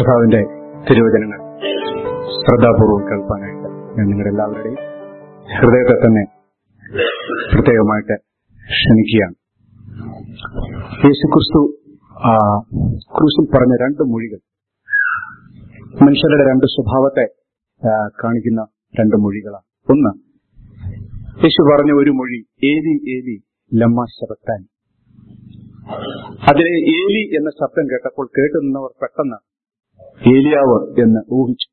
കർത്താവിന്റെ തിരുവചനങ്ങൾ ശ്രദ്ധാപൂർവം കേൾപ്പാനായിട്ട് ഞാൻ നിങ്ങളുടെ എല്ലാവരുടെയും ഹൃദയത്തെ തന്നെ പ്രത്യേകമായിട്ട് ക്ഷണിക്കുകയാണ് യേശുക്രിസ്തു ആ, ക്രൂശിൽ പറഞ്ഞ രണ്ട് മൊഴികൾ മനുഷ്യരുടെ രണ്ട് സ്വഭാവത്തെ ആ, കാണിക്കുന്ന രണ്ട് മൊഴികളാണ് ഒന്ന് യേശു പറഞ്ഞ ഒരു മൊഴി ഏലി ഏലി ലമ്മ ശബത്താൻ അതിലെ ഏലി എന്ന ശബ്ദം കേട്ടപ്പോൾ കേട്ടു നിന്നവർ പെട്ടെന്ന് ഏലിയാവ് എന്ന് ഊഹിച്ചു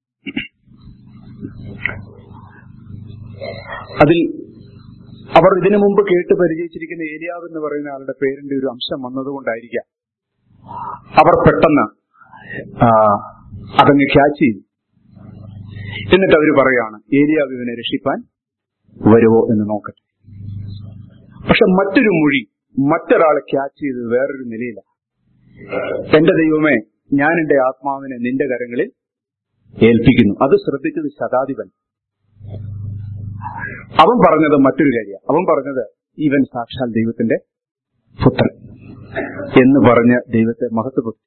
അതിൽ അവർ ഇതിനു മുമ്പ് കേട്ട് പരിചയിച്ചിരിക്കുന്ന ഏലിയാവ് എന്ന് പറയുന്ന ആളുടെ പേരിന്റെ ഒരു അംശം വന്നതുകൊണ്ടായിരിക്കാം അവർ പെട്ടെന്ന് ആ, അതങ്ങ് ക്യാച്ച് ചെയ്തു എന്നിട്ട് അവർ പറയാണ് ഏലിയാവ് ഇവനെ രക്ഷിപ്പാൻ വരുവോ എന്ന് നോക്കട്ടെ പക്ഷെ മറ്റൊരു മൊഴി മറ്റൊരാളെ ക്യാച്ച് ചെയ്തത് വേറൊരു നിലയിലാണ് എന്റെ ദൈവമേ ഞാൻ എന്റെ ആത്മാവിനെ നിന്റെ കരങ്ങളിൽ ഏൽപ്പിക്കുന്നു അത് ശ്രദ്ധിച്ചത് ശതാധിപൻ അവൻ പറഞ്ഞത് മറ്റൊരു കാര്യം അവൻ പറഞ്ഞത് ഇവൻ സാക്ഷാൽ ദൈവത്തിന്റെ പുത്രൻ എന്ന് പറഞ്ഞ് ദൈവത്തെ മഹത്വപ്പെടുത്തി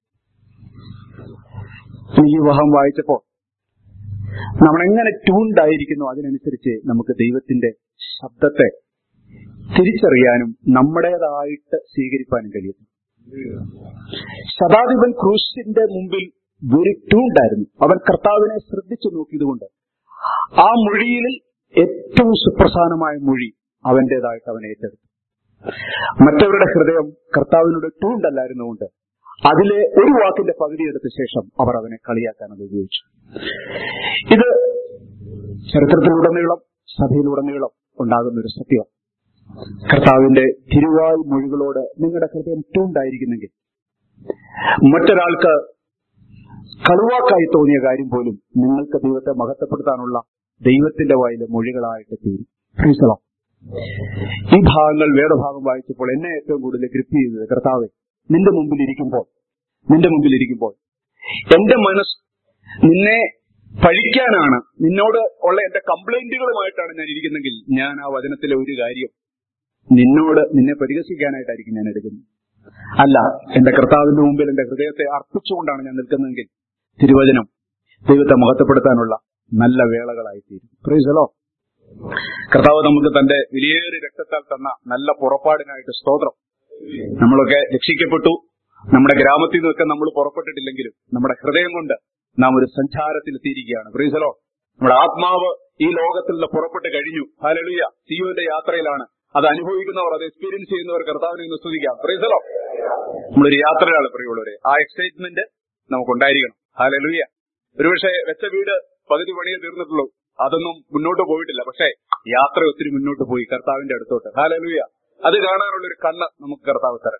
ഈ വിവാഹം വായിച്ചപ്പോൾ നമ്മൾ എങ്ങനെ ട്യൂൺഡ് ആയിരിക്കുന്നു അതിനനുസരിച്ച് നമുക്ക് ദൈവത്തിന്റെ ശബ്ദത്തെ തിരിച്ചറിയാനും നമ്മുടേതായിട്ട് സ്വീകരിക്കാനും കഴിയും ശതാധിപൻ ക്രൂശിന്റെ മുമ്പിൽ വെരി ട്യൂൺഡ് ആയിരുന്നു അവൻ കർത്താവിനെ ശ്രദ്ധിച്ചു നോക്കിയതുകൊണ്ട് ആ മൊഴിയിൽ ഏറ്റവും സുപ്രധാനമായ മൊഴി അവന്റേതായിട്ട് അവൻ ഏറ്റെടുത്തു മറ്റവരുടെ ഹൃദയം കർത്താവിനോട് ട്യൂൺഡ് അല്ലായിരുന്നുകൊണ്ട് അതിലെ ഒരു വാക്കിന്റെ പകുതി എടുത്ത ശേഷം അവർ അവനെ കളിയാക്കാൻ അത് ഉപയോഗിച്ചു ഇത് ചരിത്രത്തിലുടനീളം സഭയിലുടനീളം ഉണ്ടാകുന്ന ഒരു സത്യം കർത്താവിന്റെ തിരുവായ് മൊഴികളോട് നിങ്ങളുടെ ഹൃദയം ട്യൂണ്ടായിരിക്കുന്നെങ്കിൽ മറ്റൊരാൾക്ക് കളുവാക്കായി തോന്നിയ കാര്യം പോലും നിങ്ങൾക്ക് ദൈവത്തെ മഹത്വപ്പെടുത്താനുള്ള ദൈവത്തിന്റെ വായിലെ മൊഴികളായിട്ട് തീരും ഫ്രീസലോ ഈ ഭാഗങ്ങൾ വേദഭാഗം വായിച്ചപ്പോൾ എന്നെ ഏറ്റവും കൂടുതൽ ഗ്രിപ്പ് ചെയ്തത് കർത്താവ് നിന്റെ മുമ്പിൽ ഇരിക്കുമ്പോൾ നിന്റെ മുമ്പിൽ ഇരിക്കുമ്പോൾ എന്റെ മനസ്സ് നിന്നെ പഴിക്കാനാണ് നിന്നോട് ഉള്ള എന്റെ കംപ്ലൈന്റുകളുമായിട്ടാണ് ഞാൻ ഇരിക്കുന്നെങ്കിൽ ഞാൻ ആ വചനത്തിലെ ഒരു കാര്യം നിന്നോട് നിന്നെ പരിഹസിക്കാനായിട്ടായിരിക്കും ഞാൻ എടുക്കുന്നത് അല്ല എന്റെ കർത്താവിന്റെ മുമ്പിൽ എന്റെ ഹൃദയത്തെ അർപ്പിച്ചുകൊണ്ടാണ് ഞാൻ നിൽക്കുന്നതെങ്കിൽ തിരുവചനം ദൈവത്തെ മഹത്വപ്പെടുത്താനുള്ള നല്ല വേളകളായി തീരും പ്രൈസലോ കർത്താവ് നമുക്ക് തന്റെ വിലയേറിയ രക്തത്താൽ തന്ന നല്ല പുറപ്പാടിനായിട്ട് സ്തോത്രം നമ്മളൊക്കെ രക്ഷിക്കപ്പെട്ടു നമ്മുടെ ഗ്രാമത്തിൽ നിന്നൊക്കെ നമ്മൾ പുറപ്പെട്ടിട്ടില്ലെങ്കിലും നമ്മുടെ ഹൃദയം കൊണ്ട് നാം ഒരു സഞ്ചാരത്തിൽ എത്തിയിരിക്കുകയാണ് പ്രീസലോ നമ്മുടെ ആത്മാവ് ഈ ലോകത്തിൽ നിന്ന് പുറപ്പെട്ട് കഴിഞ്ഞു ഹാലലുയ സിയോന്റെ യാത്രയിലാണ് അത് അനുഭവിക്കുന്നവർ അത് എക്സ്പീരിയൻസ് ചെയ്യുന്നവർ കർത്താവിനെ ഒന്ന് സ്തുതിക്കാം പ്രീസലോ നമ്മളൊരു യാത്രയാണ് പ്രിയമുള്ളവരെ ആ എക്സൈറ്റ്മെന്റ് നമുക്കുണ്ടായിരിക്കണം ഹാലലുയ ഒരുപക്ഷെ വെച്ച വീട് പകുതി പണിയെ തീർന്നിട്ടുള്ളൂ അതൊന്നും മുന്നോട്ട് പോയിട്ടില്ല പക്ഷേ യാത്ര ഒത്തിരി മുന്നോട്ട് പോയി കർത്താവിന്റെ അടുത്തോട്ട് ഹാലലുയ അത് കാണാനുള്ള ഒരു കണ്ണ് നമുക്ക് കർത്താവ് തരാം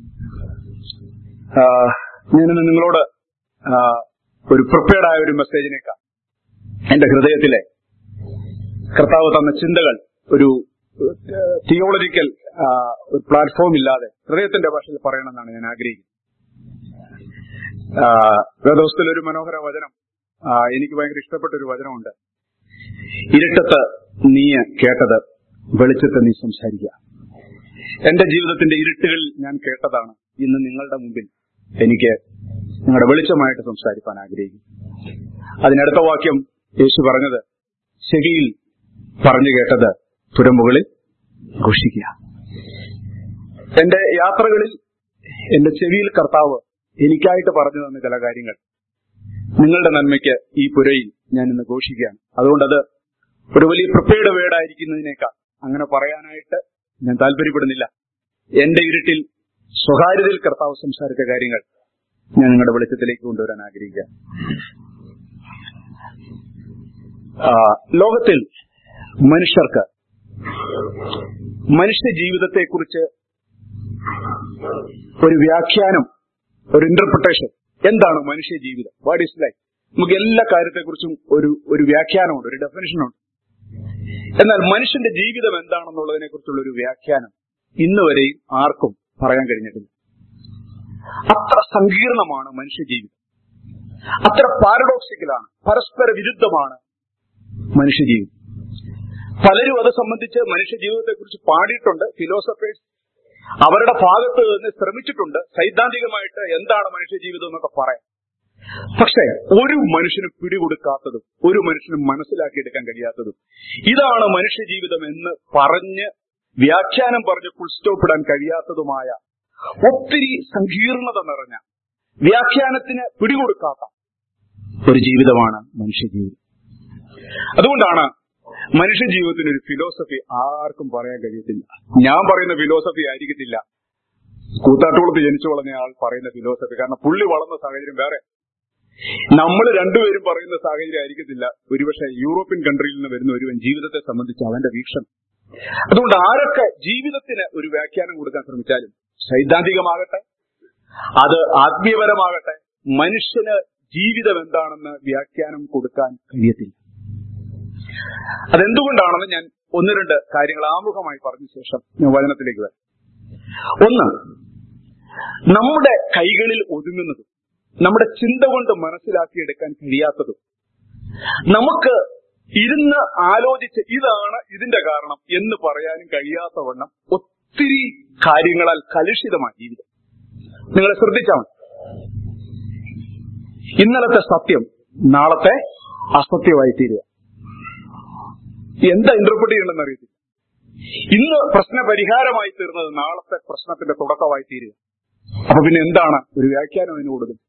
ഞാനിന്ന് നിങ്ങളോട് ആ, ഒരു പ്രിപ്പയർഡ് ആയ ഒരു മെസ്സേജിനേക്കാൾ എന്റെ ഹൃദയത്തിലെ കർത്താവ് തന്ന ചിന്തകൾ ഒരു തിയോളജിക്കൽ ഒരു പ്ലാറ്റ്ഫോം ഇല്ലാതെ ഹൃദയത്തിന്റെ ഭാഷയിൽ പറയണമെന്നാണ് ഞാൻ ആഗ്രഹിക്കുന്നത് ആ, വേദോസ്തത്തിൽ ഒരു മനോഹര വചനം ആ, എനിക്ക് ഭയങ്കര ഇഷ്ടപ്പെട്ട ഒരു വചനമുണ്ട് ഇരുട്ടത്ത് നീ കേട്ടത് വെളിച്ചത്ത് നീ സംസാരിക്കുക എന്റെ ജീവിതത്തിന്റെ ഇരുട്ടുകൾ ഞാൻ കേട്ടതാണ് ഇന്ന് നിങ്ങളുടെ മുമ്പിൽ എനിക്ക് നിങ്ങളുടെ വെളിച്ചമായിട്ട് സംസാരിക്കാൻ ആഗ്രഹിക്കും അതിനടുത്ത വാക്യം യേശു പറഞ്ഞത് ചെവിയിൽ പറഞ്ഞു കേട്ടത് തുരമ്പുകളിൽ ഘോഷിക്കുക എന്റെ യാത്രകളിൽ എന്റെ ചെവിയിൽ കർത്താവ് എനിക്കായിട്ട് പറഞ്ഞു തന്ന ചില കാര്യങ്ങൾ നിങ്ങളുടെ നന്മയ്ക്ക് ഈ പുരയിൽ ഞാൻ ഇന്ന് ഘോഷിക്കുകയാണ് അതുകൊണ്ടത് ഒരു വലിയ പ്രിപ്പയർഡ് വേർഡായിരിക്കുന്നതിനേക്കാൾ അങ്ങനെ പറയാനായിട്ട് ഞാൻ താല്പര്യപ്പെടുന്നില്ല എന്റെ ഇരുട്ടിൽ സ്വകാര്യതയിൽ കർത്താവ് സംസാരിച്ച കാര്യങ്ങൾ ഞാൻ നിങ്ങളുടെ വെളിച്ചത്തിലേക്ക് കൊണ്ടുവരാൻ ആഗ്രഹിക്കുക ആ, ലോകത്തിൽ മനുഷ്യർക്ക് മനുഷ്യ ജീവിതത്തെക്കുറിച്ച് ഒരു വ്യാഖ്യാനം ഒരു ഇന്റർപ്രിട്ടേഷൻ എന്താണ് മനുഷ്യ ജീവിതം വാട്ട് ഈസ് ലൈഫ് നമുക്ക് എല്ലാ കാര്യത്തെക്കുറിച്ചും ഒരു ഒരു വ്യാഖ്യാനമുണ്ട് ഒരു ഡെഫിനിഷനുണ്ട് എന്നാൽ മനുഷ്യന്റെ ജീവിതം എന്താണെന്നുള്ളതിനെ കുറിച്ചുള്ള ഒരു വ്യാഖ്യാനം ഇന്ന് വരെയും ആർക്കും പറയാൻ കഴിഞ്ഞിട്ടില്ല അത്ര സങ്കീർണമാണ് മനുഷ്യ ജീവിതം അത്ര പാരഡോക്സിക്കലാണ് പരസ്പര വിരുദ്ധമാണ് മനുഷ്യജീവിതം പലരും അത് സംബന്ധിച്ച് മനുഷ്യ ജീവിതത്തെക്കുറിച്ച് പാടിയിട്ടുണ്ട് ഫിലോസഫേഴ്സ് അവരുടെ ഭാഗത്ത് നിന്ന് ശ്രമിച്ചിട്ടുണ്ട് സൈദ്ധാന്തികമായിട്ട് എന്താണ് മനുഷ്യ ജീവിതം എന്നൊക്കെ പറയാം പക്ഷേ ഒരു മനുഷ്യനും പിടികൊടുക്കാത്തതും ഒരു മനുഷ്യനും മനസ്സിലാക്കിയെടുക്കാൻ കഴിയാത്തതും ഇതാണ് മനുഷ്യ ജീവിതം എന്ന് പറഞ്ഞ് വ്യാഖ്യാനം പറഞ്ഞ് ഫുൾ സ്റ്റോപ്പ് ഇടാൻ കഴിയാത്തതുമായ ഒത്തിരി സങ്കീർണത നിറഞ്ഞ വ്യാഖ്യാനത്തിന് പിടികൊടുക്കാത്ത ഒരു ജീവിതമാണ് മനുഷ്യജീവിതം അതുകൊണ്ടാണ് മനുഷ്യ ജീവിതത്തിന് ഒരു ഫിലോസഫി ആർക്കും പറയാൻ കഴിയത്തില്ല ഞാൻ പറയുന്ന ഫിലോസഫി ആയിരിക്കത്തില്ല കൂത്താട്ടുകുളത്ത് ജനിച്ചു വളർന്ന ആൾ പറയുന്ന ഫിലോസഫി കാരണം പുള്ളി വളർന്ന സാഹചര്യം വേറെ നമ്മൾ രണ്ടുപേരും പറയുന്ന സാഹചര്യം ആയിരിക്കത്തില്ല ഒരുപക്ഷെ യൂറോപ്യൻ കൺട്രിയിൽ നിന്ന് വരുന്ന ഒരുവൻ ജീവിതത്തെ സംബന്ധിച്ച് അവന്റെ വീക്ഷണം അതുകൊണ്ട് ആരൊക്കെ ജീവിതത്തിന് ഒരു വ്യാഖ്യാനം കൊടുക്കാൻ ശ്രമിച്ചാലും സൈദ്ധാന്തികമാകട്ടെ അത് ആത്മീയപരമാകട്ടെ മനുഷ്യന് ജീവിതം എന്താണെന്ന് വ്യാഖ്യാനം കൊടുക്കാൻ കഴിയത്തില്ല അതെന്തുകൊണ്ടാണെന്ന് ഞാൻ ഒന്ന് രണ്ട് കാര്യങ്ങൾ ആമുഖമായി പറഞ്ഞ ശേഷം ഞാൻ വചനത്തിലേക്ക് വരാം ഒന്ന് നമ്മുടെ കൈകളിൽ ഒതുങ്ങുന്നതും നമ്മുടെ ചിന്ത കൊണ്ട് മനസ്സിലാക്കിയെടുക്കാൻ കഴിയാത്തതും നമുക്ക് ഇരുന്ന് ആലോചിച്ച് ഇതാണ് ഇതിന്റെ കാരണം എന്ന് പറയാനും കഴിയാത്തവണ്ണം ഒത്തിരി കാര്യങ്ങളാൽ കലുഷിതമായ ജീവിതം നിങ്ങൾ ശ്രദ്ധിച്ചാൽ മതി ഇന്നലത്തെ സത്യം നാളത്തെ അസത്യമായി തീരുക എന്താ ഇന്റർപ്രറ്റ് ചെയ്യണമെന്ന് അറിയത്തില്ല ഇന്ന് പ്രശ്ന പരിഹാരമായി തീർന്നത് നാളത്തെ പ്രശ്നത്തിന്റെ തുടക്കമായി തീരുക അപ്പൊ പിന്നെ എന്താണ് ഒരു വ്യാഖ്യാനം അതിന് കൊടുക്കുന്നത്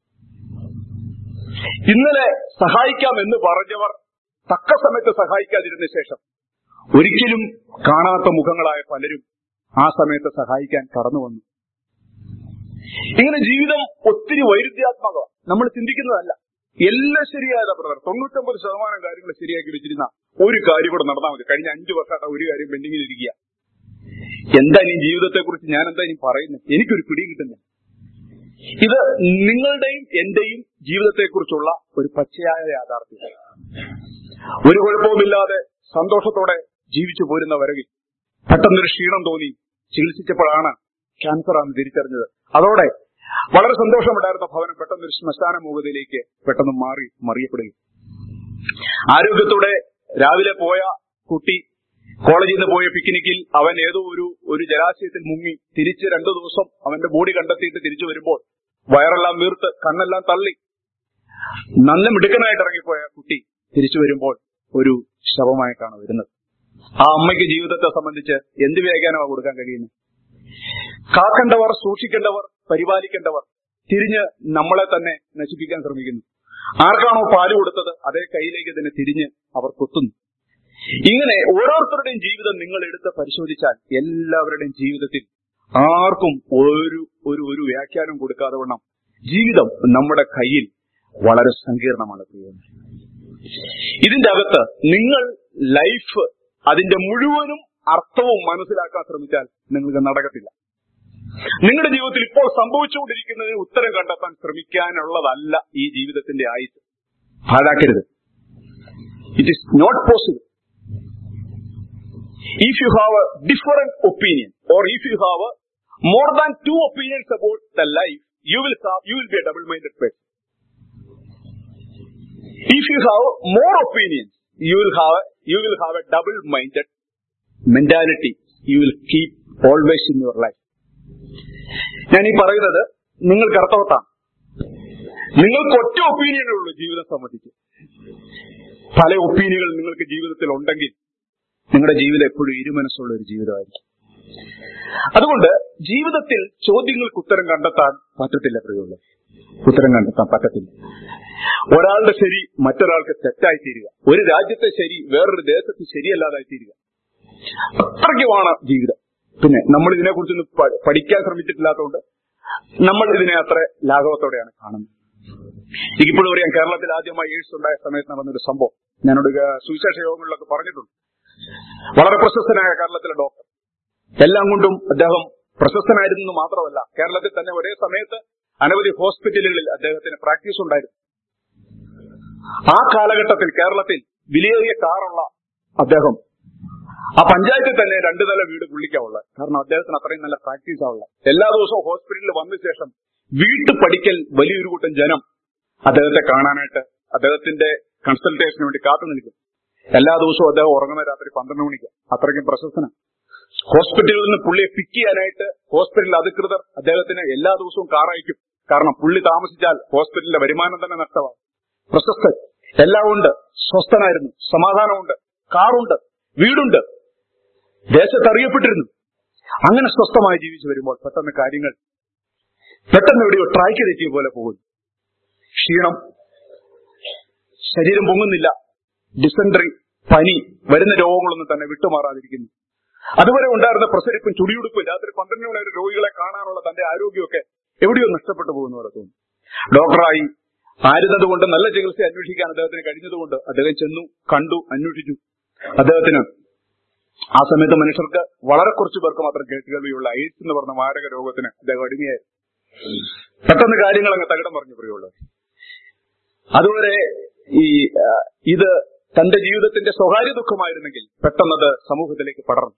ഇന്നലെ സഹായിക്കാം എന്ന് പറഞ്ഞവർ തക്ക സമയത്ത് സഹായിക്കാതിരുന്ന ശേഷം ഒരിക്കലും കാണാത്ത മുഖങ്ങളായ പലരും ആ സമയത്ത് സഹായിക്കാൻ കടന്നു വന്നു ഇങ്ങനെ ജീവിതം ഒത്തിരി വൈരുദ്ധ്യാത്മകമാണ് നമ്മൾ ചിന്തിക്കുന്നതല്ല എല്ലാം ശരിയായതാ ബ്രദർ തൊണ്ണൂറ്റൊമ്പത് ശതമാനം കാര്യങ്ങൾ ശരിയാക്കി വെച്ചിരുന്ന ഒരു കാര്യം കൂടെ നടന്നാൽ മതി കഴിഞ്ഞ അഞ്ചു വർഷമായിട്ട് ഒരു കാര്യം പെൻഡിങ്ങിൽ ഇരിക്കുക എന്താ ഇനി ജീവിതത്തെ കുറിച്ച് ഞാൻ എന്താ ഇനി പറയുന്നത് എനിക്കൊരു പിടി കിട്ടുന്നില്ല ഇത് നിങ്ങളുടെയും എന്റെയും ജീവിതത്തെക്കുറിച്ചുള്ള ഒരു പച്ചയായ യാഥാർത്ഥ്യം ഒരു കുഴപ്പവുമില്ലാതെ സന്തോഷത്തോടെ ജീവിച്ചു പോരുന്ന വരവിൽ പെട്ടെന്നൊരു ക്ഷീണം തോന്നി ചികിത്സിച്ചപ്പോഴാണ് ക്യാൻസർ ആണെന്ന് തിരിച്ചറിഞ്ഞത് അതോടെ വളരെ സന്തോഷമുണ്ടായിരുന്ന ഭവനം പെട്ടെന്നൊരു ശ്മശാന മൂകതയിലേക്ക് പെട്ടെന്ന് മാറി മറിയപ്പെടുകയും ആരോഗ്യത്തോടെ രാവിലെ പോയ കുട്ടി കോളേജിൽ നിന്ന് പോയ പിക്നിക്കിൽ അവൻ ഏതോ ഒരു ഒരു ജലാശയത്തിൽ മുങ്ങി തിരിച്ച് രണ്ടു ദിവസം അവന്റെ ബോഡി കണ്ടെത്തിയിട്ട് തിരിച്ചു വരുമ്പോൾ വയറെല്ലാം വീർത്ത് കണ്ണെല്ലാം തള്ളി നല്ല മിടുക്കനായിട്ട് ഇറങ്ങിപ്പോയ കുട്ടി തിരിച്ചു വരുമ്പോൾ ഒരു ശവമായിട്ടാണ് വരുന്നത് ആ അമ്മയ്ക്ക് ജീവിതത്തെ സംബന്ധിച്ച് എന്ത് വ്യാഖ്യാനമാണ് കൊടുക്കാൻ കഴിയുന്നത് കാക്കേണ്ടവർ സൂക്ഷിക്കേണ്ടവർ പരിപാലിക്കേണ്ടവർ തിരിഞ്ഞ് നമ്മളെ തന്നെ നശിപ്പിക്കാൻ ശ്രമിക്കുന്നു ആർക്കാണോ പാല് കൊടുത്തത് അതേ കയ്യിലേക്ക് തന്നെ തിരിഞ്ഞ് അവർ കൊത്തുന്നു ഇങ്ങനെ ഓരോരുത്തരുടെയും ജീവിതം നിങ്ങൾ എടുത്ത് പരിശോധിച്ചാൽ എല്ലാവരുടെയും ജീവിതത്തിൽ ആർക്കും ഒരു ഒരു ഒരു വ്യാഖ്യാനം കൊടുക്കാതെ വണ്ണം ജീവിതം നമ്മുടെ കയ്യിൽ വളരെ സങ്കീർണമാണ് പ്രിയങ്ങൾ ഇതിന്റെ അകത്ത് നിങ്ങൾ ലൈഫ് അതിന്റെ മുഴുവനും അർത്ഥവും മനസ്സിലാക്കാൻ ശ്രമിച്ചാൽ നിങ്ങൾക്ക് നടക്കത്തില്ല നിങ്ങളുടെ ജീവിതത്തിൽ ഇപ്പോൾ സംഭവിച്ചുകൊണ്ടിരിക്കുന്നതിന് ഉത്തരം കണ്ടെത്താൻ ശ്രമിക്കാനുള്ളതല്ല ഈ ജീവിതത്തിന്റെ ആയുസ് പാഴാക്കരുത് it is not possible if you have a different opinion or if you have a more than two opinions about the life, you will have, you will be a double-minded person. If you have more opinions, you will have, you will have a double-minded mentality. You will keep always in your life. ഞാൻ ഈ പറയുന്നത് നിങ്ങൾക്ക് അർത്ഥവത്താണ് നിങ്ങൾക്ക് ഒറ്റ ഒപ്പീനിയനേ ഉള്ളൂ ജീവിതം സംബന്ധിച്ച് പല ഒപ്പീനിയനുകൾ നിങ്ങൾക്ക് ജീവിതത്തിൽ ഉണ്ടെങ്കിൽ നിങ്ങളുടെ ജീവിതം എപ്പോഴും ഇരുമനസ്സുള്ള ഒരു ജീവിതമായിരിക്കും അതുകൊണ്ട് ജീവിതത്തിൽ ചോദ്യങ്ങൾക്ക് ഉത്തരം കണ്ടെത്താൻ പറ്റത്തില്ല പ്രിയമുള്ള ഉത്തരം കണ്ടെത്താൻ പറ്റത്തില്ല ഒരാളുടെ ശരി മറ്റൊരാൾക്ക് തെറ്റായി തീരുക ഒരു രാജ്യത്തെ ശരി വേറൊരു ദേശത്ത് ശരിയല്ലാതായി തീരുക അത്രയ്ക്കുമാണ് ജീവിതം പിന്നെ നമ്മൾ ഇതിനെക്കുറിച്ചൊന്നും പ- പഠിക്കാൻ ശ്രമിച്ചിട്ടില്ലാത്തതുകൊണ്ട് നമ്മൾ ഇതിനെ അത്ര ലാഘവത്തോടെയാണ് കാണുന്നത് എനിക്കിപ്പോഴും അറിയാം കേരളത്തിൽ ആദ്യമായി എയ്ഡ്സ് ഉണ്ടായ സമയത്ത് നടന്നൊരു സംഭവം ഞാനോട് സുവിശേഷ യോഗങ്ങളിലൊക്കെ പറഞ്ഞിട്ടുണ്ട് വളരെ പ്രശസ്തനായ കേരളത്തിലെ ഡോക്ടർ എല്ലാം കൊണ്ടും അദ്ദേഹം പ്രശസ്തനായിരുന്നു മാത്രമല്ല കേരളത്തിൽ തന്നെ ഒരേ സമയത്ത് അനവധി ഹോസ്പിറ്റലുകളിൽ അദ്ദേഹത്തിന് പ്രാക്ടീസ് ഉണ്ടായിരുന്നു ആ കാലഘട്ടത്തിൽ കേരളത്തിൽ വിലയേറിയ കാറുള്ള അദ്ദേഹം ആ പഞ്ചായത്തിൽ തന്നെ രണ്ടു നില വീട് പുള്ളിക്കാവുള്ളത് കാരണം അദ്ദേഹത്തിന് അത്രയും നല്ല പ്രാക്ടീസ് ആവുള്ളത് എല്ലാ ദിവസവും ഹോസ്പിറ്റലിൽ വന്ന ശേഷം വീട്ടു പഠിക്കൽ വലിയൊരു കൂട്ടം ജനം അദ്ദേഹത്തെ കാണാനായിട്ട് അദ്ദേഹത്തിന്റെ കൺസൾട്ടേഷന് വേണ്ടി കാത്തു നിൽക്കും എല്ലാ ദിവസവും അദ്ദേഹം ഉറങ്ങുന്ന രാത്രി പന്ത്രണ്ട് മണിക്ക് അത്രയ്ക്കും പ്രശസ്തനാണ് ഹോസ്പിറ്റലിൽ നിന്ന് പുള്ളിയെ പിക്ക് ചെയ്യാനായിട്ട് ഹോസ്പിറ്റൽ അധികൃതർ അദ്ദേഹത്തിന് എല്ലാ ദിവസവും കാർ അയക്കും കാരണം പുള്ളി താമസിച്ചാൽ ഹോസ്പിറ്റലിന്റെ വരുമാനം തന്നെ നഷ്ടമാവും പ്രശസ്തൻ എല്ലാം ഉണ്ട് സ്വസ്ഥനായിരുന്നു സമാധാനമുണ്ട് കാറുണ്ട് വീടുണ്ട് ദേശത്ത് അറിയപ്പെട്ടിരുന്നു അങ്ങനെ സ്വസ്ഥമായി ജീവിച്ചു വരുമ്പോൾ പെട്ടെന്ന് കാര്യങ്ങൾ പെട്ടെന്ന് എവിടെയോ ട്രാക്ക് തെറ്റിയ പോലെ പോകുന്നു ക്ഷീണം ശരീരം പൊങ്ങുന്നില്ല ഡിസെൻട്രി പനി വരുന്ന രോഗങ്ങളൊന്നും തന്നെ വിട്ടുമാറാതിരിക്കുന്നു അതുവരെ ഉണ്ടായിരുന്ന പ്രസരിപ്പും ചുടിയുടുപ്പും രാത്രി പന്ത്രണ്ട് മണി വരെ രോഗികളെ കാണാനുള്ള തന്റെ ആരോഗ്യമൊക്കെ എവിടെയോ നഷ്ടപ്പെട്ടു പോകുന്നു പോലെ തോന്നുന്നു ഡോക്ടറായി ആയിരുന്നത് കൊണ്ട് നല്ല ചികിത്സ അന്വേഷിക്കാൻ അദ്ദേഹത്തിന് കഴിഞ്ഞതുകൊണ്ട് അദ്ദേഹം ചെന്നു കണ്ടു അന്വേഷിച്ചു അദ്ദേഹത്തിന് ആ സമയത്ത് മനുഷ്യർക്ക് വളരെ കുറച്ചു പേർക്ക് മാത്രം കേട്ടുകേൾവിയുള്ള എയ്ഡ്സ് എന്ന് പറഞ്ഞ മാരക രോഗത്തിന് അദ്ദേഹം അടിമയായിരുന്നു പെട്ടെന്ന് കാര്യങ്ങൾ അങ്ങ് തകിടം പറഞ്ഞു പറയുള്ളൂ അതുവരെ ഈ ആ, ഇത് തന്റെ ജീവിതത്തിന്റെ സ്വകാര്യ ദുഃഖമായിരുന്നെങ്കിൽ പെട്ടെന്നത് സമൂഹത്തിലേക്ക് പടർന്നു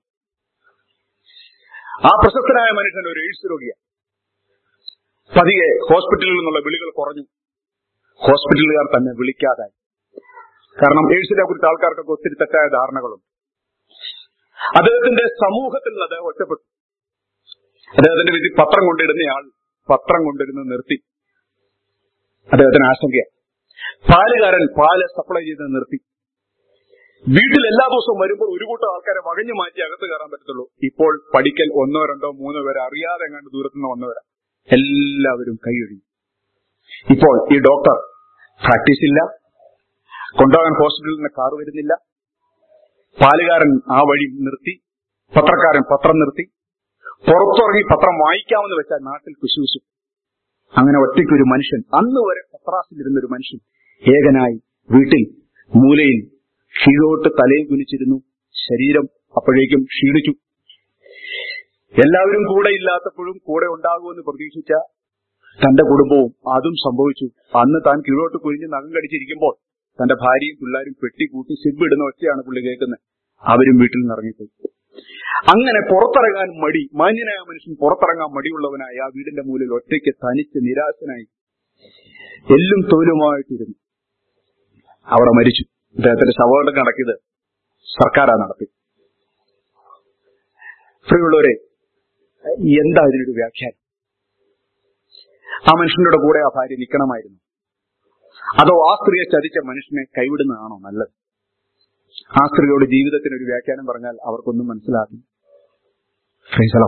ആ പ്രശസ്തനായ മനുഷ്യൻ ഒരു എയ്ഡ്സ് രോഗിയാണ് പതിയെ ഹോസ്പിറ്റലിൽ നിന്നുള്ള വിളികൾ കുറഞ്ഞു ഹോസ്പിറ്റലുകാർ തന്നെ വിളിക്കാതായി കാരണം എയ്ഡ്സിനെ കുറിച്ച് ആൾക്കാർക്കൊക്കെ ഒത്തിരി തെറ്റായ ധാരണകളുണ്ട് അദ്ദേഹത്തിന്റെ സമൂഹത്തിൽ നിന്ന് അദ്ദേഹം ഒറ്റപ്പെട്ടു അദ്ദേഹത്തിന്റെ വിധി പത്രം കൊണ്ടിടുന്നയാൾ പത്രം കൊണ്ടിരുന്ന് നിർത്തി അദ്ദേഹത്തിന് ആശങ്കയാണ് പാലുകാരൻ പാല് സപ്ലൈ ചെയ്ത് നിർത്തി വീട്ടിൽ എല്ലാ ദിവസവും വരുമ്പോൾ ഒരു കൂട്ടം ആൾക്കാരെ വകഞ്ഞു മാറ്റി അകത്ത് കയറാൻ പറ്റത്തുള്ളൂ ഇപ്പോൾ പഠിക്കൽ ഒന്നോ രണ്ടോ മൂന്നോ പേരെ അറിയാതെ എങ്ങാണ്ട് ദൂരത്തുനിന്ന് വന്നവരാ എല്ലാവരും കൈയൊഴിഞ്ഞു ഇപ്പോൾ ഈ ഡോക്ടർ പ്രാക്ടീസ് ഇല്ല കൊണ്ടുപോകാൻ ഹോസ്പിറ്റലിൽ നിന്ന് കാർ വരുന്നില്ല പാലുകാരൻ ആ വഴി നിർത്തി പത്രക്കാരൻ പത്രം നിർത്തി പുറത്തിറങ്ങി പത്രം വായിക്കാമെന്ന് വെച്ചാൽ നാട്ടിൽ കുശൂശു അങ്ങനെ ഒറ്റയ്ക്ക് ഒരു മനുഷ്യൻ അന്ന് വരെ പത്രാസിലിരുന്ന ഒരു മനുഷ്യൻ ഏകനായി വീട്ടിൽ മൂലയിൽ കീഴോട്ട് തലയും കുനിച്ചിരുന്നു ശരീരം അപ്പോഴേക്കും ക്ഷീണിച്ചു എല്ലാവരും കൂടെ ഇല്ലാത്തപ്പോഴും കൂടെ ഉണ്ടാകുമെന്ന് പ്രതീക്ഷിച്ച തന്റെ കുടുംബവും അതും സംഭവിച്ചു അന്ന് താൻ കീഴോട്ട് കുഴിഞ്ഞ് നഖം കടിച്ചിരിക്കുമ്പോൾ തന്റെ ഭാര്യയും പിള്ളേരും പെട്ടി കൂട്ടി സിബ് ഇടുന്ന ഒച്ചയാണ് പുള്ളി കേൾക്കുന്നത് അവരും വീട്ടിൽ നിന്ന് ഇറങ്ങിപ്പോയി അങ്ങനെ പുറത്തിറങ്ങാൻ മടി മാന്യനായ മനുഷ്യൻ പുറത്തിറങ്ങാൻ മടിയുള്ളവനായി ആ വീടിന്റെ മൂലയിൽ ഒറ്റയ്ക്ക് തനിച്ച് നിരാശനായി എല്ലും തോലുമായിട്ടിരുന്നു അവിടെ മരിച്ചു അദ്ദേഹത്തിന്റെ ശവോടം കണക്കിത് സർക്കാരാ നടത്തി പ്രിയമുള്ളവരെ എന്താ ഇതിനൊരു വ്യാഖ്യാനം ആ മനുഷ്യന്റെ കൂടെ ആ ഭാര്യ നിൽക്കണമായിരുന്നു അതോ ആ സ്ത്രീയെ ചതിച്ച മനുഷ്യനെ കൈവിടുന്നതാണോ നല്ലത് ആ സ്ത്രീയോട് ജീവിതത്തിന് ഒരു വ്യാഖ്യാനം പറഞ്ഞാൽ അവർക്കൊന്നും മനസ്സിലാകും ഫ്രീസലോ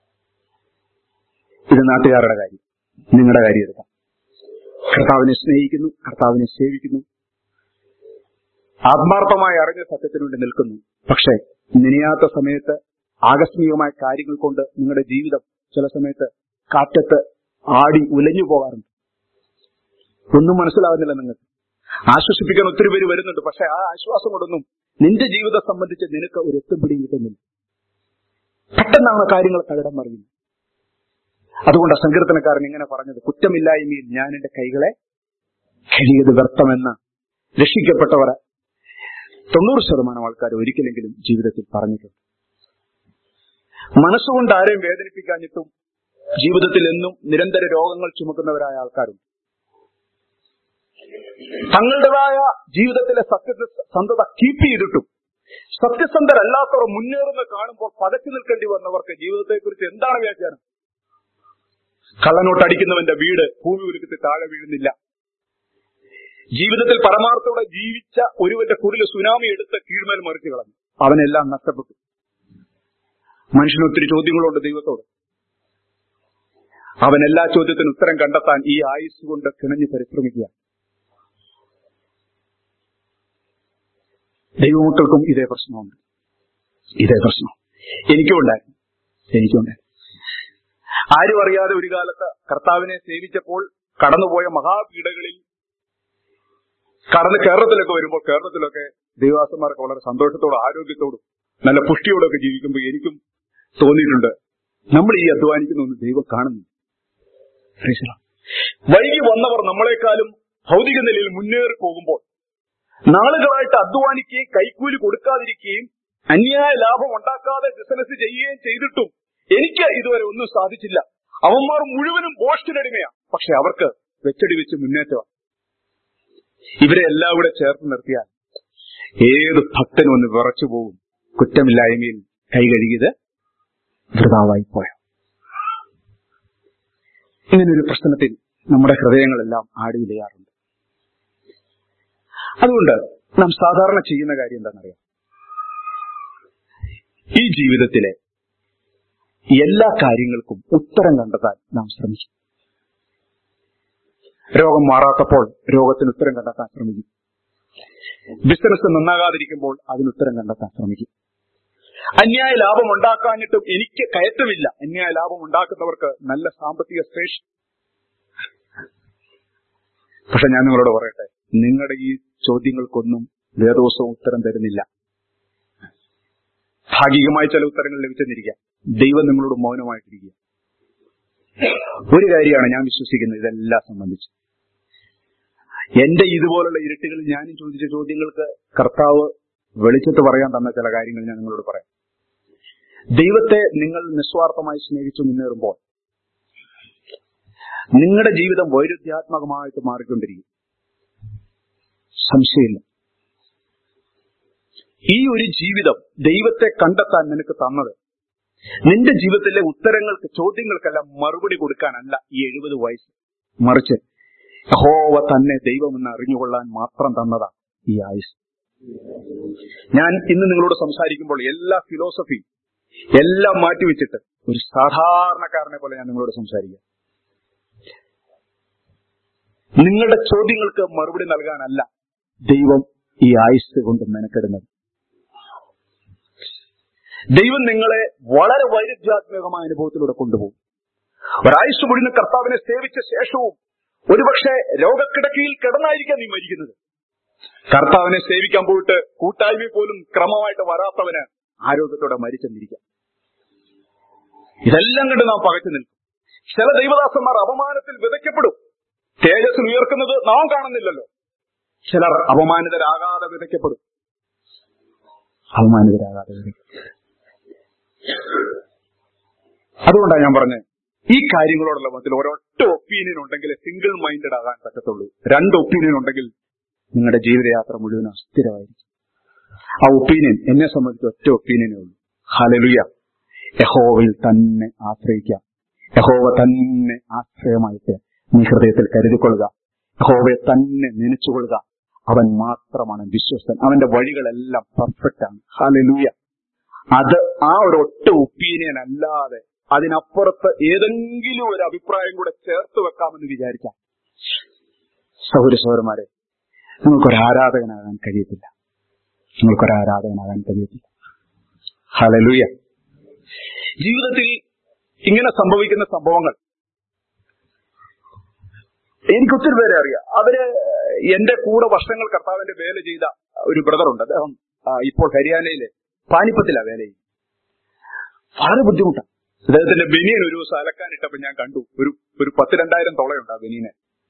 ഇത് നാട്ടുകാരുടെ കാര്യം നിങ്ങളുടെ കാര്യം എടുക്കാം കർത്താവിനെ സ്നേഹിക്കുന്നു കർത്താവിനെ സേവിക്കുന്നു ആത്മാർത്ഥമായി അറിഞ്ഞ സത്യത്തിനു വേണ്ടി നിൽക്കുന്നു പക്ഷേ നിനയാത്ത സമയത്ത് ആകസ്മികമായ കാര്യങ്ങൾ കൊണ്ട് നിങ്ങളുടെ ജീവിതം ചില സമയത്ത് കാറ്റത്ത് ആടി ഉലഞ്ഞു പോകാറുണ്ട് ഒന്നും മനസ്സിലാകുന്നില്ല നിങ്ങൾക്ക് ആശ്വസിപ്പിക്കാൻ ഒത്തിരി പേര് വരുന്നുണ്ട് പക്ഷെ ആ ആശ്വാസം കൊണ്ടൊന്നും നിന്റെ ജീവിതം സംബന്ധിച്ച് നിനക്ക് ഒരു എത്തുപിടിയും കിട്ടുന്നില്ല പെട്ടെന്നാണ് കാര്യങ്ങൾ തകിടം മറിയുന്നത് അതുകൊണ്ട് സങ്കീർത്തനക്കാരൻ ഇങ്ങനെ പറഞ്ഞത് കുറ്റമില്ലായ്മയിൽ ഞാൻ എന്റെ കൈകളെ കഴിയത് വ്യർത്ഥമെന്ന് രക്ഷിക്കപ്പെട്ടവർ തൊണ്ണൂറ് ശതമാനം ആൾക്കാർ ഒരിക്കലെങ്കിലും ജീവിതത്തിൽ പറഞ്ഞിട്ടുണ്ട് മനസ്സുകൊണ്ട് ആരെയും വേദനിപ്പിക്കാഞ്ഞിട്ടും ജീവിതത്തിൽ എന്നും നിരന്തര രോഗങ്ങൾ ചുമക്കുന്നവരായ ആൾക്കാരുണ്ട് തങ്ങളുടേതായ ജീവിതത്തിലെ സത്യസന്ധത കീപ്പ് ചെയ്തിട്ടും സത്യസന്ധരല്ലാത്തവർ മുന്നേറുന്ന കാണുമ്പോൾ പകച്ചു നിൽക്കേണ്ടി വന്നവർക്ക് ജീവിതത്തെക്കുറിച്ച് എന്താണ് വ്യാഖ്യാനം കള്ളനോട്ടടിക്കുന്നവന്റെ വീട് ഭൂമി ഉരുക്കത്തിൽ താഴെ വീഴുന്നില്ല ജീവിതത്തിൽ പരമാർത്ഥത്തോടെ ജീവിച്ച ഒരുവന്റെ കുടില് സുനാമി എടുത്ത് കീഴ്മേൽ മറിച്ചു കളഞ്ഞു അവനെല്ലാം നഷ്ടപ്പെട്ടു മനുഷ്യന് ഒത്തിരി ചോദ്യങ്ങളുണ്ട് ദൈവത്തോട് അവൻ എല്ലാ ചോദ്യത്തിനും ഉത്തരം കണ്ടെത്താൻ ഈ ആയുസ് കൊണ്ട് കിണഞ്ഞു പരിശ്രമിക്കുക ദൈവമക്കൾക്കും ഇതേ പ്രശ്നമുണ്ട് ഇതേ പ്രശ്നം എനിക്കും ഉണ്ടായിരുന്നു എനിക്കും ഉണ്ടായിരുന്നു ആരും അറിയാതെ ഒരു കാലത്ത് കർത്താവിനെ സേവിച്ചപ്പോൾ കടന്നുപോയ മഹാപീഠകളിൽ കടന്ന് കേരളത്തിലൊക്കെ വരുമ്പോൾ കേരളത്തിലൊക്കെ ദൈവാസന്മാർക്ക് വളരെ സന്തോഷത്തോടും ആരോഗ്യത്തോടും നല്ല പുഷ്ടിയോടൊക്കെ ജീവിക്കുമ്പോൾ എനിക്കും തോന്നിയിട്ടുണ്ട് നമ്മൾ ഈ അധ്വാനിക്കുന്നൊന്നും ദൈവം കാണുന്നു വൈകി വന്നവർ നമ്മളെക്കാളും ഭൗതിക നിലയിൽ മുന്നേറി പോകുമ്പോൾ നാളുകളായിട്ട് അധ്വാനിക്കുകയും കൈക്കൂലി കൊടുക്കാതിരിക്കുകയും അന്യായ ലാഭം ഉണ്ടാക്കാതെ ബിസിനസ് ചെയ്യുകയും ചെയ്തിട്ടും എനിക്ക് ഇതുവരെ ഒന്നും സാധിച്ചില്ല അവന്മാർ മുഴുവനും ബോഷ്ടിനടിമയാണ് പക്ഷെ അവർക്ക് വെച്ചടി വെച്ച് മുന്നേറ്റമാണ് ഇവരെ എല്ലാം കൂടെ ചേർത്ത് നിർത്തിയാൽ ഏത് ഭക്തനും ഒന്ന് വിറച്ചു പോകും കുറ്റമില്ലായ്മയിൽ കൈ കഴുകിയത് വൃതാവായി പോയോ ഇങ്ങനൊരു പ്രശ്നത്തിൽ നമ്മുടെ ഹൃദയങ്ങളെല്ലാം ആടിയിലയാറുണ്ട് അതുകൊണ്ട് നാം സാധാരണ ചെയ്യുന്ന കാര്യം എന്താണെന്നറിയാം ഈ ജീവിതത്തിലെ എല്ലാ കാര്യങ്ങൾക്കും ഉത്തരം കണ്ടെത്താൻ നാം ശ്രമിക്കും രോഗം മാറാത്തപ്പോൾ രോഗത്തിന് ഉത്തരം കണ്ടെത്താൻ ശ്രമിക്കും ബിസിനസ് നന്നാകാതിരിക്കുമ്പോൾ അതിന് ഉത്തരം കണ്ടെത്താൻ ശ്രമിക്കും അന്യായ ലാഭം ഉണ്ടാക്കാനിട്ടും എനിക്ക് കയറ്റമില്ല അന്യായ ലാഭം ഉണ്ടാക്കുന്നവർക്ക് നല്ല സാമ്പത്തിക ശേഷി പക്ഷെ ഞാൻ നിങ്ങളോട് പറയട്ടെ നിങ്ങളുടെ ഈ ചോദ്യങ്ങൾക്കൊന്നും വേദോസവും ഉത്തരം തരുന്നില്ല ഭാഗികമായ ചില ഉത്തരങ്ങൾ ലഭിച്ചെന്നിരിക്കാം ദൈവം നിങ്ങളോട് മൗനമായിട്ടിരിക്കുക ഒരു കാര്യമാണ് ഞാൻ വിശ്വസിക്കുന്നത് ഇതെല്ലാം സംബന്ധിച്ച് എന്റെ ഇതുപോലുള്ള ഇരുട്ടുകളിൽ ഞാനും ചോദിച്ച ചോദ്യങ്ങൾക്ക് കർത്താവ് വെളിച്ചത്ത് പറയാൻ തന്ന ചില കാര്യങ്ങൾ ഞാൻ നിങ്ങളോട് പറയാം ദൈവത്തെ നിങ്ങൾ നിസ്വാർത്ഥമായി സ്നേഹിച്ചു മുന്നേറുമ്പോൾ നിങ്ങളുടെ ജീവിതം വൈരുദ്ധ്യാത്മകമായിട്ട് മാറിക്കൊണ്ടിരിക്കും സംശയമില്ല ഈ ഒരു ജീവിതം ദൈവത്തെ കണ്ടെത്താൻ നിനക്ക് തന്നത് നിന്റെ ജീവിതത്തിലെ ഉത്തരങ്ങൾക്ക് ചോദ്യങ്ങൾക്കെല്ലാം മറുപടി കൊടുക്കാനല്ല ഈ എഴുപത് വയസ്സ് മറിച്ച് യഹോവ തന്നെ ദൈവമെന്ന് അറിഞ്ഞുകൊള്ളാൻ മാത്രം തന്നതാണ് ഈ ആയുസ് ഞാൻ ഇന്ന് നിങ്ങളോട് സംസാരിക്കുമ്പോൾ എല്ലാ ഫിലോസഫിയും എല്ലാം മാറ്റിവെച്ചിട്ട് ഒരു സാധാരണക്കാരനെ പോലെ ഞാൻ നിങ്ങളോട് സംസാരിക്കാം നിങ്ങളുടെ ചോദ്യങ്ങൾക്ക് മറുപടി നൽകാനല്ല ദൈവം ഈ ആയുസ് കൊണ്ട് മെനക്കെടുന്നത് ദൈവം നിങ്ങളെ വളരെ വൈരുദ്ധ്യാത്മകമായ അനുഭവത്തിലൂടെ കൊണ്ടുപോകും ഒരായുസ് മുഴുവൻ കർത്താവിനെ സേവിച്ച ശേഷവും ഒരുപക്ഷെ രോഗക്കിടക്കയിൽ കിടന്നായിരിക്കാം നീ മരിക്കുന്നത് കർത്താവിനെ സേവിക്കാൻ പോയിട്ട് കൂട്ടായ്മ പോലും ക്രമമായിട്ട് വരാത്തവന് ആരോഗ്യത്തോടെ മരിച്ചെന്നിരിക്കാം ഇതെല്ലാം കണ്ട് നാം പകച്ചു നിൽക്കും ചില ദൈവദാസന്മാർ അപമാനത്തിൽ വിതയ്ക്കപ്പെടും തേജസ് ഉയർക്കുന്നത് നാം കാണുന്നില്ലല്ലോ ചിലർ അപമാനിതരാകാതെ വിതയ്ക്കപ്പെടും അപമാനിതരാകാതെ വിതയ്ക്കപ്പെടും അതുകൊണ്ടാണ് ഞാൻ പറഞ്ഞത് ഈ കാര്യങ്ങളോടുള്ള മതിൽ ഒരൊറ്റ ഒപ്പീനിയൻ ഉണ്ടെങ്കിൽ സിംഗിൾ മൈൻഡഡ് ആകാൻ പറ്റത്തുള്ളൂ രണ്ട് ഒപ്പീനിയൻ ഉണ്ടെങ്കിൽ നിങ്ങളുടെ ജീവിതയാത്ര മുഴുവൻ അസ്ഥിരമായിരിക്കും ആ ഒപ്പീനിയൻ എന്നെ സംബന്ധിച്ച് ഒറ്റ ഒപ്പീനിയനേ ഉള്ളൂ ഹലലുയ യഹോവയിൽ തന്നെ ആശ്രയിക്കാം യഹോവ തന്നെ ആശ്രയമായിട്ട് നീ ഹൃദയത്തിൽ കരുതിക്കൊള്ളുക യഹോവയെ തന്നെ നനച്ചുകൊള്ളുക അവൻ മാത്രമാണ് വിശ്വസ്തൻ അവന്റെ വഴികളെല്ലാം പെർഫെക്റ്റ് ആണ് ഹലലുയ അത് ആ ഒരു ഒറ്റ ഒപ്പീനിയൻ അല്ലാതെ അതിനപ്പുറത്ത് ഏതെങ്കിലും ഒരു അഭിപ്രായം കൂടെ ചേർത്ത് വെക്കാമെന്ന് വിചാരിക്കാം സൗര സൗരന്മാരെ നിങ്ങൾക്കൊരു ആരാധകനാകാൻ കഴിയത്തില്ല നിങ്ങൾക്കൊരു ആരാധകനാകാൻ കഴിയത്തില്ല ഹലലുയ ജീവിതത്തിൽ ഇങ്ങനെ സംഭവിക്കുന്ന സംഭവങ്ങൾ എനിക്ക് ഒത്തിരി പേരെ അറിയാം അവര് എന്റെ കൂടെ വർഷങ്ങൾ കർത്താവിന്റെ വേല ചെയ്ത ഒരു ബ്രദറുണ്ട് അദ്ദേഹം ആ, ഇപ്പോൾ ഹരിയാനയിലെ പാനിപ്പത്തിലാ വേല ചെയ്യും വളരെ ബുദ്ധിമുട്ടാണ് അദ്ദേഹത്തിന്റെ ബനിയൻ ഒരു ദിവസം അലക്കാനിട്ടപ്പോ ഞാൻ കണ്ടു ഒരു ഒരു പത്ത് രണ്ടായിരം തുളയുണ്ട് ആ ബനിയന്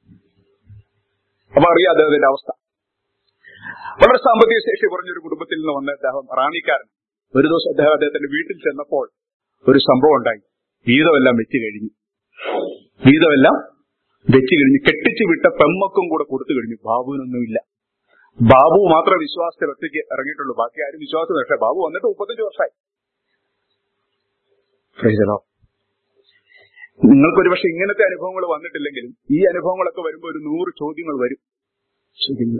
അപ്പൊ അറിയാം അദ്ദേഹത്തിന്റെ അവസ്ഥ വളരെ സാമ്പത്തിക ശേഷി കുറഞ്ഞൊരു കുടുംബത്തിൽ നിന്ന് വന്ന അദ്ദേഹം റാണിക്കാരൻ ഒരു ദിവസം അദ്ദേഹം അദ്ദേഹത്തിന്റെ വീട്ടിൽ ചെന്നപ്പോൾ ഒരു സംഭവം ഉണ്ടായി വീതമെല്ലാം വെച്ച് കഴിഞ്ഞു വീതമെല്ലാം വെച്ച് കഴിഞ്ഞു കെട്ടിച്ചു വിട്ട പെമ്മക്കും കൂടെ കൊടുത്തു കഴിഞ്ഞു ബാബുവിനൊന്നുമില്ല ബാബു മാത്രമേ വിശ്വാസത്തിൽ ഒറ്റയ്ക്ക് ഇറങ്ങിയിട്ടുള്ളൂ ബാക്കി ആരും വിശ്വാസം പക്ഷേ ബാബു വന്നിട്ട് മുപ്പത്തഞ്ച് വർഷമായി Praise the Lord. നിങ്ങൾക്കൊരു പക്ഷെ ഇങ്ങനത്തെ അനുഭവങ്ങൾ വന്നിട്ടില്ലെങ്കിലും ഈ അനുഭവങ്ങളൊക്കെ വരുമ്പോൾ ഒരു നൂറ് ചോദ്യങ്ങൾ വരും ചോദ്യങ്ങൾ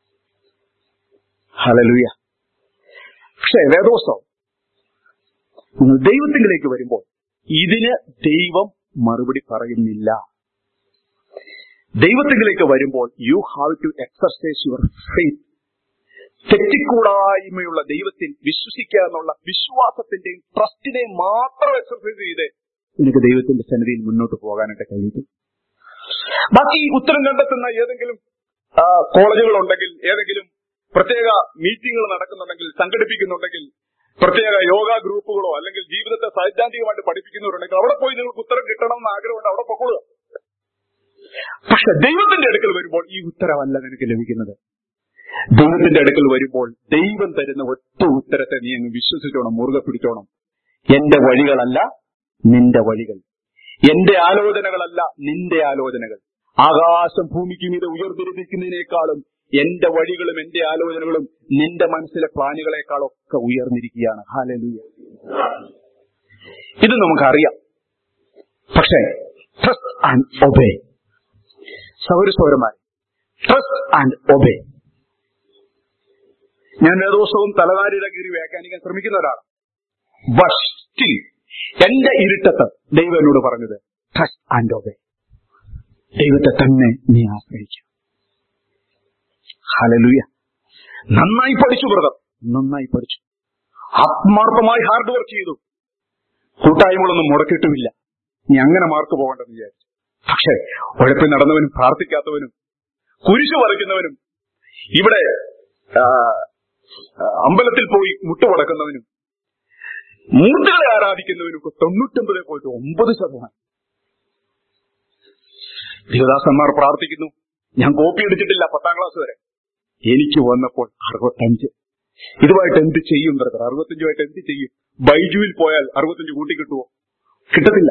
ഹലലുയ പക്ഷെ വേദോസ്തവം നിങ്ങൾ ദൈവത്തിലേക്ക് വരുമ്പോൾ ഇതിന് ദൈവം മറുപടി പറയുന്നില്ല ദൈവത്തിലേക്ക് വരുമ്പോൾ you have to exercise your faith തെറ്റിക്കൂടായ്മയുള്ള ദൈവത്തിൽ വിശ്വസിക്കുക എന്നുള്ള വിശ്വാസത്തിന്റെയും ട്രസ്റ്റിനെയും മാത്രം എക്സർസൈസ് ചെയ്ത് എനിക്ക് ദൈവത്തിന്റെ സന്നിധിയിൽ മുന്നോട്ട് പോകാനായിട്ട് കഴിയുന്നു ബാക്കി ഈ ഉത്തരം കണ്ടെത്തുന്ന ഏതെങ്കിലും കോളേജുകൾ ഉണ്ടെങ്കിൽ ഏതെങ്കിലും പ്രത്യേക മീറ്റിംഗുകൾ നടക്കുന്നുണ്ടെങ്കിൽ സംഘടിപ്പിക്കുന്നുണ്ടെങ്കിൽ പ്രത്യേക യോഗ ഗ്രൂപ്പുകളോ അല്ലെങ്കിൽ ജീവിതത്തെ സൈദ്ധാന്തികമായിട്ട് പഠിപ്പിക്കുന്നവരുണ്ടെങ്കിൽ അവിടെ പോയി നിങ്ങൾക്ക് ഉത്തരം കിട്ടണം എന്ന് ആഗ്രഹമുണ്ട് അവിടെ പൊക്കോളുക പക്ഷെ ദൈവത്തിന്റെ അടുക്കൽ വരുമ്പോൾ ഈ ഉത്തരവല്ല നിനക്ക് ലഭിക്കുന്നത് ദൈവത്തിന്റെ അടുക്കൽ വരുമ്പോൾ ദൈവം തരുന്ന ഒറ്റ ഉത്തരത്തെ നീ അങ്ങ് വിശ്വസിച്ചോണം മുറുകെ പിടിച്ചോണം എന്റെ വഴികളല്ല നിന്റെ വഴികൾ എന്റെ ആലോചനകളല്ല നിന്റെ ആലോചനകൾ ആകാശം ഭൂമിക്ക് മീതെ ഉയർന്നിരിക്കുന്നതിനേക്കാളും എന്റെ വഴികളും എന്റെ ആലോചനകളും നിന്റെ മനസ്സിലെ പ്ലാനുകളെക്കാളൊക്കെ ഉയർന്നിരിക്കുകയാണ് ഹാലലൂയ ഇത് നമുക്കറിയാം പക്ഷേ ട്രസ്റ്റ് ആൻഡ് ഒബേ സൗരസൗരന്മാരെ ട്രസ്റ്റ് ആൻഡ് ഒബേ ഞാൻ വേദോത്സവം തലവാരിയുടെ കീറി വ്യാഖ്യാനിക്കാൻ ശ്രമിക്കുന്ന ഒരാളാണ് ബട്ട് സ്റ്റിൽ എന്റെ ഇരുട്ടത്ത് ദൈവം എന്നോട് പറഞ്ഞത് ട്രസ്റ്റ് ആൻഡ് ഒബേ ദൈവത്തെ തന്നെ നീ ആശ്രയിക്കുക ഹലലുയ നന്നായി പഠിച്ചു ബ്രദർ നന്നായി പഠിച്ചു ആത്മാർത്ഥമായി ഹാർഡ് വർക്ക് ചെയ്തു കൂട്ടായ്മകളൊന്നും മുടക്കിയിട്ടുമില്ല നീ അങ്ങനെ മാർക്ക് പോകണ്ടെന്ന് വിചാരിച്ചു പക്ഷേ ഉഴപ്പിൽ നടന്നവനും പ്രാർത്ഥിക്കാത്തവനും കുരിശു വരയ്ക്കുന്നവനും ഇവിടെ ആ, ആ, അമ്പലത്തിൽ പോയി മുട്ടുപടക്കുന്നവനും മൂർത്തികളെ ആരാധിക്കുന്നവനും ഒക്കെ തൊണ്ണൂറ്റൊമ്പത് പോയിട്ട് ഒമ്പത് ശതമാനം ദേവദാസന്മാർ പ്രാർത്ഥിക്കുന്നു ഞാൻ കോപ്പി എടുത്തിട്ടില്ല പത്താം ക്ലാസ് വരെ എനിക്ക് വന്നപ്പോൾ അറുപത്തഞ്ച് ഇതുമായിട്ട് എന്ത് ചെയ്യും ബ്രദർ അറുപത്തഞ്ചുമായിട്ട് എന്ത് ചെയ്യും ബൈജുവിൽ പോയാൽ അറുപത്തഞ്ച് കൂട്ടി കിട്ടുമോ കിട്ടത്തില്ല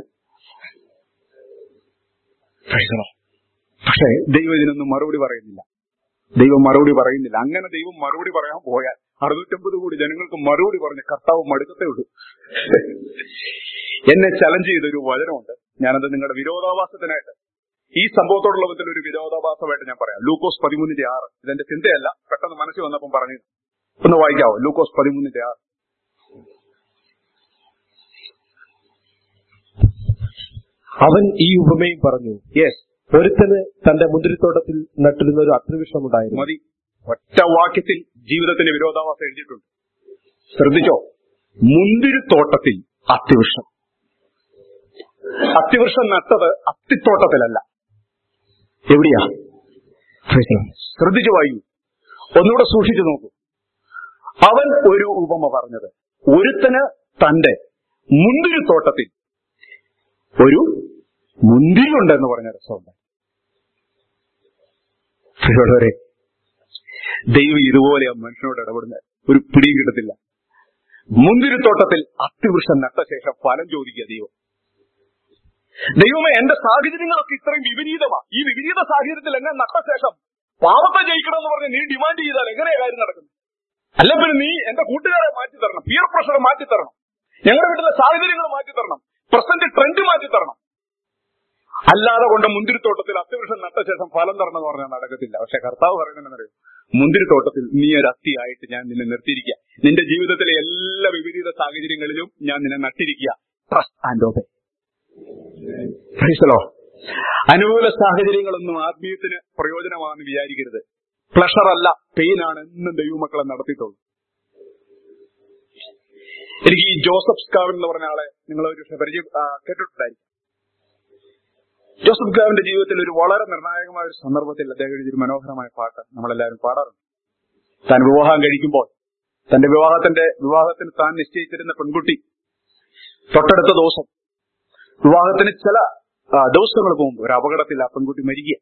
Praise the Lord. പക്ഷേ ദൈവം ഇതിനൊന്നും മറുപടി പറയുന്നില്ല ദൈവം മറുപടി പറയുന്നില്ല അങ്ങനെ ദൈവം മറുപടി പറയാൻ പോയാൽ അറുന്നൂറ്റമ്പത് കോടി ജനങ്ങൾക്ക് മറുപടി പറഞ്ഞ കർത്താവ് മടുക്കത്തേ ഉള്ളൂ എന്നെ ചലഞ്ച് ചെയ്തൊരു വചനമുണ്ട് ഞാനത് നിങ്ങളുടെ വിരോധാഭാസത്തിനായിട്ട് ഈ സംഭവത്തോടുള്ള ബന്ധത്തിൽ ഒരു വിരോധാഭാസമായിട്ട് ഞാൻ പറയാം ലൂക്കോസ് പതിമൂന്നിന്റെ ആറ് ഇതെന്റെ ചിന്തയല്ല പെട്ടെന്ന് മനസ്സിൽ വന്നപ്പം പറഞ്ഞു ഒന്ന് വായിക്കാവോ ലൂക്കോസ് പതിമൂന്നിന്റെ ആറ് അവൻ ഈ ഉപമയും പറഞ്ഞു യെസ് ഒരുത്തന് തന്റെ മുന്തിരിത്തോട്ടത്തിൽ നട്ടിരുന്ന ഒരു അത്രവിഷമുണ്ടായിരുന്നു മതി ഒറ്റ വാക്യത്തിൽ ജീവിതത്തിന്റെ വിരോധാഭാസം എഴുതിയിട്ടുണ്ട് ശ്രദ്ധിച്ചോ മുന്തിരിത്തോട്ടത്തിൽ അത്തിവൃക്ഷം അത്തിവൃക്ഷം നട്ടത് അത്തിത്തോട്ടത്തിലല്ല എവിടെയാ ശ്രദ്ധിച്ചു വായു ഒന്നുകൂടെ സൂക്ഷിച്ചു നോക്കൂ അവൻ ഒരു ഉപമ പറഞ്ഞത് ഒരുത്തന് തന്റെ മുന്തിരിത്തോട്ടത്തിൽ ഒരു മുന്തിരി ഉണ്ടെന്ന് പറഞ്ഞ രസമുണ്ട് പ്രിയമുള്ളവരെ ദൈവം ഇതുപോലെ ആ മനുഷ്യനോട് ഇടപെടുന്നത് ഒരു പിടിയും കിട്ടത്തില്ല മുന്തിരിത്തോട്ടത്തിൽ അത്തിവൃക്ഷം നട്ട ശേഷം ഫലം ചോദിക്കുക ദൈവം ദൈവമേ എന്റെ സാഹചര്യങ്ങളൊക്കെ ഇത്രയും വിപരീതമാ ഈ വിപരീത സാഹചര്യത്തിൽ എന്നെ നട്ട ശേഷം പാവത്തെ ജയിക്കണമെന്ന് പറഞ്ഞ് നീ ഡിമാൻഡ് ചെയ്താൽ എങ്ങനെയാ കാര്യം നടക്കുന്നത് അല്ല പിന്നെ നീ എന്റെ കൂട്ടുകാരെ മാറ്റി തരണം പിയർ പ്രഷർ മാറ്റി തരണം ഞങ്ങളുടെ വീട്ടിലെ സാഹചര്യങ്ങൾ മാറ്റി തരണം പ്രസന്റ് ട്രെൻഡ് മാറ്റി തരണം അല്ലാതെ കൊണ്ട് മുന്തിരിത്തോട്ടത്തിൽ അത്യവൃക്ഷം നട്ട ശേഷം ഫലം തരണം എന്ന് പറഞ്ഞാൽ നടക്കത്തില്ല പക്ഷെ കർത്താവ് പറയുന്നതെന്നറിയോ മുന്തിരിത്തോട്ടത്തിൽ നീ ഒരു അത്തിയായിട്ട് ഞാൻ നിന്നെ നിർത്തിയിരിക്കുക നിന്റെ ജീവിതത്തിലെ എല്ലാ വിപരീത സാഹചര്യങ്ങളിലും ഞാൻ നിന്നെ നട്ടിരിക്കുക ട്രസ്റ്റ് ആൻഡ് ഓബേ ക്രൈസ്തലോ അനുകൂല സാഹചര്യങ്ങളൊന്നും ആത്മീയത്തിന് പ്രയോജനമാണെന്ന് വിചാരിക്കരുത് പ്ലഷർ അല്ല പെയിൻ ആണ് എന്നും ദൈവമക്കളെ നടത്തിയിട്ടുള്ളൂ എനിക്ക് ഈ ജോസഫ് സ്കാവൻ എന്ന് പറഞ്ഞ ആളെ നിങ്ങൾ ഒരു പരിചയം ആ, കേട്ടിട്ടുണ്ടായിരിക്കും ജോസഫ് ഗാവിന്റെ ജീവിതത്തിൽ ഒരു വളരെ നിർണായകമായ ഒരു സന്ദർഭത്തിൽ അദ്ദേഹം എഴുതിയൊരു മനോഹരമായ പാട്ട് നമ്മളെല്ലാവരും പാടാറുണ്ട് താൻ വിവാഹം കഴിക്കുമ്പോൾ തന്റെ വിവാഹത്തിന്റെ വിവാഹത്തിന് താൻ നിശ്ചയിച്ചിരുന്ന പെൺകുട്ടി തൊട്ടടുത്ത ദിവസം വിവാഹത്തിന് ചില ആ, ദിവസങ്ങൾക്ക് മുമ്പ് ഒരു അപകടത്തിൽ ആ പെൺകുട്ടി മരിക്കുക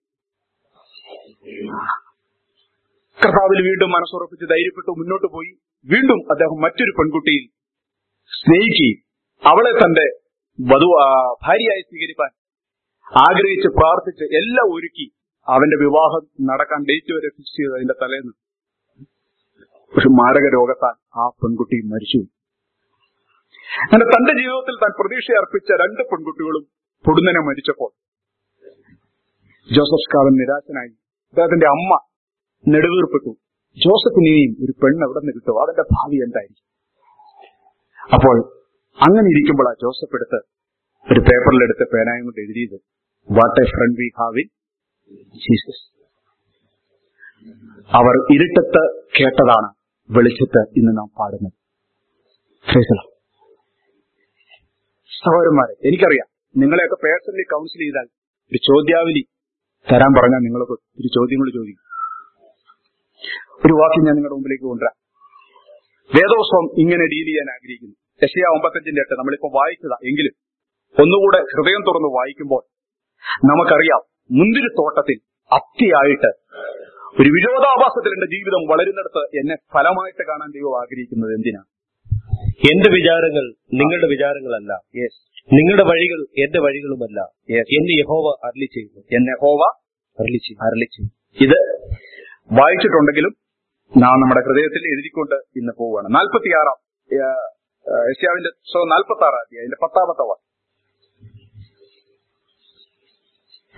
കർത്താവിൽ വീണ്ടും മനസ്സുറപ്പിച്ച് ധൈര്യപ്പെട്ടു മുന്നോട്ട് പോയി വീണ്ടും അദ്ദേഹം മറ്റൊരു പെൺകുട്ടിയിൽ സ്നേഹിക്കുകയും അവളെ തന്റെ വധു ആ, ഭാര്യയായി സ്വീകരിക്കാൻ ആഗ്രഹിച്ച് പ്രാർത്ഥിച്ച് എല്ലാം ഒരുക്കി അവന്റെ വിവാഹം നടക്കാൻ ഡേറ്റ് വരെ ഫിക്സ് ചെയ്ത് അതിന്റെ തലേന്ന് പക്ഷെ മാരക രോഗത്താൽ ആ പെൺകുട്ടി മരിച്ചു അങ്ങനെ തന്റെ ജീവിതത്തിൽ താൻ പ്രതീക്ഷ അർപ്പിച്ച രണ്ട് പെൺകുട്ടികളും പൊടുന്നനെ മരിച്ചപ്പോൾ ജോസഫ് സ്കാവൻ നിരാശനായി അദ്ദേഹത്തിന്റെ അമ്മ നെടുവീർപ്പെട്ടു ജോസഫിനെയും ഒരു പെണ്ണ് എവിടെ നിന്ന് കിട്ടും അതിന്റെ ഭാവി എന്തായിരിക്കും അപ്പോൾ അങ്ങനെ ഇരിക്കുമ്പോൾ ആ ജോസഫ് എടുത്ത് ഒരു പേപ്പറിലെടുത്ത് പേനായും കൊണ്ട് എഴുതിയത് what a friend we have in Jesus അവർ ഇരുട്ടത്ത് കേട്ടതാണ് വെളിച്ചത്ത് ഇന്ന് നാം പാടുന്നത് Praise the Lord. സഹോദരന്മാരെ എനിക്കറിയാം നിങ്ങളെയൊക്കെ പേഴ്സണലി കൗൺസിൽ ചെയ്താൽ ഒരു ചോദ്യാവലി തരാൻ പറഞ്ഞാൽ നിങ്ങളൊക്കെ ഒരു ചോദ്യങ്ങൾ ചോദിക്കും ഒരു വാക്യം ഞാൻ നിങ്ങളുടെ മുമ്പിലേക്ക് കൊണ്ടുവരാം വേദോത്സവം ഇങ്ങനെ ഡീൽ ചെയ്യാൻ ആഗ്രഹിക്കുന്നു യശയ ഒമ്പത്തഞ്ചിന്റെ എട്ട് നമ്മളിപ്പോ വായിച്ചതാ എങ്കിലും ഒന്നുകൂടെ ഹൃദയം തുറന്ന് വായിക്കുമ്പോൾ നമുക്കറിയാം മുന്തിരിത്തോട്ടത്തിൽ അത്തിയായിട്ട് ഒരു വിരോധാഭാസത്തിൽ എന്റെ ജീവിതം വളരുന്നിടത്ത് എന്നെ ഫലമായിട്ട് കാണാൻ ദൈവം ആഗ്രഹിക്കുന്നത് എന്തിനാണ് എന്റെ വിചാരങ്ങൾ നിങ്ങളുടെ വിചാരങ്ങളല്ല യെസ് നിങ്ങളുടെ വഴികൾ എന്റെ വഴികളുമല്ല എന്ന് യഹോവ അരളി ചെയ്യുന്നു എന്നെ ഹോവ അരളി ചെയ്യുന്നു അരളിച്ചു ഇത് വായിച്ചിട്ടുണ്ടെങ്കിലും നാം നമ്മുടെ ഹൃദയത്തിൽ എഴുതിക്കൊണ്ട് ഇന്ന് പോവുകയാണ് നാൽപ്പത്തിയാറാം ഏഷ്യാവിന്റെ നാൽപ്പത്തി ആറാം തീയതി അതിന്റെ പത്താമത്തെ വാക്യം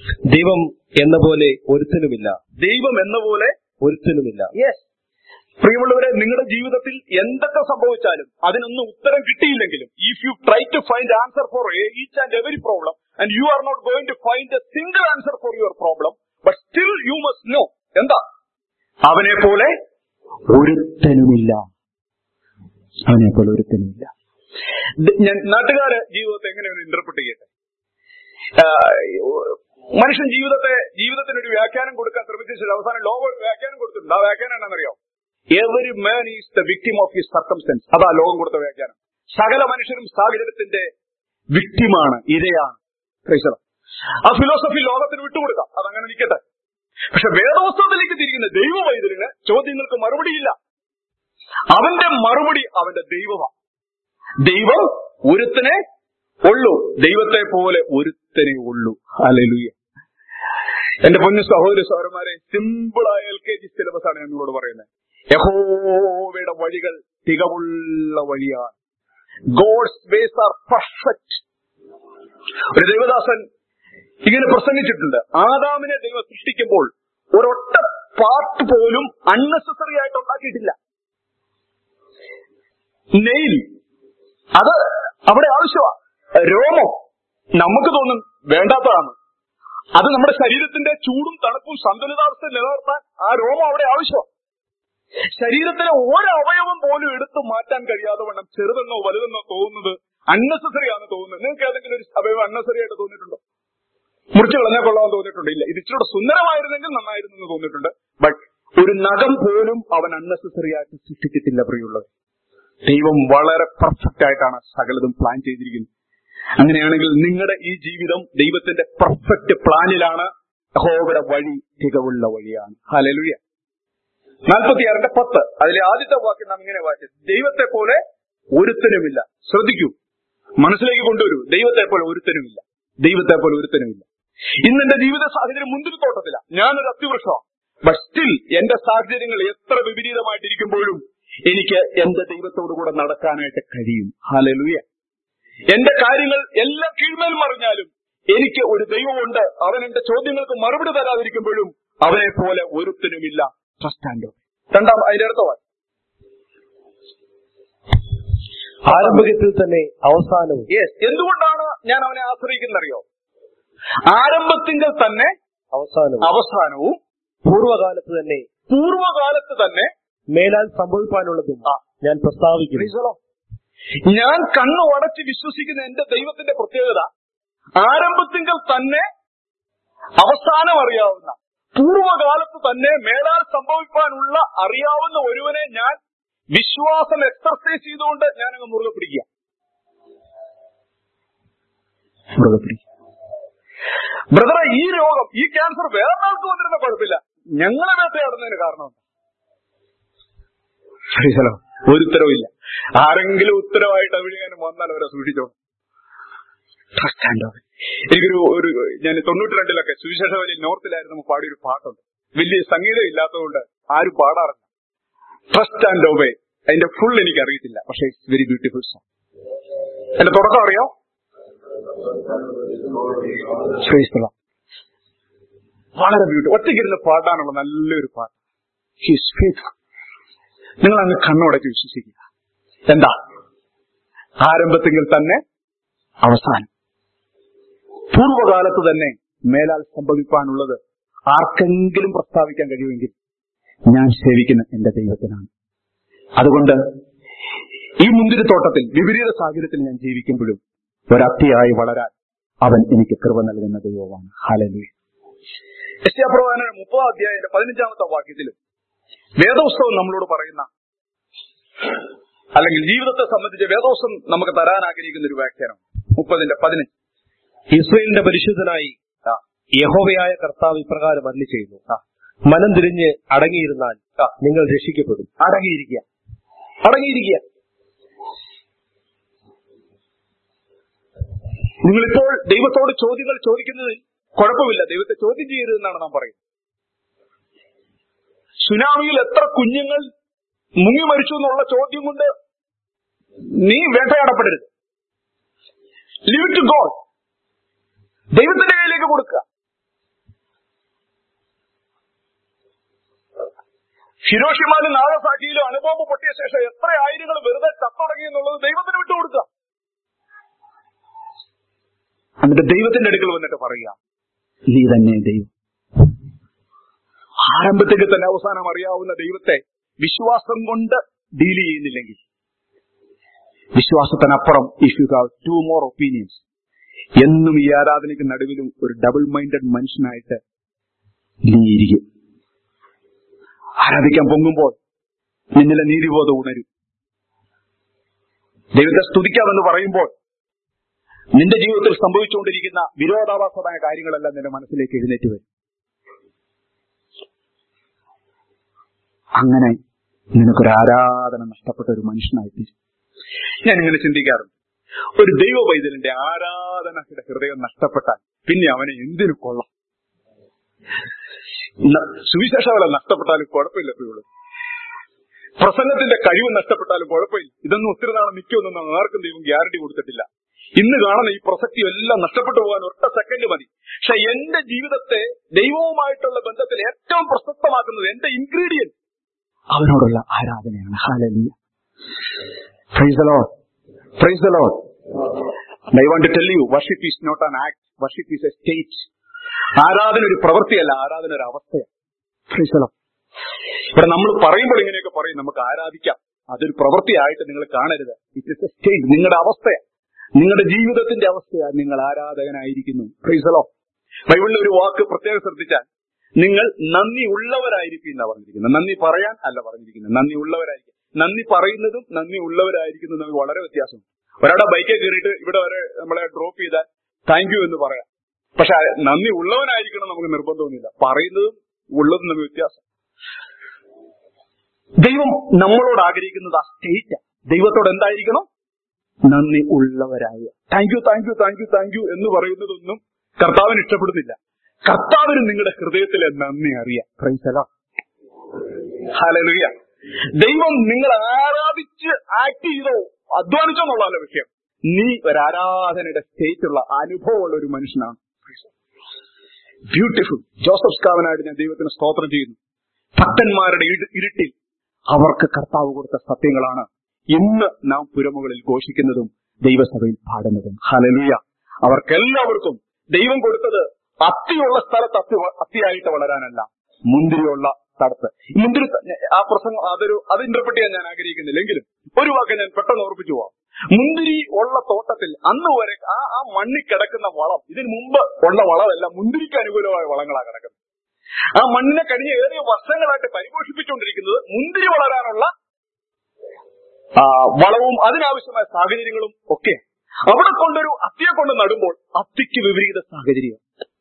ദൈവം എന്ന പോലെ ഒരുത്തനുമില്ല ദൈവം എന്ന പോലെ ഒരുത്തനുമില്ല യെസ് പ്രിയമുള്ളവരെ നിങ്ങളുടെ ജീവിതത്തിൽ എന്തൊക്കെ സംഭവിച്ചാലും അതിനൊന്നും ഉത്തരം കിട്ടിയില്ലെങ്കിലും if you try to find answer for each and every problem and you are not going to find a single answer for your problem but still you must know എന്താ അവനെ പോലെ ഒരുത്തനുമില്ല അവനെ പോലെ ഒരുത്തനുമില്ല ദ- ഞാൻ നാട്ടുകാരെ ജീവിതത്തെ എങ്ങനെയാണ് ഇന്റർപ്രറ്റ് ചെയ്യട്ടെ ആ, മനുഷ്യൻ ജീവിതത്തെ ജീവിതത്തിന് ഒരു വ്യാഖ്യാനം കൊടുക്കാൻ ശ്രമിച്ചിട്ട് അവസാനം ലോകം ഒരു വ്യാഖ്യാനം കൊടുത്തിട്ടുണ്ട് ആ വ്യാഖ്യാനം എന്നാണെന്നറിയോ every man is the victim of his circumstance അതാ ലോകം കൊടുത്ത വ്യാഖ്യാനം സകല മനുഷ്യരും സാഹചര്യത്തിന്റെ വിക്ടിമാണ് ഇരയാണ് ക്രൈസ്തവം ആ ഫിലോസഫി ലോകത്തിന് വിട്ടുകൊടുക്കാം അതങ്ങനെ നിൽക്കട്ടെ പക്ഷെ വേദോത്സവത്തിലേക്ക് തിരിക്കുന്ന ദൈവ വൈദ്യന് ചോദ്യങ്ങൾക്ക് മറുപടിയില്ല അവന്റെ മറുപടി അവന്റെ ദൈവമാണ് ദൈവം ഒരുത്തനെ ഉള്ളൂ ദൈവത്തെ പോലെ ഒരുത്തനെ ഉള്ളൂ അലലുയ എന്റെ പൊന്നു സഹോദര സഹോദരന്മാരെ സിമ്പിളായ എൽ കെ ജി സിലബസ് ആണ് ഞാൻ നിങ്ങളോട് പറയുന്നത് യഹോവയുടെ വഴികൾ തികവുള്ള വഴിയാണ് ഗോഡ്സ് വേസ് ആർ പെർഫെക്റ്റ് ഒരു ദൈവദാസൻ ഇങ്ങനെ പ്രസംഗിച്ചിട്ടുണ്ട് ആദാമിനെ ദൈവം സൃഷ്ടിക്കുമ്പോൾ ഒരൊറ്റ പാർട്ട് പോലും അൺനെസസറി ആയിട്ട് ഉണ്ടാക്കിയിട്ടില്ല നെയിൽ അത് അവിടെ ആവശ്യമാണ് രോമം നമുക്ക് തോന്നും വേണ്ടാത്തതാണ് അത് നമ്മുടെ ശരീരത്തിന്റെ ചൂടും തണുപ്പും സന്തുലിതാവസ്ഥ നിലനിർത്താൻ ആ രോമം അവിടെ ആവശ്യമാണ് ശരീരത്തിലെ ഒരു അവയവം പോലും എടുത്തു മാറ്റാൻ കഴിയാതെ വണ്ണം ചെറുതെന്നോ വലുതെന്നോ തോന്നുന്നത് അൺനെസസറി ആണ് തോന്നുന്നത് നിങ്ങൾക്ക് ഏതെങ്കിലും ഒരു അവയവം അൺനെസറി ആയിട്ട് തോന്നിയിട്ടുണ്ടോ മുറിച്ചു കളഞ്ഞാൽ കൊള്ളാമെന്ന് തോന്നിയിട്ടുണ്ട് ഇല്ല ഇത് ഇച്ചിരി സുന്ദരമായിരുന്നെങ്കിൽ നന്നായിരുന്നു എന്ന് തോന്നിയിട്ടുണ്ട് ബട്ട് ഒരു നഖം പോലും അവൻ അൺനെസസറി ആയിട്ട് സൃഷ്ടിച്ചിട്ടില്ല പ്രിയുള്ളത് ദൈവം വളരെ പെർഫെക്റ്റ് ആയിട്ടാണ് സകലതും പ്ലാൻ ചെയ്തിരിക്കുന്നത് അങ്ങനെയാണെങ്കിൽ നിങ്ങളുടെ ഈ ജീവിതം ദൈവത്തിന്റെ പെർഫെക്റ്റ് പ്ലാനിലാണ് യഹോവയുടെ വഴി തികവുള്ള വഴിയാണ് ഹലലുയ നാൽപ്പത്തിയാറിന്റെ പത്ത് അതിലെ ആദ്യത്തെ വാക്യം നാം ഇങ്ങനെ വായിച്ചത് ദൈവത്തെ പോലെ ഒരുത്തനുമില്ല ശ്രദ്ധിക്കൂ മനസ്സിലേക്ക് കൊണ്ടുവരൂ ദൈവത്തെ പോലെ ഒരുത്തനുമില്ല ദൈവത്തെ പോലെ ഒരുത്തനുമില്ല ഇന്ന് എന്റെ ജീവിത സാഹചര്യം മുന്തിരിത്തോട്ടത്തില്ല ഞാനൊരു അത്തിവൃക്ഷമാണ് ബട്ട് സ്റ്റിൽ എന്റെ സാഹചര്യങ്ങൾ എത്ര വിപരീതമായിട്ടിരിക്കുമ്പോഴും എനിക്ക് എന്റെ ദൈവത്തോടു കൂടെ നടക്കാനായിട്ട് കഴിയും ഹാലലുയ എന്റെ കാര്യങ്ങൾ എല്ലാം കീഴ്മേൽ മറിഞ്ഞാലും എനിക്ക് ഒരു ദൈവമുണ്ട് അവൻ എന്റെ ചോദ്യങ്ങൾക്ക് മറുപടി തരാതിരിക്കുമ്പോഴും അവനെ പോലെ ഒരുത്തനുമില്ല ട്രസ്റ്റ് ആൻഡ് രണ്ടാം അതിന്റെ അടുത്ത വാക്ക് ആരംഭത്തിൽ തന്നെ അവസാനവും യെസ് എന്തുകൊണ്ടാണ് ഞാൻ അവനെ ആശ്രയിക്കുന്നറിയോ ആരംഭത്തിങ്കിൽ തന്നെ അവസാനവും അവസാനവും പൂർവ്വകാലത്ത് തന്നെ പൂർവ്വകാലത്ത് തന്നെ മേലാൽ സംഭവിക്കാനുള്ളതും ഞാൻ പ്രസ്താവിക്കുന്നു Praise the Lord. ഞാൻ കണ്ണു അടച്ച് വിശ്വസിക്കുന്ന എന്റെ ദൈവത്തിന്റെ പ്രത്യേകത ആരംഭത്തിങ്കൽ തന്നെ അവസാനം അറിയാവുന്ന പൂർവ്വകാലത്ത് തന്നെ മേലാൽ സംഭവിക്കാനുള്ള അറിയാവുന്ന ഒരുവനെ ഞാൻ വിശ്വാസം എക്സർസൈസ് ചെയ്തുകൊണ്ട് ഞാൻ അങ്ങ് മുറുകെ പിടിക്കുക മുറുകെ പിടിക്കുക ബ്രദറെ ഈ രോഗം ഈ ക്യാൻസർ വേറെ ആൾക്ക് വന്നിരുന്ന കുഴപ്പമില്ല ഞങ്ങളെ വേട്ടയാടുന്നതിന് കാരണം എന്താ? Praise the Lord. ഒരു ഉത്തരവില്ല ആരെങ്കിലും ഉത്തരവായിട്ട് അഭിനയാനും വന്നാൽ അവരെ സൂക്ഷിച്ചോണം Trust and obey. എനിക്കൊരു ഒരു ഞാൻ തൊണ്ണൂറ്റി രണ്ടിലൊക്കെ സുവിശേഷ വലിയ നോർത്തിലായിരുന്നു പാടിയൊരു പാട്ടുണ്ട് വലിയ സംഗീതം ഇല്ലാത്തതുകൊണ്ട് ആരും പാടാറില്ല ട്രസ്റ്റ് ആൻഡ് ഒബേ അതിന്റെ ഫുൾ എനിക്ക് അറിയത്തില്ല പക്ഷേ ഇറ്റ്സ് വെരി ബ്യൂട്ടിഫുൾ സോങ് എന്റെ തുടക്കം അറിയോ Praise the Lord. വളരെ ബ്യൂട്ടി ഒറ്റയ്ക്കിരുന്ന് പാടാനുള്ള നല്ലൊരു പാട്ട് ഹിസ് ഫേത്ത്ഫുൾ നിങ്ങൾ അങ്ങ് കണ്ണുടച്ച് വിശ്വസിക്കുക എന്താ ആരംഭത്തിൽ തന്നെ അവസാനം പൂർവ്വകാലത്ത് തന്നെ മേലാൽ സംഭവിക്കാനുള്ളത് ആർക്കെങ്കിലും പ്രസ്താവിക്കാൻ കഴിയുമെങ്കിൽ ഞാൻ സേവിക്കുന്ന എന്റെ ദൈവത്തിനാണ് അതുകൊണ്ട് ഈ മുന്തിരിത്തോട്ടത്തിൽ വിപരീത സാഹചര്യത്തിൽ ഞാൻ ജീവിക്കുമ്പോഴും ഒരത്തിയായി വളരാൻ അവൻ എനിക്ക് കൃപ നൽകുന്ന ദൈവമാണ് ഹാലലൂയ യശ്യാപ്രവാന മുപ്പതാം അധ്യായന്റെ പതിനഞ്ചാമത്തെ വാക്യത്തിലും വേദോത്സവം നമ്മളോട് പറയുന്ന അല്ലെങ്കിൽ ജീവിതത്തെ സംബന്ധിച്ച് വേദോത്സവം നമുക്ക് തരാൻ ആഗ്രഹിക്കുന്ന ഒരു വ്യാഖ്യാനം മുപ്പതിന്റെ പതിനഞ്ച് ഇസ്രയേലിന്റെ പരിശുദ്ധനായി ആ, യഹോവയായ കർത്താവ് ഇപ്രകാരം അരളി ചെയ്യുന്നു ആ, മനം തിരിഞ്ഞ് അടങ്ങിയിരുന്നാൽ ആ. നിങ്ങൾ രക്ഷിക്കപ്പെടും അടങ്ങിയിരിക്കുക അടങ്ങിയിരിക്കുക നിങ്ങളിപ്പോൾ ദൈവത്തോട് ചോദ്യങ്ങൾ ചോദിക്കുന്നതിൽ കുഴപ്പമില്ല ദൈവത്തെ ചോദ്യം ചെയ്യരുതെന്നാണ് നാം പറയുന്നത് സുനാമിയിൽ എത്ര കുഞ്ഞുങ്ങൾ മുങ്ങി മരിച്ചു എന്നുള്ള ചോദ്യം കൊണ്ട് നീ വേട്ടയാടപ്പെടരുത് ലിവ് ടു ഗോഡ് ദൈവത്തിന്റെ കയ്യിലേക്ക് കൊടുക്കുക ഹിരോഷിമാലും നാഗസാക്കിയിലും അനുഭവം പൊട്ടിയ ശേഷം എത്ര ആയിരങ്ങൾ വെറുതെ ചത്തുടങ്ങി എന്നുള്ളത് ദൈവത്തിന് വിട്ടുകൊടുക്കുക എന്നിട്ട് ദൈവത്തിന്റെ അടുക്കൽ വന്നിട്ട് പറയുക നീ തന്നെ ദൈവം ആരംഭത്തിൽ തന്നെ അവസാനം അറിയാവുന്ന ദൈവത്തെ വിശ്വാസം കൊണ്ട് ഡീൽ ചെയ്യുന്നില്ലെങ്കിൽ വിശ്വാസത്തിനപ്പുറം if you have to more opinions എന്നും ഈ ആരാധനയ്ക്ക് നടുവിലും ഒരു ഡബിൾ മൈൻഡഡ് മനുഷ്യനായിട്ട് നീ ഇരിക്കും ആരാധിക്കാൻ പൊങ്ങുമ്പോൾ നിന്നിലെ നീതിബോധം ഉണരും ദൈവത്തെ സ്തുതിക്കാമെന്ന് പറയുമ്പോൾ നിന്റെ ജീവിതത്തിൽ സംഭവിച്ചുകൊണ്ടിരിക്കുന്ന വിരോധാഭാസമായ കാര്യങ്ങളെല്ലാം നിന്റെ മനസ്സിലേക്ക് എഴുന്നേറ്റ് വരും അങ്ങനെ നിനക്കൊരു ആരാധന നഷ്ടപ്പെട്ട ഒരു മനുഷ്യനായിത്തീരും ഞാൻ ഇങ്ങനെ ചിന്തിക്കാറുണ്ട് ഒരു ദൈവ പൈതലിന്റെ ആരാധനയുടെ ഹൃദയം നഷ്ടപ്പെട്ടാൽ പിന്നെ അവനെ എന്തിനു കൊള്ളാം ന- സുവിശേഷവല നഷ്ടപ്പെട്ടാലും കുഴപ്പമില്ല ഇപ്പോഴും പ്രസംഗത്തിന്റെ കഴിവ് നഷ്ടപ്പെട്ടാലും കുഴപ്പമില്ല ഇതൊന്നും ഒത്തിരി നാളെ നിൽക്കുമെന്നൊന്നും ആർക്കും ദൈവം ഗ്യാരണ്ടി കൊടുത്തിട്ടില്ല ഇന്ന് കാണുന്ന ഈ പ്രസക്തി എല്ലാം നഷ്ടപ്പെട്ടു പോകാൻ ഒറ്റ സെക്കൻഡ് മതി പക്ഷെ എന്റെ ജീവിതത്തെ ദൈവവുമായിട്ടുള്ള ബന്ധത്തിൽ ഏറ്റവും പ്രസക്തമാക്കുന്നത് എന്റെ ഇൻഗ്രീഡിയൻറ്റ് അവനോടുള്ള ആരാധനയാണ് hallelujah praise the Lord. Praise the Lord. And I want to tell you, worship is not an act, worship is a state. ആരാധന ഒരു പ്രവൃത്തിയല്ല ആരാധന ഒരു അവസ്ഥയാണ് Praise the Lord. ഇവിടെ നമ്മൾ പറയുമ്പോൾ ഇങ്ങനെയൊക്കെ പറയും നമുക്ക് ആരാധിക്കാം അതൊരു പ്രവൃത്തിയായിട്ട് നിങ്ങൾ കാണരുത് ഇറ്റ് ഇസ് എ സ്റ്റേറ്റ് നിങ്ങളുടെ അവസ്ഥയാണ് നിങ്ങളുടെ ജീവിതത്തിന്റെ അവസ്ഥയാണ് നിങ്ങൾ ആരാധകനായിരിക്കുന്നു ഫ്രീസലോ ബൈബിളിലെ ഒരു വാക്ക് പ്രത്യേകം ശ്രദ്ധിച്ചാൽ നിങ്ങൾ നന്ദി ഉള്ളവരായിരിക്കും എന്നാ പറഞ്ഞിരിക്കുന്നത് നന്ദി പറയാൻ അല്ല പറഞ്ഞിരിക്കുന്നത് നന്ദി ഉള്ളവരായിരിക്കും നന്ദി പറയുന്നതും നന്ദി ഉള്ളവരായിരിക്കുന്നതും തമ്മിൽ വളരെ വ്യത്യാസമുണ്ട് ഒരാളുടെ ബൈക്കിൽ കയറിയിട്ട് ഇവിടെ വരെ നമ്മളെ ഡ്രോപ്പ് ചെയ്താൽ താങ്ക് യു എന്ന് പറയാം പക്ഷെ നന്ദി ഉള്ളവനായിരിക്കണം നമുക്ക് നിർബന്ധമൊന്നുമില്ല പറയുന്നതും ഉള്ളതും തമ്മിൽ വ്യത്യാസം ദൈവം നമ്മളോട് ആഗ്രഹിക്കുന്നത് ആ സ്റ്റേറ്റ് ദൈവത്തോട് എന്തായിരിക്കണം നന്ദി ഉള്ളവരാകുക thank you thank you thank you thank you എന്ന് പറയുന്നതൊന്നും കർത്താവിന് ഇഷ്ടപ്പെടുന്നില്ല കർത്താവിന് നിങ്ങളുടെ ഹൃദയത്തിലെ നന്ദി അറിയാം പ്രൈസല ഹലലുയ ദൈവം നിങ്ങൾ ആരാധിച്ച് ആക്ട് ചെയ്തോ അധ്വാനിച്ചോ എന്നുള്ളതല്ല വിഷയം നീ ഒരു ആരാധനയുടെ സ്റ്റേറ്റുള്ള അനുഭവമുള്ള ഒരു മനുഷ്യനാണ് ബ്യൂട്ടിഫുൾ ജോസഫ് സ്കാവനായിട്ട് ഞാൻ ദൈവത്തിന് സ്തോത്രം ചെയ്യുന്നു ഭക്തന്മാരുടെ ഇരു- ഇരുട്ടിൽ അവർക്ക് കർത്താവ് കൊടുത്ത സത്യങ്ങളാണ് ഇന്ന് നാം പുരമുകളിൽ ഘോഷിക്കുന്നതും ദൈവസഭയിൽ പാടുന്നതും ഹലലുയ അവർക്കെല്ലാവർക്കും ദൈവം കൊടുത്തത് അത്തിയുള്ള സ്ഥലത്ത് അത്തി അത്തിയായിട്ട് വളരാനല്ല മുന്തിരിയുള്ള സ്ഥലത്ത് ഈ മുന്തിരി ത- ആ പ്രസംഗം അതൊരു അത് ഇന്റർപ്രറ്റ് ചെയ്യാൻ ഞാൻ ആഗ്രഹിക്കുന്നില്ല എങ്കിലും ഒരു വാക്ക് ഞാൻ പെട്ടെന്ന് ഓർപ്പിച്ചു പോവാം മുന്തിരി ഉള്ള തോട്ടത്തിൽ അന്ന് വരെ ആ ആ മണ്ണിൽ കിടക്കുന്ന വളം ഇതിനു മുമ്പ് ഉള്ള വളമല്ല മുന്തിരിക്ക് അനുകൂലമായ വളങ്ങളാണ് കിടക്കുന്നത് ആ മണ്ണിനെ കഴിഞ്ഞ ഏറിയ വർഷങ്ങളായിട്ട് പരിപോഷിപ്പിച്ചുകൊണ്ടിരിക്കുന്നത് മുന്തിരി വളരാനുള്ള ആ, വളവും അതിനാവശ്യമായ സാഹചര്യങ്ങളും ഒക്കെ അവിടെ കൊണ്ടൊരു അത്തിയെ കൊണ്ട് നടുമ്പോൾ അത്തിക്ക് വിപരീത സാഹചര്യം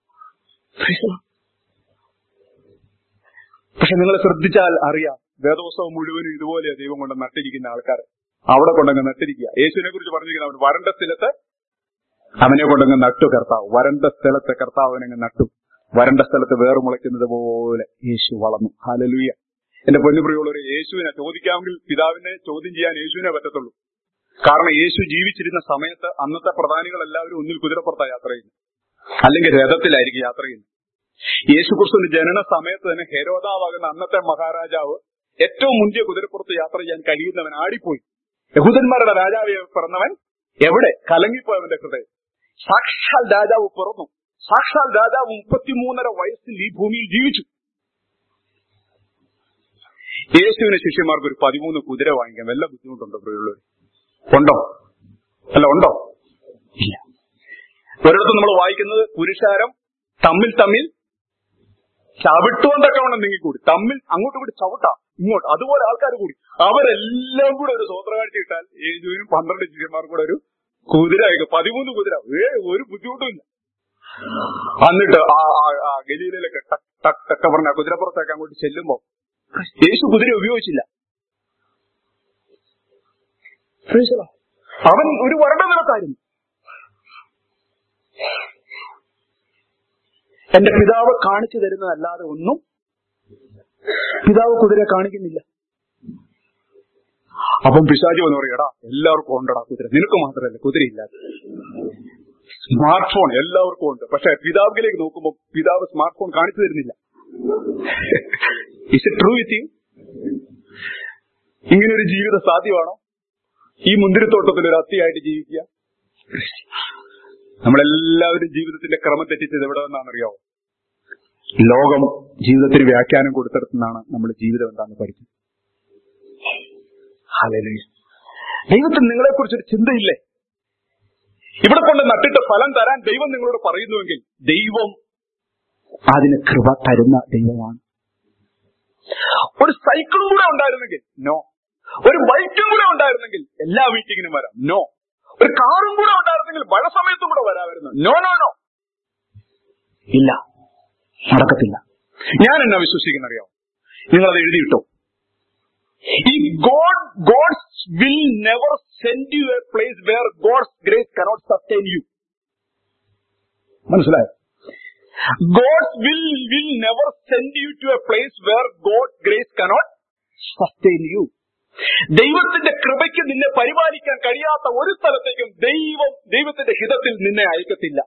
പക്ഷെ നിങ്ങൾ ശ്രദ്ധിച്ചാൽ അറിയാം വേദോത്സവം മുഴുവനും ഇതുപോലെ ദൈവം കൊണ്ട് നട്ടിരിക്കുന്ന ആൾക്കാർ അവിടെ കൊണ്ടങ്ങ് നട്ടിരിക്കുക യേശുവിനെ കുറിച്ച് പറഞ്ഞിരിക്കുന്ന അവൻ വരണ്ട സ്ഥലത്ത് അവനെ കൊണ്ടങ്ങ് നട്ടു കർത്താവ് വരണ്ട സ്ഥലത്ത് കർത്താവ് അവനങ്ങ് നട്ടു വരണ്ട സ്ഥലത്ത് വേറെ മുളയ്ക്കുന്നത് പോലെ യേശു വളർന്നു ഹാലലുയ്യ എന്റെ പൊന്നുപ്രിയുള്ളവരെ യേശുവിനെ ചോദിക്കാമെങ്കിൽ പിതാവിനെ ചോദ്യം ചെയ്യാൻ യേശുവിനെ പറ്റത്തുള്ളൂ കാരണം യേശു ജീവിച്ചിരുന്ന സമയത്ത് അന്നത്തെ പ്രധാനികൾ എല്ലാവരും ഒന്നിൽ കുതിരപ്പുറത്താണ് യാത്ര ചെയ്യുന്നത് അല്ലെങ്കിൽ രഥത്തിലായിരിക്കും യാത്ര ചെയ്യുന്നത് യേശു ക്രിസ്തുവിന്റെ ജനന സമയത്ത് തന്നെ ഹെരോദാവാകുന്ന അന്നത്തെ മഹാരാജാവ് ഏറ്റവും മുന്തിയ കുതിരപ്പുറത്ത് യാത്ര ചെയ്യാൻ കഴിയുന്നവൻ ആടിപ്പോയി യഹൂദന്മാരുടെ രാജാവ് പിറന്നവൻ എവിടെ കലങ്ങിപ്പോയവന്റെ ഹൃദയം സാക്ഷാൽ രാജാവ് പിറന്നു സാക്ഷാൽ രാജാവ് മുപ്പത്തിമൂന്നര വയസ്സിൽ ഈ ഭൂമിയിൽ ജീവിച്ചു യേശുവിന് ശിഷ്യന്മാർക്ക് ഒരു പതിമൂന്ന് കുതിര വാങ്ങിക്കാൻ വല്ല ബുദ്ധിമുട്ടുണ്ടോ പ്രിയുള്ളവർ ഉണ്ടോ അല്ല ഉണ്ടോ ഇല്ല ഒരിടത്ത് നമ്മൾ വായിക്കുന്നത് പുരുഷാരം തമ്മിൽ തമ്മിൽ ചവിട്ടുകൊണ്ടൊക്കെ വേണം നിങ്ങൾ കൂടി തമ്മിൽ അങ്ങോട്ടും കൂടി ചവിട്ടാം ഇങ്ങോട്ട് അതുപോലെ ആൾക്കാർ കൂടി അവരെല്ലാം കൂടെ ഒരു സ്വോത്രകാഴ്ച ഇട്ടാൽ യേശുവിനും പന്ത്രണ്ട് ശിഷ്യന്മാർക്കും കൂടെ ഒരു കുതിര അയക്കും പതിമൂന്ന് കുതിര ഏ ഒരു ബുദ്ധിമുട്ടുമില്ല എന്നിട്ട് ആ ആ- ആ ഗലീലയിലൊക്കെ ടക്ക് ടക്ക് ടക്ക് പറഞ്ഞ ആ കുതിരപ്പുറത്തൊക്കെ അങ്ങോട്ട് ചെല്ലുമ്പോ യേശു കുതിര ഉപയോഗിച്ചില്ല Praise the Lord. അവൻ ഒരു വരണ്ട നിലത്തായിരുന്നു എന്റെ പിതാവ് കാണിച്ചു തരുന്നതല്ലാതെ ഒന്നും പിതാവ് കുതിര കാണിക്കുന്നില്ല അപ്പം പിശാചു എന്ന് പറയടാ എല്ലാവർക്കും ഉണ്ടടാ കുതിര നിനക്ക് മാത്രമല്ല കുതിരയില്ല സ്മാർട്ട് ഫോൺ എല്ലാവർക്കും ഉണ്ട് പക്ഷെ പിതാവിലേക്ക് നോക്കുമ്പോൾ പിതാവ് സ്മാർട്ട് ഫോൺ കാണിച്ചു തരുന്നില്ല is it true with you ഇങ്ങനൊരു ജീവിതം സാധ്യമാണോ ഈ മുന്തിരിത്തോട്ടത്തിൽ ഒരു അത്തിയായിട്ട് ജീവിക്കുക നമ്മളെല്ലാവരും ജീവിതത്തിന്റെ ക്രമം തെറ്റിച്ചത് എവിടെ നിന്നാണെന്നറിയാവോ ലോകം ജീവിതത്തിന് വ്യാഖ്യാനം കൊടുത്തിടത്തുനിന്നാണ് നമ്മൾ ജീവിതം എന്താണെന്ന് പഠിച്ചത് ഹല്ലേലൂയ. ദൈവത്തിന് നിങ്ങളെ കുറിച്ചൊരു ചിന്തയില്ലേ ഇവിടെ കൊണ്ട് നട്ടിട്ട് ഫലം തരാൻ ദൈവം നിങ്ങളോട് പറയുന്നുവെങ്കിൽ ദൈവം അതിന് കൃപ തരുന്ന ദൈവമാണ് ഒരു സൈക്കിളും കൂടെ ഉണ്ടായിരുന്നെങ്കിൽ നോ ഒരു ബൈക്കും കൂടെ ഉണ്ടായിരുന്നെങ്കിൽ എല്ലാ മീറ്റിങ്ങിനും വരാം നോ ഒരു കാറും കൂടെ ഉണ്ടായിരുന്നെങ്കിൽ മഴ സമയത്തും കൂടെ വരാമായിരുന്നു നോ നോ നോ ഇല്ല നടക്കത്തില്ല ഞാൻ എന്നാ വിശ്വസിക്കുന്ന അറിയാം നിങ്ങൾ അത് എഴുതിയിട്ടോ ഈ God God's will never send you a place where God's grace cannot sustain you മനസ്സിലായോ God's will will never send you to a place where God grace cannot sustain you ദൈവത്തിന്റെ കൃപയ്ക്ക് നിന്നെ പരിപാലിക്കാൻ കഴിയാത്ത ഒരു സ്ഥലത്തേക്കും ദൈവം ദൈവത്തിന്റെ ഹിതത്തിൽ നിന്നെ അയക്കത്തില്ല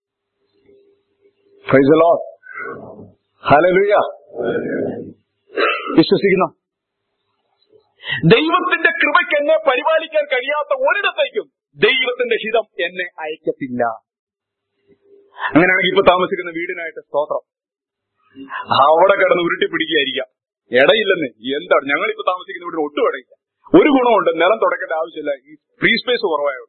Praise the Lord. Hallelujah. വിശ്വസിക്കുന്നു ദൈവത്തിന്റെ കൃപയ്ക്ക് എന്നെ പരിപാലിക്കാൻ കഴിയാത്ത ഒരിടത്തേക്കും ദൈവത്തിന്റെ ഹിതം എന്നെ അയക്കത്തില്ല അങ്ങനെയാണെങ്കിൽ ഇപ്പൊ താമസിക്കുന്ന വീടിനായിട്ട് സ്തോത്രം അവിടെ കിടന്ന് ഉരുട്ടി പിടിക്കുകയായിരിക്കാം ഇടയില്ലെന്ന് എന്താണ് ഞങ്ങൾ ഇപ്പൊ താമസിക്കുന്ന വീടിന് ഒട്ടും ഇടയില്ല ഒരു ഗുണമുണ്ട് നിലം തുടക്കേണ്ട ആവശ്യമില്ല ഈ ഫ്രീ സ്പേസ് കുറവായോണ്ട്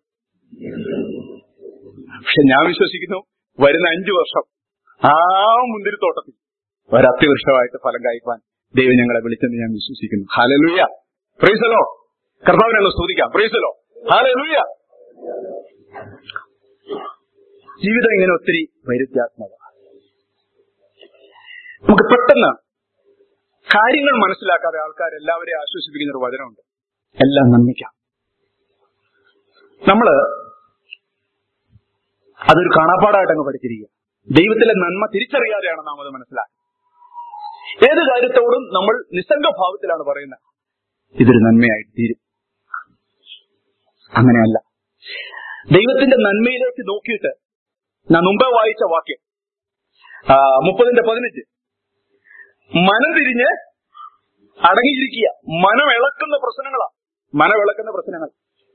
പക്ഷെ ഞാൻ വിശ്വസിക്കുന്നു വരുന്ന അഞ്ചു വർഷം ആ മുന്തിരിത്തോട്ടത്തിൽ ഒരത്യവൃക്ഷമായിട്ട് ഫലം കായ്പാൻ ദൈവം ഞങ്ങളെ വിളിച്ചെന്ന് ഞാൻ വിശ്വസിക്കുന്നു ഹാലലൂയ പ്രൈസലോ കർത്താവിനെ സ്തുതിക്കാം പ്രൈസലോ ഹാലലൂയ ജീവിതം ഇങ്ങനെ ഒത്തിരി വൈരുദ്ധ്യാത്മക നമുക്ക് പെട്ടെന്ന് കാര്യങ്ങൾ മനസ്സിലാക്കാതെ ആൾക്കാർ എല്ലാവരെയും ആശ്വസിപ്പിക്കുന്ന ഒരു വചനമുണ്ട് എല്ലാം നന്ദിക്കാം നമ്മള് അതൊരു കാണാപ്പാടായിട്ട് അങ്ങ് പഠിച്ചിരിക്കുക ദൈവത്തിലെ നന്മ തിരിച്ചറിയാതെയാണ് നാം അത് മനസ്സിലാക്കുന്നത് ഏത് കാര്യത്തോടും നമ്മൾ നിസ്സംഗ ഭാവത്തിലാണ് പറയുന്നത് ഇതൊരു നന്മയായിട്ട് തീരും അങ്ങനെയല്ല ദൈവത്തിന്റെ നന്മയിലേക്ക് നോക്കിയിട്ട് ഞാൻ മുമ്പേ വായിച്ച വാക്യം ആ, മുപ്പതിന്റെ പതിനഞ്ച് മനം തിരിഞ്ഞ് അടങ്ങിയിരിക്കുക മനം ഇളക്കുന്ന പ്രശ്നങ്ങളാ മനം ഇളക്കുന്ന പ്രശ്നങ്ങൾ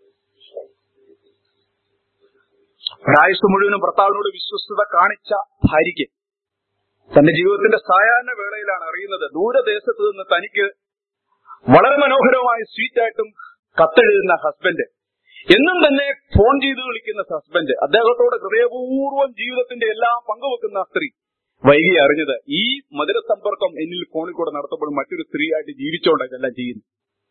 ഒരായുസ് മുഴുവനും ഭർത്താവിനോട് വിശ്വസ്തത കാണിച്ച ഭാര്യയ്ക്ക് തന്റെ ജീവിതത്തിന്റെ സായാഹ്ന വേളയിലാണ് അറിയുന്നത് ദൂരദേശത്ത് നിന്ന് തനിക്ക് വളരെ മനോഹരമായ സ്വീറ്റായിട്ടും കത്തെഴുതുന്ന ഹസ്ബൻഡ് എന്നും തന്നെ ഫോൺ ചെയ്ത് വിളിക്കുന്ന ഹസ്ബൻഡ് അദ്ദേഹത്തോട് ഹൃദയപൂർവ്വം ജീവിതത്തിന്റെ എല്ലാം പങ്കുവെക്കുന്ന സ്ത്രീ വൈകി അറിഞ്ഞത് ഈ മധുര സമ്പർക്കം എന്നിൽ ഫോണിൽ കൂടെ നടത്തുമ്പോൾ മറ്റൊരു സ്ത്രീയായിട്ട് ജീവിച്ചോണ്ട് ഇതെല്ലാം ചെയ്യുന്നു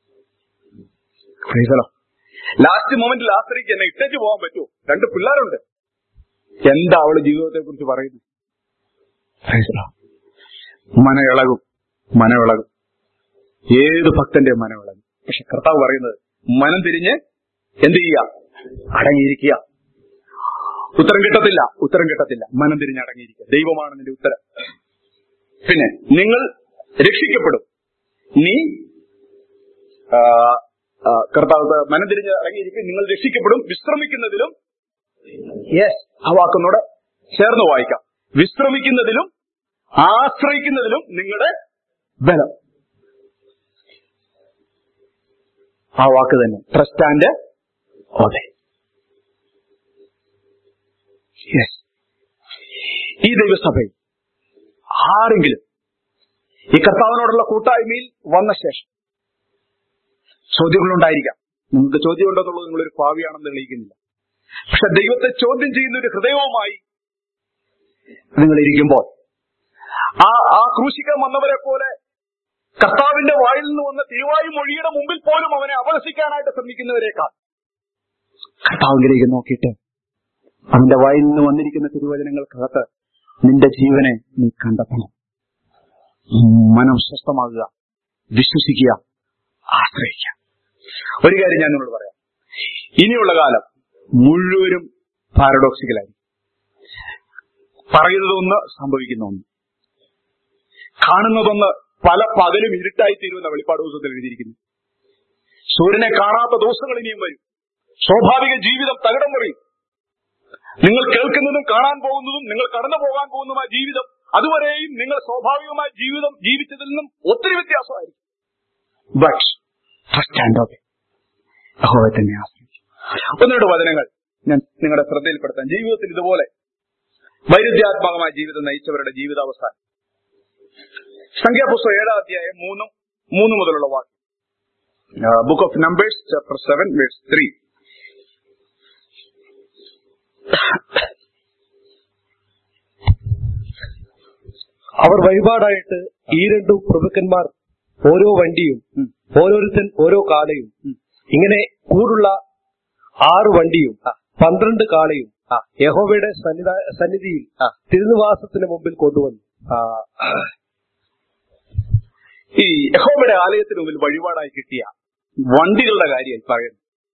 ലാസ്റ്റ് മൊമെന്റിൽ ആ സ്ത്രീക്ക് എന്നെ ഇട്ടേച്ച് പോകാൻ പറ്റുമോ രണ്ട് പിള്ളേരുണ്ട് എന്താ അവള് ജീവിതത്തെ കുറിച്ച് പറയുന്നത് മനയിളകും മനവിളകും ഏത് ഭക്തന്റെ മനവിളകും പക്ഷെ കർത്താവ് പറയുന്നത് മനം തിരിഞ്ഞ് എന്ത് ചെയ്യുക അടങ്ങിയിരിക്കുക ഉത്തരം കിട്ടത്തില്ല ഉത്തരം കിട്ടത്തില്ല മനം തിരിഞ്ഞ് അടങ്ങിയിരിക്കുക ദൈവമാണ് നിന്റെ ഉത്തരം പിന്നെ നിങ്ങൾ രക്ഷിക്കപ്പെടും നീ ആ, ആ, കർത്താവ് മനം തിരിഞ്ഞ് അടങ്ങിയിരിക്കും നിങ്ങൾ രക്ഷിക്കപ്പെടും വിശ്രമിക്കുന്നതിലും യെസ് ആ വാക്കുന്നോട് ചേർന്ന് വായിക്കാം വിശ്രമിക്കുന്നതിലും ആശ്രയിക്കുന്നതിലും നിങ്ങളുടെ ബലം ആ വാക്ക് തന്നെ ട്രസ്റ്റ് ആൻഡ് ഓതെ യെസ് ഈ ദൈവസഭയിൽ ആരെങ്കിലും ഈ കർത്താവിനോടുള്ള കൂട്ടായ്മയിൽ വന്ന ശേഷം ചോദ്യങ്ങളുണ്ടായിരിക്കാം നിങ്ങൾക്ക് ചോദ്യമുണ്ടെന്നുള്ളത് നിങ്ങളൊരു ഭാവിയാണെന്ന് തെളിയിക്കുന്നില്ല പക്ഷെ ദൈവത്തെ ചോദ്യം ചെയ്യുന്ന ഒരു ഹൃദയവുമായി നിങ്ങൾ ഇരിക്കുമ്പോൾ ആ ആ ക്രൂശിക്കാൻ വന്നവരെ പോലെ കർത്താവിന്റെ വായിൽ നിന്ന് വന്ന തിരുവായു മൊഴിയുടെ മുമ്പിൽ പോലും അവനെ അപഹസിക്കാനായിട്ട് ശ്രമിക്കുന്നവരെക്കാൾ കർത്താവിലേക്ക് നോക്കിയിട്ട് അവന്റെ വായിൽ നിന്ന് വന്നിരിക്കുന്ന തിരുവചനങ്ങൾക്കകത്ത് നിന്റെ ജീവനെ നീ കണ്ടെത്തണം മനം സ്വസ്ഥമാകുക വിശ്വസിക്കുക ആശ്രയിക്കുക ഒരു കാര്യം ഞാൻ നിങ്ങളോട് പറയാം ഇനിയുള്ള കാലം മുഴുവനും പാരഡോക്സിക്കലായി പറയുന്നതൊന്ന് സംഭവിക്കുന്ന ഒന്ന് കാണുന്നതൊന്ന് പല പകലും ഇരുട്ടായി തീരുമെന്ന വെളിപ്പാട് ദിവസത്തിൽ എഴുതിയിരിക്കുന്നു സൂര്യനെ കാണാത്ത ദിവസങ്ങൾ ഇനിയും വരും സ്വാഭാവിക ജീവിതം തകിടം മറിയും നിങ്ങൾ കേൾക്കുന്നതും കാണാൻ പോകുന്നതും നിങ്ങൾ കടന്നു പോകാൻ പോകുന്നതുമായ ജീവിതം അതുവരെയും നിങ്ങൾ സ്വാഭാവികമായ ജീവിതം ജീവിച്ചതിൽ നിന്നും ഒത്തിരി വ്യത്യാസമായിരിക്കും ബട്ട് ഫസ്റ്റ് ആൻഡ് ഓക്കെ യഹോവയെ തന്നെ ആശ്രയിക്കും ഒന്നിരുടെ വചനങ്ങൾ ഞാൻ നിങ്ങളുടെ ശ്രദ്ധയിൽപ്പെടുത്താൻ ജീവിതത്തിൽ ഇതുപോലെ വൈരുദ്ധ്യാത്മകമായ ജീവിതം നയിച്ചവരുടെ ജീവിതാവസാനം സംഖ്യാപുസ്തകം ഏഴാം അധ്യായം മൂന്നും മൂന്ന് മുതലുള്ള വാക്യം book of Numbers chapter seven verse three അവർ വഴിപാടായിട്ട് ഈ രണ്ടു പ്രഭുക്കന്മാർ ഓരോ വണ്ടിയും ഓരോരുത്തൻ ഓരോ കാളയും ഇങ്ങനെ കൂടുള്ള ആറ് വണ്ടിയും പന്ത്രണ്ട് കാളയും യഹോവയുടെ സന്നിധ- സന്നിധിയിൽ തിരുനിവാസത്തിന് മുമ്പിൽ കൊണ്ടുവന്നു ഈ യഹോബയുടെ ആലയത്തിന് മുമ്പിൽ വഴിപാടായി കിട്ടിയ വണ്ടികളുടെ കാര്യമായി പറയുന്നു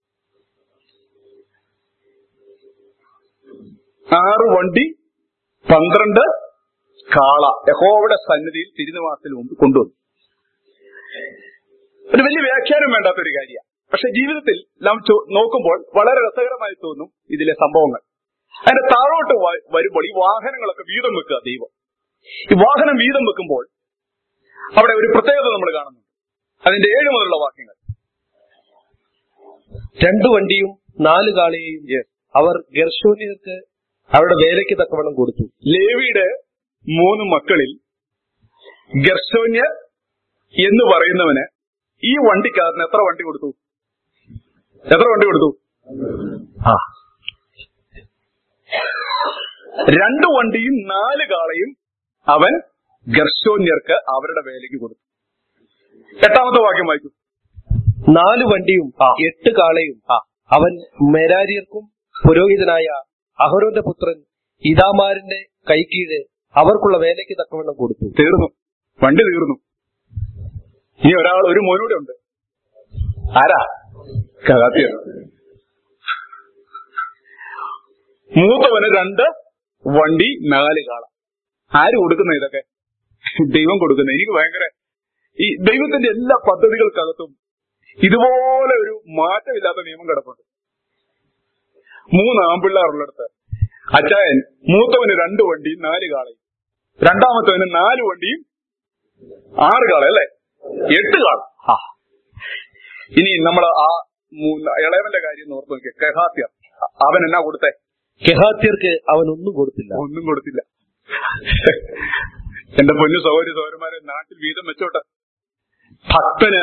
ആറ് വണ്ടി പന്ത്രണ്ട് കാള യഹോവയുടെ സന്നിധിയിൽ തിരുനിവാസത്തിന് മുമ്പ് കൊണ്ടുവന്നു ഒരു വലിയ വ്യാഖ്യാനം വേണ്ടാത്ത ഒരു കാര്യമാണ് പക്ഷെ ജീവിതത്തിൽ നാം ചോ- നോക്കുമ്പോൾ വളരെ രസകരമായി തോന്നും ഇതിലെ സംഭവങ്ങൾ അതിന്റെ താഴോട്ട് വ- വരുമ്പോൾ ഈ വാഹനങ്ങളൊക്കെ വീതം വെക്കുക ദൈവം ഈ വാഹനം വീതം വെക്കുമ്പോൾ അവിടെ ഒരു പ്രത്യേകത നമ്മൾ കാണുന്നുണ്ട് അതിന്റെ ഏഴ് മുതലുള്ള വാക്യങ്ങൾ രണ്ടു വണ്ടിയും നാല് കാളയെയും അവർ ഗർഷോനിയർക്ക് അവരുടെ വേലയ്ക്ക് തക്കവണ്ണം കൊടുത്തു ലേവിയുടെ മൂന്ന് മക്കളിൽ ഗർശോന്യർ എന്ന് പറയുന്നവന് ഈ വണ്ടിക്കാരന് എത്ര വണ്ടി കൊടുത്തു എത്ര വണ്ടി കൊടുത്തു ആ രണ്ട് വണ്ടിയും നാല് കാളയും അവൻ ഗർശോന്യർക്ക് അവരുടെ വേലയ്ക്ക് കൊടുത്തു എട്ടാമത്തെ വാക്യം വായിക്കും നാല് വണ്ടിയും എട്ട് കാളയും അവൻ മെരാരിയർക്കും പുരോഹിതനായ അഹരോന്റെ പുത്രൻ ഇതാമാരിന്റെ കൈക്കീഴ് അവർക്കുള്ള വേലയ്ക്ക് തക്കവണ്ണം കൊടുത്തു തീർന്നു വണ്ടി തീർന്നു ഇനി ഒരാൾ ഒരു മോനൂടെ ഉണ്ട് ആരാ കഥാത്യൻ മൂത്തവന് രണ്ട് വണ്ടി നാല് കാള ആര് കൊടുക്കുന്ന ഇതൊക്കെ ദൈവം കൊടുക്കുന്ന എനിക്ക് ഭയങ്കര ഈ ദൈവത്തിന്റെ എല്ലാ പദ്ധതികൾക്കകത്തും ഇതുപോലെ ഒരു മാറ്റമില്ലാത്ത നിയമം കിടപ്പുണ്ട് മൂന്ന് ആമ്പിള്ളാറുള്ളിടത്ത് അച്ചായൻ മൂത്തവന് രണ്ട് വണ്ടിയും നാല് കാളയും രണ്ടാമത്തവന് നാല് വണ്ടിയും ആറ് കാള അല്ലേ എട്ട് കാള ആ. ഇനി നമ്മൾ ആ മൂന്ന് ഇളയവന്റെ കാര്യം ഒന്ന് ഓർത്ത് നോക്കിയ കഹാത്യ അവൻ എന്നാ കൊടുത്തേ കെഹാത്യർക്ക് അവൻ ഒന്നും കൊടുത്തില്ല ഒന്നും കൊടുത്തില്ല എന്റെ പൊന്നു സഹോദരി സഹോദരന്മാരെ നാട്ടിൽ വീതം വെച്ചോട്ടെ ഭക്തന്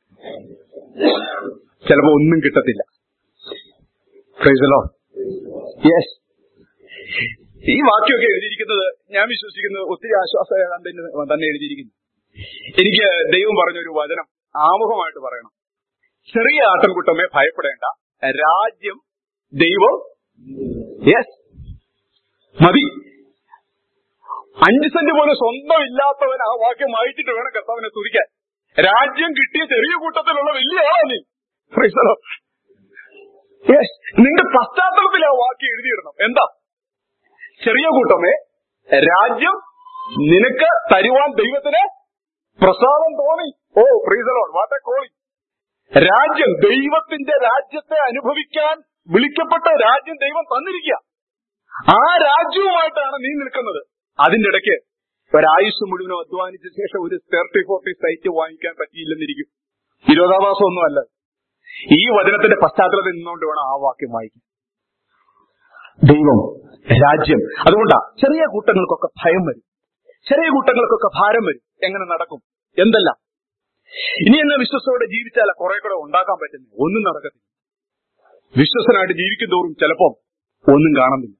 ചിലപ്പോ ഒന്നും കിട്ടത്തില്ല പ്രൈസലോ യെസ് ഈ വാക്യമൊക്കെ എഴുതിയിരിക്കുന്നത് ഞാൻ വിശ്വസിക്കുന്നത് ഒത്തിരി ആശ്വാസകരം തന്നെ തന്നെ എഴുതിയിരിക്കുന്നു എനിക്ക് ദൈവം പറഞ്ഞൊരു വചനം ആമുഖമായിട്ട് പറയണം ചെറിയ ആട്ടിൻകുട്ടമേ ഭയപ്പെടേണ്ട രാജ്യം ദൈവം യെസ് മതി അഞ്ച് സെന്റ് പോലും സ്വന്തം ഇല്ലാത്തവൻ ആ വാക്യം വായിച്ചിട്ട് വേണം കർത്താവിനെ തുരിക്കാൻ രാജ്യം കിട്ടിയ ചെറിയ കൂട്ടത്തിലുള്ള വലിയ ആളാ നീ Praise the Lord. Yes. നിന്റെ പശ്ചാത്തലത്തിൽ ആ വാക്യം എഴുതിയിടണം എന്താ ചെറിയ കൂട്ടമേ രാജ്യം നിനക്ക് തരുവാൻ ദൈവത്തിന് പ്രസാദം തോന്നി ഓ പ്രീസലോൺ വാട്ടെ കോളി രാജ്യം ദൈവത്തിന്റെ രാജ്യത്തെ അനുഭവിക്കാൻ വിളിക്കപ്പെട്ട രാജ്യം ദൈവം തന്നിരിക്കുക ആ രാജ്യവുമായിട്ടാണ് നീ നിൽക്കുന്നത് അതിന്റെ ഇടയ്ക്ക് ഒരായുസ് മുഴുവനും അധ്വാനിച്ച ശേഷം ഒരു തേർട്ടി ഫോർട്ടി സൈറ്റ് വാങ്ങിക്കാൻ പറ്റിയില്ലെന്നിരിക്കും ഇരുപതാം ഒന്നും അല്ല ഈ വചനത്തിന്റെ പശ്ചാത്തലത്തിൽ നിന്നുകൊണ്ട് വേണം ആ വാക്യം വായിക്കാൻ ദൈവം രാജ്യം അതുകൊണ്ടാ ചെറിയ കൂട്ടങ്ങൾക്കൊക്കെ ഭയം വരും ചെറിയ കൂട്ടങ്ങൾക്കൊക്കെ ഭാരം വരും എങ്ങനെ നടക്കും എന്തല്ല ഇനി എന്നെ വിശ്വസത്തോടെ ജീവിച്ചാൽ കുറെ കൂടെ ഉണ്ടാക്കാൻ പറ്റുന്നു ഒന്നും നടക്കത്തില്ല വിശ്വസനായിട്ട് ജീവിക്കും തോറും ചിലപ്പം ഒന്നും കാണുന്നില്ല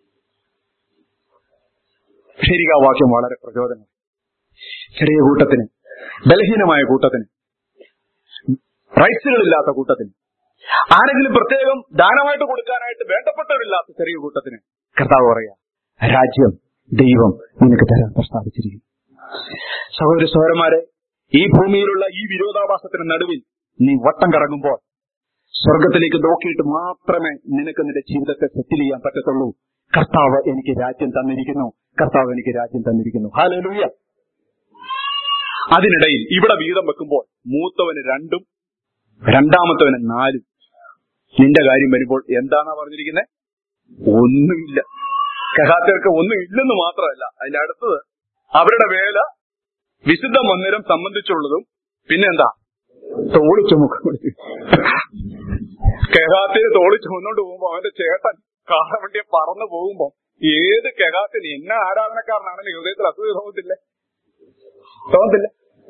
ശരിക്കും ആ വാക്യം വളരെ പ്രചോദനം ചെറിയ കൂട്ടത്തിന് ബലഹീനമായ കൂട്ടത്തിന് റൈറ്റ്സുകളില്ലാത്ത കൂട്ടത്തിന് ആരെങ്കിലും പ്രത്യേകം ദാനമായിട്ട് കൊടുക്കാനായിട്ട് വേണ്ടപ്പെട്ടവരില്ലാത്ത ചെറിയ കൂട്ടത്തിന് കർത്താവ് പറയാ രാജ്യം ദൈവം നിനക്ക് തരാൻ പ്രസ്താവിച്ചിരിക്കുന്നു സഹോദര സഹോദരന്മാരെ ഈ ഭൂമിയിലുള്ള ഈ വിരോധാഭാസത്തിന് നടുവിൽ നീ വട്ടം കറങ്ങുമ്പോൾ സ്വർഗത്തിലേക്ക് നോക്കിയിട്ട് മാത്രമേ നിനക്ക് നിന്റെ ജീവിതത്തെ സെറ്റിൽ ചെയ്യാൻ പറ്റത്തുള്ളൂ കർത്താവ് എനിക്ക് രാജ്യം തന്നിരിക്കുന്നു കർത്താവ് എനിക്ക് രാജ്യം തന്നിരിക്കുന്നു ഹാലലൂയ അതിനിടയിൽ ഇവിടെ വീതം വെക്കുമ്പോൾ മൂത്തവന് രണ്ടും രണ്ടാമത്തവന് നാലും നിന്റെ കാര്യം വരുമ്പോൾ എന്താണാ പറഞ്ഞിരിക്കുന്നത് ഒന്നുമില്ല കഹാത്യർക്ക് ഒന്നും ഇല്ലെന്ന് മാത്രമല്ല അതിന്റെ അടുത്തത് അവരുടെ വേല വിശുദ്ധ മന്ദിരം സംബന്ധിച്ചുള്ളതും പിന്നെന്താ തോളി ചുമക്കും കെഹാത്തിന് തോളി ചുമന്നോണ്ട് പോകുമ്പോ അവന്റെ ചേട്ടൻ കാളവണ്ടിയെ പറന്നു പോകുമ്പോ ഏത് കെഹാത്തിന് എന്നെ ആരാധനക്കാരനാണെന്ന് ഹൃദയത്തിൽ അസൂയ തോന്നത്തില്ലേ തോന്നത്തില്ല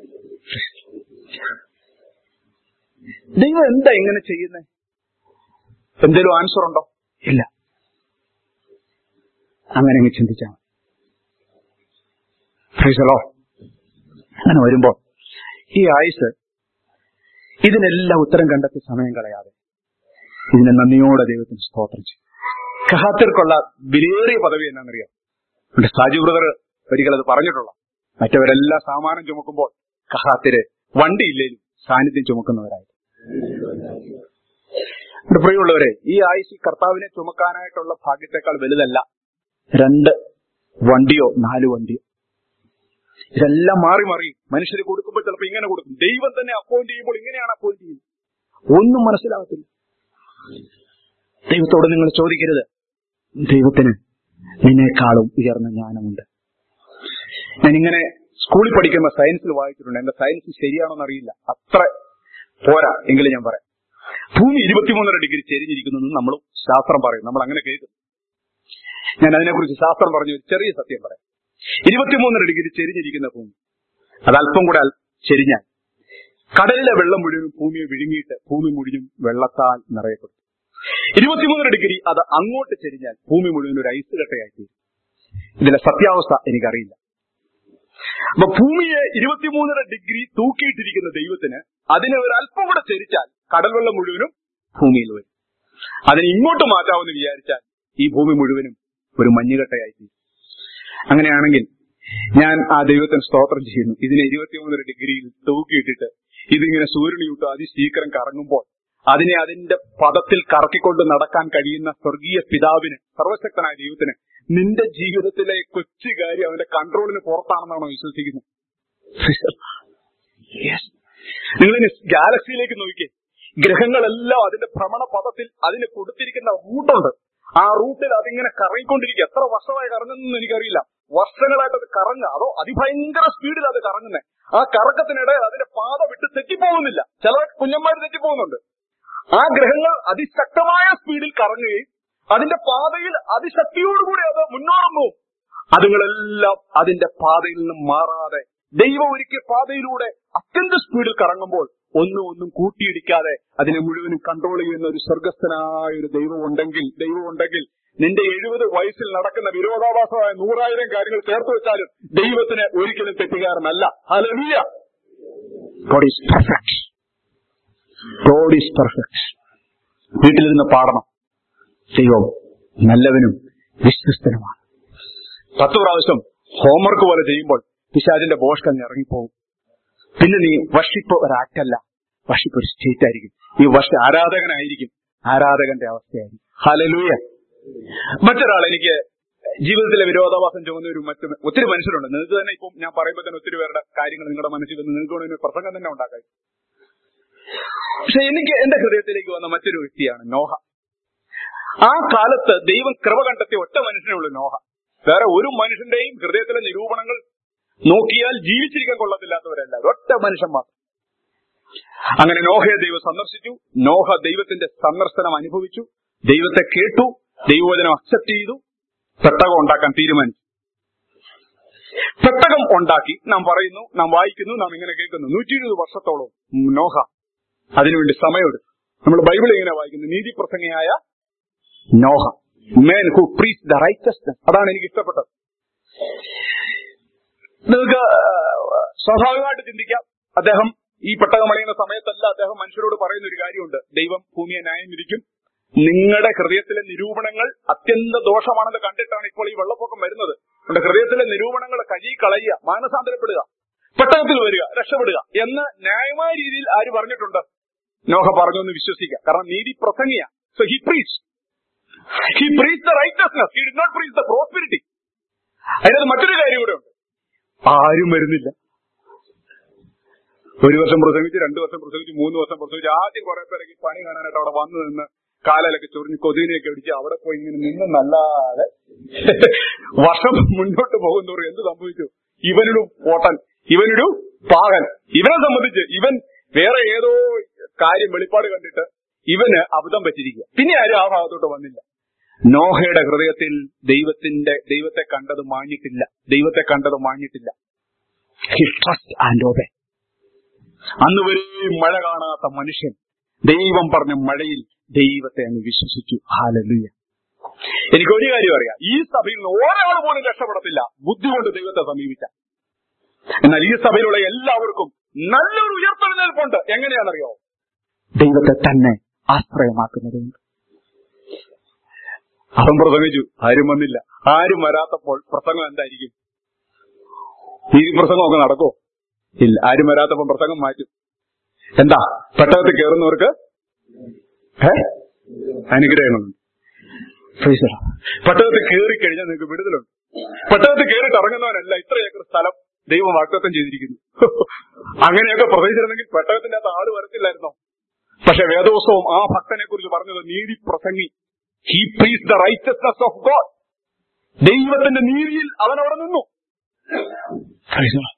ദൈവം എന്താ ഇങ്ങനെ ചെയ്യുന്നത് എന്തേലും ആൻസർ ഉണ്ടോ ഇല്ല അങ്ങനെ അങ്ങ് ചിന്തിച്ചാൽ മതി. Praise the Lord. അങ്ങനെ വരുമ്പോ ഈ ആയുസ് ഇതിനെല്ലാം ഉത്തരം കണ്ടെത്തി സമയം കളയാതെ ഇതിനെ നന്ദിയോടെ ദൈവത്തിന് സ്തോത്രം ചെയ്യും കഹാത്തിർക്കുള്ള വിലയേറിയ പദവി എന്നാണെന്നറിയാം എന്റെ സാജു ബ്രദർ ഒരിക്കൽ അത് പറഞ്ഞിട്ടുള്ള മറ്റവരെല്ലാം സാമാനം ചുമക്കുമ്പോൾ കഹാത്തിര് വണ്ടിയില്ലേലും സാന്നിധ്യം ചുമക്കുന്നവരായി എന്റെ പ്രിയമുള്ളവരെ ഈ ആയുസ് ഈ കർത്താവിനെ ചുമക്കാനായിട്ടുള്ള ഭാഗ്യത്തെക്കാൾ വലുതല്ല രണ്ട് വണ്ടിയോ നാല് വണ്ടിയോ ഇതെല്ലാം മാറി മാറി മനുഷ്യർ കൊടുക്കുമ്പോൾ ചിലപ്പോൾ ഇങ്ങനെ കൊടുക്കും ദൈവം തന്നെ അപ്പോയിന്റ് ചെയ്യുമ്പോൾ ഇങ്ങനെയാണ് അപ്പോയിന്റ് ചെയ്യുന്നത് ഒന്നും മനസ്സിലാകത്തില്ല ദൈവത്തോട് നിങ്ങൾ ചോദിക്കരുത് ദൈവത്തിന് നിന്നേക്കാളും ഉയർന്ന ജ്ഞാനമുണ്ട് ഞാനിങ്ങനെ സ്കൂളിൽ പഠിക്കുമ്പോൾ സയൻസിൽ വായിച്ചിട്ടുണ്ട് എന്റെ സയൻസ് ശരിയാണോന്ന് അറിയില്ല അത്ര പോരാ എങ്കിലും ഞാൻ പറയാം ഭൂമി ഇരുപത്തിമൂന്നര ഡിഗ്രി ചെരിഞ്ഞിരിക്കുന്നു നമ്മൾ ശാസ്ത്രം പറയും നമ്മൾ അങ്ങനെ കേൾക്കും ഞാൻ അതിനെക്കുറിച്ച് ശാസ്ത്രം പറഞ്ഞു ഒരു ചെറിയ സത്യം പറയാം ഇരുപത്തിമൂന്നര ഡിഗ്രി ചെരിഞ്ഞിരിക്കുന്ന ഭൂമി അത് അല്പം കൂടെ അൽ- ചെരിഞ്ഞാൽ കടലിലെ വെള്ളം മുഴുവൻ ഭൂമിയെ വിഴുങ്ങിയിട്ട് ഭൂമി മുഴുവൻ വെള്ളത്താൽ നിറയപ്പെടും ഇരുപത്തിമൂന്നര ഡിഗ്രി അത് അങ്ങോട്ട് ചെരിഞ്ഞാൽ ഭൂമി മുഴുവൻ ഒരു ഐസ് കട്ടയായി തീരും ഇതിലെ സത്യാവസ്ഥ എനിക്കറിയില്ല അപ്പൊ ഭൂമിയെ ഇരുപത്തിമൂന്നര ഡിഗ്രി തൂക്കിയിട്ടിരിക്കുന്ന ദൈവത്തിന് അതിനെ ഒരു അല്പം കൂടെ ചെരിച്ചാൽ കടൽ വെള്ളം മുഴുവനും ഭൂമിയിൽ വരും അതിനെ ഇങ്ങോട്ട് മാറ്റാമെന്ന് വിചാരിച്ചാൽ ഈ ഭൂമി മുഴുവനും ഒരു മഞ്ഞുകട്ടയായി തീരും അങ്ങനെയാണെങ്കിൽ ഞാൻ ആ ദൈവത്തിന് സ്തോത്രം ചെയ്യുന്നു ഇതിനെ ഇരുപത്തിമൂന്നര ഡിഗ്രിയിൽ തൂക്കിയിട്ടിട്ട് ഇതിങ്ങനെ സൂര്യനിയുട്ടോ അതിശീഘ്രം കറങ്ങുമ്പോൾ അതിനെ അതിന്റെ പദത്തിൽ കറക്കിക്കൊണ്ട് നടക്കാൻ കഴിയുന്ന സ്വർഗീയ പിതാവിന് സർവശക്തനായ ദൈവത്തിന് നിന്റെ ജീവിതത്തിലെ കൊച്ചു കാര്യം അവന്റെ കൺട്രോളിന് പുറത്താണെന്നാണോ വിശ്വസിക്കുന്നത് Yes. നിങ്ങൾ ഇനി ഗാലക്സിയിലേക്ക് നോക്കിക്കേ ഗ്രഹങ്ങളെല്ലാം അതിന്റെ ഭ്രമണ പദത്തിൽ അതിന് കൊടുത്തിരിക്കുന്ന റൂട്ടുണ്ട് ആ റൂട്ടിൽ അതിങ്ങനെ കറങ്ങിക്കൊണ്ടിരിക്കുക എത്ര വർഷമായി കറങ്ങുന്നെന്ന് എനിക്കറിയില്ല വർഷങ്ങളായിട്ട് അത് കറങ്ങുക അതോ അതിഭയങ്കര സ്പീഡിൽ അത് കറങ്ങുന്നത് ആ കറക്കത്തിനിടെ അതിന്റെ പാത വിട്ട് തെറ്റിപ്പോകുന്നില്ല ചില കുഞ്ഞന്മാർ തെറ്റിപ്പോകുന്നുണ്ട് ആ ഗ്രഹങ്ങൾ അതിശക്തമായ സ്പീഡിൽ കറങ്ങുകയും അതിന്റെ പാതയിൽ അതിശക്തിയോടുകൂടി അത് മുന്നോറും പോവും അതുങ്ങളെല്ലാം അതിന്റെ പാതയിൽ നിന്നും മാറാതെ ദൈവം ഒരുക്കിയ പാതയിലൂടെ അത്യന്ത സ്പീഡിൽ കറങ്ങുമ്പോൾ ഒന്നും ഒന്നും കൂട്ടിയിടിക്കാതെ അതിനെ മുഴുവനും കൺട്രോൾ ചെയ്യുന്ന ഒരു സ്വർഗസ്ഥനായ ഒരു ദൈവം ഉണ്ടെങ്കിൽ ദൈവം ഉണ്ടെങ്കിൽ നിന്റെ എഴുപത് വയസ്സിൽ നടക്കുന്ന വിരോധാഭാസമായ നൂറായിരം കാര്യങ്ങൾ ചേർത്ത് വെച്ചാലും ദൈവത്തിന് ഒരിക്കലും തെറ്റുകാരനല്ല hallelujah God is perfect God is perfect വീട്ടിലിരുന്ന് പാടണം ദൈവം നല്ലവനും വിശ്വസ്തനുമാണ് പത്ത് പ്രാവശ്യം ഹോംവർക്ക് പോലെ ചെയ്യുമ്പോൾ പിശാചിന്റെ ബോഷ്കങ്ങ് ഇറങ്ങിപ്പോകും പിന്നെ നീ വർഷിപ്പ് ഒരു ആക്ടല്ല വർഷിപ്പ് ഒരു സ്റ്റേറ്റ് ആയിരിക്കും ഈ വർഷ ആരാധകനായിരിക്കും ആരാധകന്റെ അവസ്ഥയായിരിക്കും ഹലലൂയ മറ്റൊരാൾ എനിക്ക് ജീവിതത്തിലെ വിരോധാഭാസം ചുമന്ന ഒരു മറ്റു ഒത്തിരി മനുഷ്യരുണ്ട് നിങ്ങൾക്ക് തന്നെ ഇപ്പം ഞാൻ പറയുമ്പോൾ തന്നെ ഒത്തിരി പേരുടെ കാര്യങ്ങൾ നിങ്ങളുടെ മനസ്സിൽ വന്ന് നിങ്ങൾക്ക് വേണമെങ്കിൽ ഒരു പ്രസംഗം തന്നെ ഉണ്ടാക്കാം പക്ഷെ എനിക്ക് എന്റെ ഹൃദയത്തിലേക്ക് വന്ന മറ്റൊരു വ്യക്തിയാണ് നോഹ ആ കാലത്ത് ദൈവം കൃപ കണ്ടെത്തിയ ഒറ്റ മനുഷ്യനേ ഉള്ളൂ നോഹ വേറെ ഒരു മനുഷ്യന്റെയും ഹൃദയത്തിലെ നിരൂപണങ്ങൾ നോക്കിയാൽ ജീവിച്ചിരിക്കാൻ കൊള്ളത്തില്ലാത്തവരല്ല ഒറ്റ മനുഷ്യൻ മാത്രം അങ്ങനെ നോഹയെ ദൈവം സന്ദർശിച്ചു നോഹ ദൈവത്തിന്റെ സന്ദർശനം അനുഭവിച്ചു ദൈവത്തെ കേട്ടു ദൈവവചനം അക്സെപ്റ്റ് ചെയ്തു പെട്ടകം ഉണ്ടാക്കാൻ തീരുമാനിച്ചു പെട്ടകം ഉണ്ടാക്കി നാം പറയുന്നു നാം വായിക്കുന്നു നാം ഇങ്ങനെ കേൾക്കുന്നു നൂറ്റി ഇരുപത് വർഷത്തോളം നോഹ അതിനുവേണ്ടി സമയമെടുത്തു നമ്മൾ ബൈബിൾ ഇങ്ങനെ വായിക്കുന്നു നീതിപ്രസംഗിയായ നോഹ man who preach the righteousness അതാണ് എനിക്ക് ഇഷ്ടപ്പെട്ടത് നിങ്ങൾക്ക് സ്വാഭാവികമായിട്ട് ചിന്തിക്കാം അദ്ദേഹം ഈ പെട്ടകം അണിയുന്ന സമയത്തല്ല അദ്ദേഹം മനുഷ്യരോട് പറയുന്ന ഒരു കാര്യമുണ്ട് ദൈവം ഭൂമിയെ ന്യായം വിധിക്കും നിങ്ങളുടെ ഹൃദയത്തിലെ നിരൂപണങ്ങൾ അത്യന്ത ദോഷമാണെന്ന് കണ്ടിട്ടാണ് ഇപ്പോൾ ഈ വെള്ളപ്പൊക്കം വരുന്നത് നമ്മുടെ ഹൃദയത്തിലെ നിരൂപണങ്ങൾ കഴുകി കളയുക മാനസാന്തരപ്പെടുക പെട്ടകത്തിൽ വരിക രക്ഷപ്പെടുക എന്ന് ന്യായമായ രീതിയിൽ ആര് പറഞ്ഞിട്ടുണ്ട് നോഹ പറഞ്ഞു എന്ന് വിശ്വസിക്കുക കാരണം നീതി പ്രസംഗിയ so he preach he preach the righteousness he did not preach the prosperity അതിനകത്ത് മറ്റൊരു കാര്യം കൂടെ ഉണ്ട് ആരും വരുന്നില്ല ഒരു വർഷം പ്രസംഗിച്ച് രണ്ടു വർഷം പ്രസംഗിച്ച് മൂന്ന് വർഷം പ്രസംഗിച്ച് ആദ്യം കുറെ പേരൊക്കെ പണി കാണാനായിട്ട് അവിടെ വന്നു നിന്ന് കാലയിലൊക്കെ ചൊറിഞ്ഞ് കൊതുകിനെയൊക്കെ അടിച്ച് അവിടെ പോയി ഇങ്ങനെ നിന്നല്ലാതെ വർഷം മുന്നോട്ട് പോകുന്നവർ എന്ത് സംഭവിച്ചു ഇവനൊരു പോട്ടൻ ഇവനൊരു പാകൻ ഇവനെ സംബന്ധിച്ച് ഇവൻ വേറെ ഏതോ കാര്യം വെളിപ്പാട് കണ്ടിട്ട് ഇവന് അബദ്ധം പറ്റിയിരിക്കുക പിന്നെ ആരും ആ ഭാഗത്തോട്ട് വന്നില്ല നോഹയുടെ ഹൃദയത്തിൽ ദൈവത്തിന്റെ ദൈവത്തെ കണ്ടത് മാഞ്ഞിട്ടില്ല ദൈവത്തെ കണ്ടത് മാഞ്ഞിട്ടില്ല ഹി ട്രസ്റ്റ് ആൻഡ് ഓബേ അന്ന് വരെയും മഴ കാണാത്ത മനുഷ്യൻ ദൈവം പറഞ്ഞ മഴയിൽ ദൈവത്തെ അങ്ങ് വിശ്വസിച്ചു ഹാലലുയ എനിക്ക് ഒരു കാര്യം അറിയാം ഈ സഭയിൽ നിന്ന് ഒരാൾ പോലും രക്ഷപ്പെടത്തില്ല ബുദ്ധി കൊണ്ട് ദൈവത്തെ സമീപിച്ച എന്നാൽ ഈ സഭയിലുള്ള എല്ലാവർക്കും നല്ലൊരു ഉയർത്തെഴുന്നേൽപ്പുണ്ട് എങ്ങനെയാണെന്നറിയോ ദൈവത്തെ തന്നെ ആശ്രയമാക്കുന്നതുകൊണ്ട് അവൻ പ്രസംഗിച്ചു ആരും വന്നില്ല ആരും വരാത്തപ്പോൾ പ്രസംഗം എന്തായിരിക്കും ഈ പ്രസംഗമൊക്കെ നടക്കോ ഇല്ല ആരും വരാത്തപ്പോൾ പ്രസംഗം മാറ്റും എന്താ പെട്ടകത്തിൽ കയറുന്നവർക്ക് ഏ അനുഗ്രഹങ്ങളുണ്ട് Praise the Lord. പെട്ടകത്തിൽ കയറി കഴിഞ്ഞാൽ നിങ്ങൾക്ക് വിടുതലുണ്ട് പെട്ടകത്തിൽ കയറിയിട്ട് ഇറങ്ങുന്നവനല്ല ഇത്ര ഏക്കർ സ്ഥലം ദൈവം വാഗ്ദത്തം ചെയ്തിരിക്കുന്നു അങ്ങനെയൊക്കെ പ്രവചിച്ചിരുന്നെങ്കിൽ പെട്ടകത്തിന്റെ അകത്ത് ആള് വരത്തില്ലായിരുന്നോ പക്ഷെ വേദോത്സവം ആ ഭക്തനെ കുറിച്ച് പറഞ്ഞത് നീതി പ്രസംഗി he preach the righteousness of God ദൈവത്തിന്റെ നീതിയിൽ അവൻ അവിടെ നിന്നു Praise the Lord.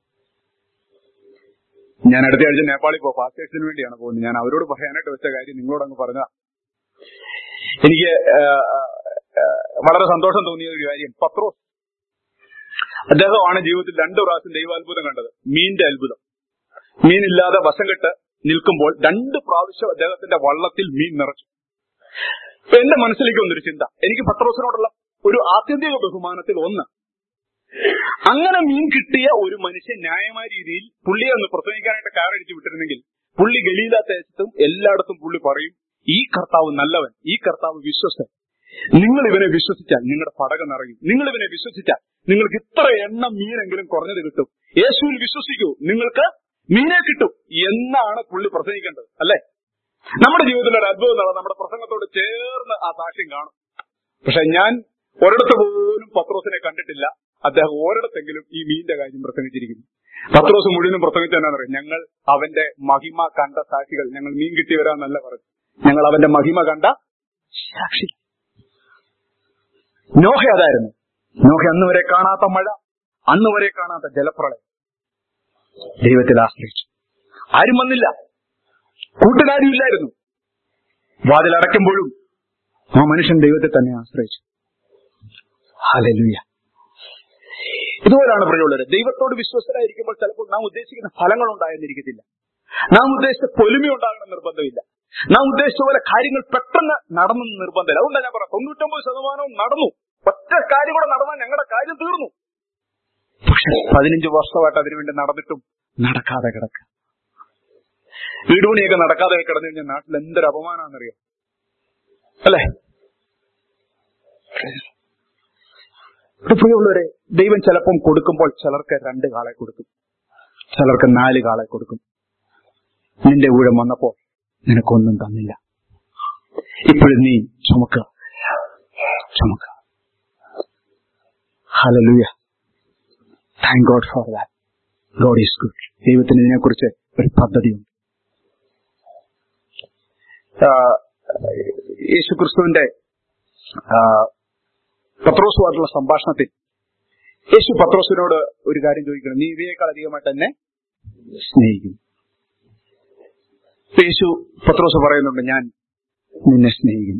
ഞാൻ അടുത്ത ആഴ്ച നേപ്പാളിൽ പോ പാസ്റ്റേഴ്സിന് വേണ്ടിയാണ് പോകുന്നത് ഞാൻ അവരോട് പറയാനായിട്ട് വെച്ച കാര്യം നിങ്ങളോട് അങ്ങ് പറഞ്ഞ എനിക്ക് ആ, ആ, വളരെ സന്തോഷം തോന്നിയ ഒരു കാര്യം പത്രോസ് അദ്ദേഹമാണ് ജീവിതത്തിൽ രണ്ടു പ്രാവശ്യം ദൈവാത്ഭുതം കണ്ടത് മീന്റെ അത്ഭുതം മീനില്ലാതെ വശം കെട്ട് നിൽക്കുമ്പോൾ രണ്ട് പ്രാവശ്യം അദ്ദേഹത്തിന്റെ വള്ളത്തിൽ മീൻ നിറച്ചു അപ്പൊ എന്റെ മനസ്സിലേക്ക് വന്നൊരു ചിന്ത എനിക്ക് പത്രോസിനോടുള്ള ഒരു ആത്യന്തിക ബഹുമാനത്തിൽ ഒന്ന് അങ്ങനെ മീൻ കിട്ടിയ ഒരു മനുഷ്യൻ ന്യായമായ രീതിയിൽ പുള്ളിയെ ഒന്ന് പ്രസംഗിക്കാനായിട്ട് കാറടിച്ച് വിട്ടിരുന്നെങ്കിൽ പുള്ളി ഗലീല ദേശത്തും എല്ലായിടത്തും പുള്ളി പറയും ഈ കർത്താവ് നല്ലവൻ ഈ കർത്താവ് വിശ്വസൻ നിങ്ങൾ ഇവനെ വിശ്വസിച്ചാൽ നിങ്ങളുടെ പടകം നിറയും നിങ്ങൾ ഇവനെ വിശ്വസിച്ചാൽ നിങ്ങൾക്ക് ഇത്ര എണ്ണം മീനെങ്കിലും കുറഞ്ഞത് കിട്ടും യേശുവിൽ വിശ്വസിക്കൂ നിങ്ങൾക്ക് മീനെ കിട്ടും എന്നാണ് പുള്ളി പ്രസംഗിക്കേണ്ടത് അല്ലെ നമ്മുടെ ജീവിതത്തിൽ ഒരു അത്ഭുതം നടന്ന നമ്മുടെ പ്രസംഗത്തോട് ചേർന്ന് ആ സാക്ഷ്യം കാണും പക്ഷെ ഞാൻ ഒരിടത്ത് പോലും പത്രോസിനെ കണ്ടിട്ടില്ല അദ്ദേഹം ഒരിടത്തെങ്കിലും ഈ മീനിന്റെ കാര്യം പ്രസംഗിച്ചിരിക്കുന്നു പത്രോസ് മുഴുവനും പ്രസംഗിച്ചെന്നാണ് ഞങ്ങൾ അവന്റെ മഹിമ കണ്ട സാക്ഷികൾ ഞങ്ങൾ മീൻ കിട്ടിയവരാന്നല്ല പറഞ്ഞു ഞങ്ങൾ അവന്റെ മഹിമ കണ്ട സാക്ഷി നോഹ അതായിരുന്നു നോഹ അന്ന് വരെ കാണാത്ത മഴ അന്ന് വരെ കാണാത്ത ജലപ്രളയം ദൈവത്തിൽ ആശ്രയിച്ചു ആരും വന്നില്ല കൂട്ടിലാരും ഇല്ലായിരുന്നു വാതിലടയ്ക്കുമ്പോഴും ആ മനുഷ്യൻ ദൈവത്തെ തന്നെ ആശ്രയിച്ചു ഹല്ലേലൂയ ഇതുപോലാണ് പ്രിയമുള്ളവർ ദൈവത്തോട് വിശ്വസ്തരായിരിക്കുമ്പോൾ ചിലപ്പോൾ നാം ഉദ്ദേശിക്കുന്ന ഫലങ്ങൾ ഉണ്ടായെന്നിരിക്കത്തില്ല നാം ഉദ്ദേശിച്ച പൊലിമ ഉണ്ടാകണം നിർബന്ധമില്ല നാം ഉദ്ദേശിച്ച പോലെ കാര്യങ്ങൾ പെട്ടെന്ന് നടന്നെന്ന് നിർബന്ധമില്ല അതുകൊണ്ടാണ് ഞാൻ പറയാം തൊണ്ണൂറ്റൊമ്പത് ശതമാനവും നടന്നു ഒറ്റ കാര്യം കൂടെ നടന്നാൽ ഞങ്ങളുടെ കാര്യം തീർന്നു പക്ഷെ പതിനഞ്ച് വർഷമായിട്ട് അതിനുവേണ്ടി നടന്നിട്ടും നടക്കാതെ കിടക്കുക വീടുപണിയൊക്കെ നടക്കാതെ കിടന്നു കഴിഞ്ഞാൽ നാട്ടിൽ എന്തൊരു അപമാനമാണെന്നറിയാം അല്ലേ ഇവിടെ പ്രിയമുള്ളവരെ ദൈവം ചിലപ്പം കൊടുക്കുമ്പോൾ ചിലർക്ക് രണ്ട് കാളെ കൊടുക്കും ചിലർക്ക് നാല് കാളെ കൊടുക്കും നിന്റെ ഊഴം വന്നപ്പോൾ നിനക്കൊന്നും തന്നില്ല ഇപ്പോഴും നീ ചുമക്കുക ചുമക്കുക ഹലലുയ thank God for that God is good ദൈവത്തിന് ഇതിനെക്കുറിച്ച് ഒരു പദ്ധതിയുണ്ട് യേശു ക്രിസ്തുവിന്റെ പത്രോസുമായിട്ടുള്ള സംഭാഷണത്തിൽ യേശു പത്രോസിനോട് ഒരു കാര്യം ചോദിക്കണം നീ ഇവയേക്കാൾ അധികമായിട്ട് എന്നെ സ്നേഹിക്കുന്നു യേശു പത്രോസ് പറയുന്നുണ്ട് ഞാൻ നിന്നെ സ്നേഹിക്കുന്നു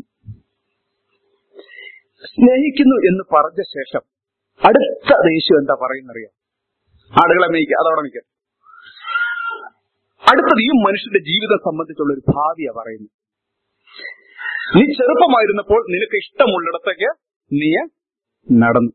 സ്നേഹിക്കുന്നു എന്ന് പറഞ്ഞ ശേഷം അടുത്ത യേശു എന്താ പറയുന്നറിയാം ആടുകളെ മേയ്ക്കുക അതവിടെ നിൽക്കുക അടുത്തത് ഈ മനുഷ്യന്റെ ജീവിതം സംബന്ധിച്ചുള്ള ഒരു ഭാവിയാ പറയുന്നു നീ ചെറുപ്പമായിരുന്നപ്പോൾ നിനക്ക് ഇഷ്ടമുള്ളിടത്തേക്ക് നീ നടന്നു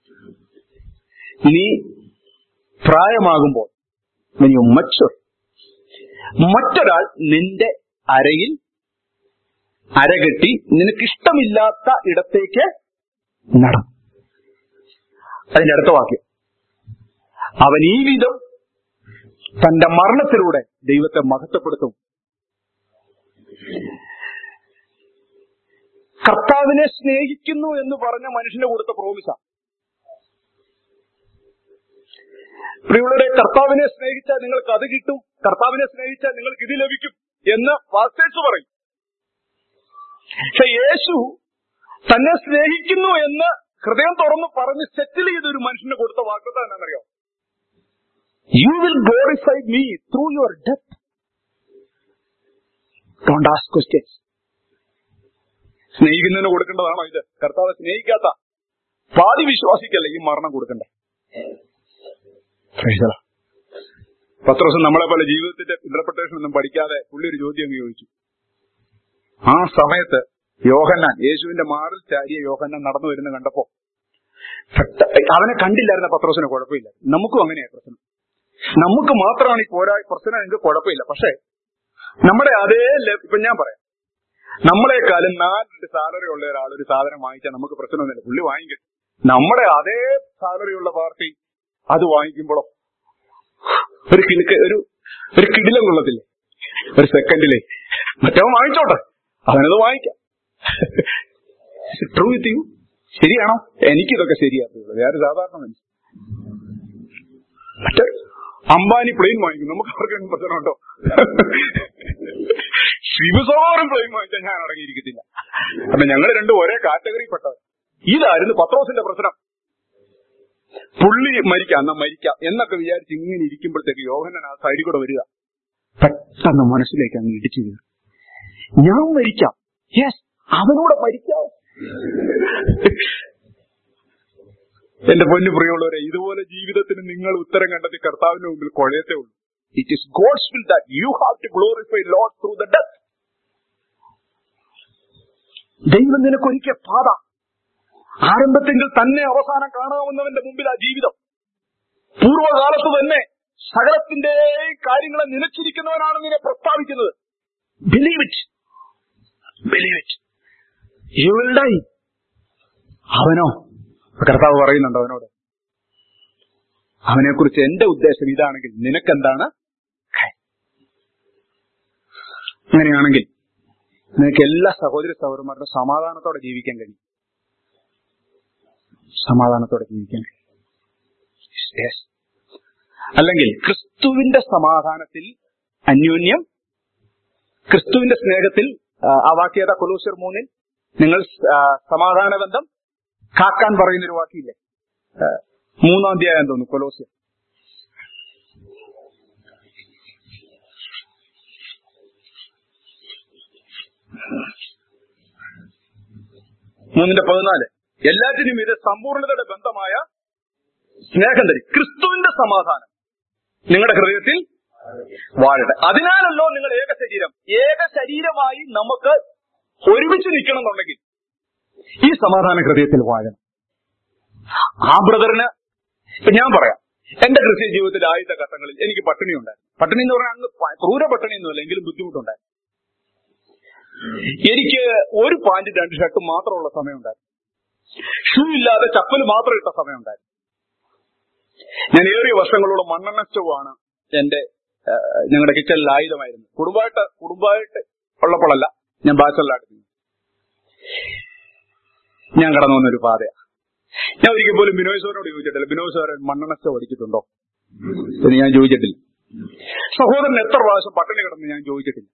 നീ പ്രായമാകുമ്പോൾ നീ മച്ചോ മറ്റൊരാൾ നിന്റെ അരയിൽ അരകെട്ടി നിനക്കിഷ്ടമില്ലാത്ത ഇടത്തേക്ക് നടന്നു അതിന്റെ അടുത്ത വാക്യം അവൻ ഈ വിധം തന്റെ മരണത്തിലൂടെ ദൈവത്തെ മഹത്വപ്പെടുത്തും കർത്താവിനെ സ്നേഹിക്കുന്നു എന്ന് പറഞ്ഞ മനുഷ്യന് കൊടുത്ത പ്രോമിസ പ്രിയുള്ളവരെ കർത്താവിനെ സ്നേഹിച്ചാൽ നിങ്ങൾക്ക് അത് കിട്ടും കർത്താവിനെ സ്നേഹിച്ചാൽ നിങ്ങൾക്ക് ഇത് ലഭിക്കും എന്ന് വാസ്തേഴ്സ് പറയും പക്ഷെ യേശു തന്നെ സ്നേഹിക്കുന്നു എന്ന് ഹൃദയം തുറന്ന് പറഞ്ഞ് സെറ്റിൽ ചെയ്ത ഒരു മനുഷ്യന് കൊടുത്ത വാഗ്ദത്ത എന്നാണെന്നറിയോ you will glorify me through your death don't ask questions സ്നേഹിക്കുന്നതിന് കൊടുക്കേണ്ടതാണോ ഇത് കർത്താവ് സ്നേഹിക്കാത്ത പാതി വിശ്വാസിക്കല്ല ഈ മരണം കൊടുക്കണ്ടേ Praise the Lord. പത്ത് ദിവസം നമ്മളെ പോലെ ജീവിതത്തിന്റെ ഇന്റർപ്രിട്ടേഷൻ ഒന്നും പഠിക്കാതെ പുള്ളി ഒരു ചോദ്യം അങ്ങ് ചോദിച്ചു ആ സമയത്ത് യോഹന്നാൻ യേശുവിന്റെ മാറിൽ ചാരിയ യോഹന്നാൻ നടന്നു വരുന്ന കണ്ടപ്പോ പെട്ട- അവനെ കണ്ടില്ലായിരുന്ന പത്രോസിന് കുഴപ്പമില്ല നമുക്കും അങ്ങനെയാ പ്രശ്നം നമുക്ക് മാത്രമാണ് ഈ പോരാ പ്രശ്നം എനിക്ക് കുഴപ്പമില്ല പക്ഷേ നമ്മുടെ അതേ ലെ- ഇപ്പൊ ഞാൻ പറയാം നമ്മളെക്കാളും നാലിരട്ടി സാലറി ഉള്ള ഒരാൾ ഒരു സാധനം വാങ്ങിച്ചാൽ നമുക്ക് പ്രശ്നമൊന്നുമില്ല പുള്ളി വാങ്ങിക്കും നമ്മുടെ അതേ സാലറി ഉള്ള പാർട്ടി അത് വാങ്ങിക്കുമ്പോഴോ ഒരു കിലുക്ക് ഒരു ഒരു കിടിലം കൊള്ളത്തില്ലേ ഒരു സെക്കൻഡിലെ മറ്റവൻ വാങ്ങിച്ചോട്ടെ അവനത് വാങ്ങിക്കാം ട്രൂ വിത്ത് യു ശരിയാണോ എനിക്കിതൊക്കെ ശരിയാത്തുള്ളൂ വേറെ സാധാരണ മനുഷ്യൻ മറ്റേ അംബാനി പ്ലെയിൻ വാങ്ങിക്കും നമുക്ക് ആർക്കും പ്രശ്നമുണ്ടോ ശിവസോറും പ്ലെയിൻ വാങ്ങിച്ചാൽ ഞാൻ അടങ്ങിയിരിക്കത്തില്ല കാരണം ഞങ്ങൾ രണ്ടും ഒരേ കാറ്റഗറി പെട്ടത് ഇതായിരുന്നു പത്രോസിന്റെ പ്രശ്നം പുള്ളി മരിക്കാം എന്നാ മരിക്കാം എന്നൊക്കെ വിചാരിച്ച് ഇങ്ങനെ ഇരിക്കുമ്പോഴത്തേക്ക് യോഹനൻ ആ സൈഡിൽ കൂടെ വരിക പെട്ടെന്ന് മനസ്സിലേക്ക് അങ്ങ് ഇടിച്ചു കയറി ഞാൻ മരിക്കാം യെസ് അവനൂടെ മരിക്കാം എന്റെ പൊന്നു പ്രിയമുള്ളവരെ ഇതുപോലെ ജീവിതത്തിന് നിങ്ങൾ ഉത്തരം കണ്ടെത്തി കർത്താവിന്റെ മുമ്പിൽ കുഴയത്തേ ഉള്ളൂ it is God's will that you have to glorify Lord through the death ദൈവം നിനക്കൊരുക്കിയ പാത ആരംഭത്തിൽ തന്നെ അവസാനം കാണാവുന്നവന്റെ മുമ്പിൽ ആ ജീവിതം പൂർവ്വകാലത്ത് തന്നെ സകലത്തിന്റെ കാര്യങ്ങളെ നിലച്ചിരിക്കുന്നവനാണ് നിന്നെ പ്രസ്താവിക്കുന്നത് believe it believe it you will die അവനോ കർത്താവ് പറയുന്നുണ്ട് അവനോട് അവനെക്കുറിച്ച് എന്റെ ഉദ്ദേശം ഇതാണെങ്കിൽ നിനക്കെന്താണ് കാര്യം? അങ്ങനെയാണെങ്കിൽ നിനക്ക് എല്ലാ സഹോദര സഹോദരന്മാരുടെ സമാധാനത്തോടെ ജീവിക്കാൻ കഴിയും സമാധാനത്തോടെ ജീവിക്കാൻ കഴിയും Yes. അല്ലെങ്കിൽ ക്രിസ്തുവിന്റെ സമാധാനത്തിൽ അന്യോന്യം ക്രിസ്തുവിന്റെ സ്നേഹത്തിൽ ആ, ആ വാക്യത കൊലൂസർ മൂന്നിൽ നിങ്ങൾ ആ, സമാധാന ബന്ധം കാക്കാൻ പറയുന്ന ഒരു വാക്കിയില്ലേ ആ, മൂന്നാം അധ്യായം തോന്നുന്നു കൊലോസ്യർ മൂന്നിന്റെ പതിനാല് എല്ലാറ്റിനും ഇത് സമ്പൂർണതയുടെ ബന്ധമായ സ്നേഹം തരും ക്രിസ്തുവിന്റെ സമാധാനം നിങ്ങളുടെ ഹൃദയത്തിൽ വാഴട്ടെ അതിനാലല്ലോ നിങ്ങൾ ഏക ശരീരം ഏക ശരീരമായി നമുക്ക് ഒരുമിച്ച് നിൽക്കണം എന്നുണ്ടെങ്കിൽ ഈ സമാധാന ഹൃദയത്തിൽ വാഴണം ആ ബ്രദറിന് ഇപ്പൊ ഞാൻ പറയാം എന്റെ ക്രിസ്ത്യൻ ജീവിതത്തിന്റെ ആദ്യത്തെ ഘട്ടങ്ങളിൽ എനിക്ക് പട്ടിണി ഉണ്ടായിരുന്നു പട്ടിണി എന്ന് പറഞ്ഞാൽ അങ്ങ് പ- ക്രൂര പട്ടിണി ഒന്നുമല്ല എങ്കിലും ബുദ്ധിമുട്ടുണ്ടായിരുന്നു എനിക്ക് ഒരു പാന്റ് രണ്ട് ഷർട്ടും മാത്രമുള്ള സമയമുണ്ടായിരുന്നു ഷൂ ഇല്ലാതെ ചപ്പൽ മാത്രം ഇട്ട സമയമുണ്ടായിരുന്നു ഞാൻ ഏറിയ വർഷങ്ങളോളം മണ്ണെണ്ണ സ്റ്റവ് ആണ് എന്റെ ആ, ഞങ്ങളുടെ കിച്ചണിൽ ആയുധമായിരുന്നു കുടുംബമായിട്ട് കുടുംബമായിട്ട് ഉള്ളപ്പോഴല്ല ഞാൻ ബാച്ചലറായിട്ട് ഞാൻ കടന്നു വന്നൊരു പാതയാണ് ഞാൻ ഒരിക്കൽ പോലും ബിനോയ് സാറിനോട് ചോദിച്ചിട്ടില്ല ബിനോയ് സാർ മണ്ണെണ്ണ സ്റ്റവ് അടിച്ചിട്ടുണ്ടോ എന്ന് ഞാൻ ചോദിച്ചിട്ടില്ല സഹോദരൻ എത്ര പ്രാവശ്യം പട്ടിണി കിടന്ന് ഞാൻ ചോദിച്ചിട്ടില്ല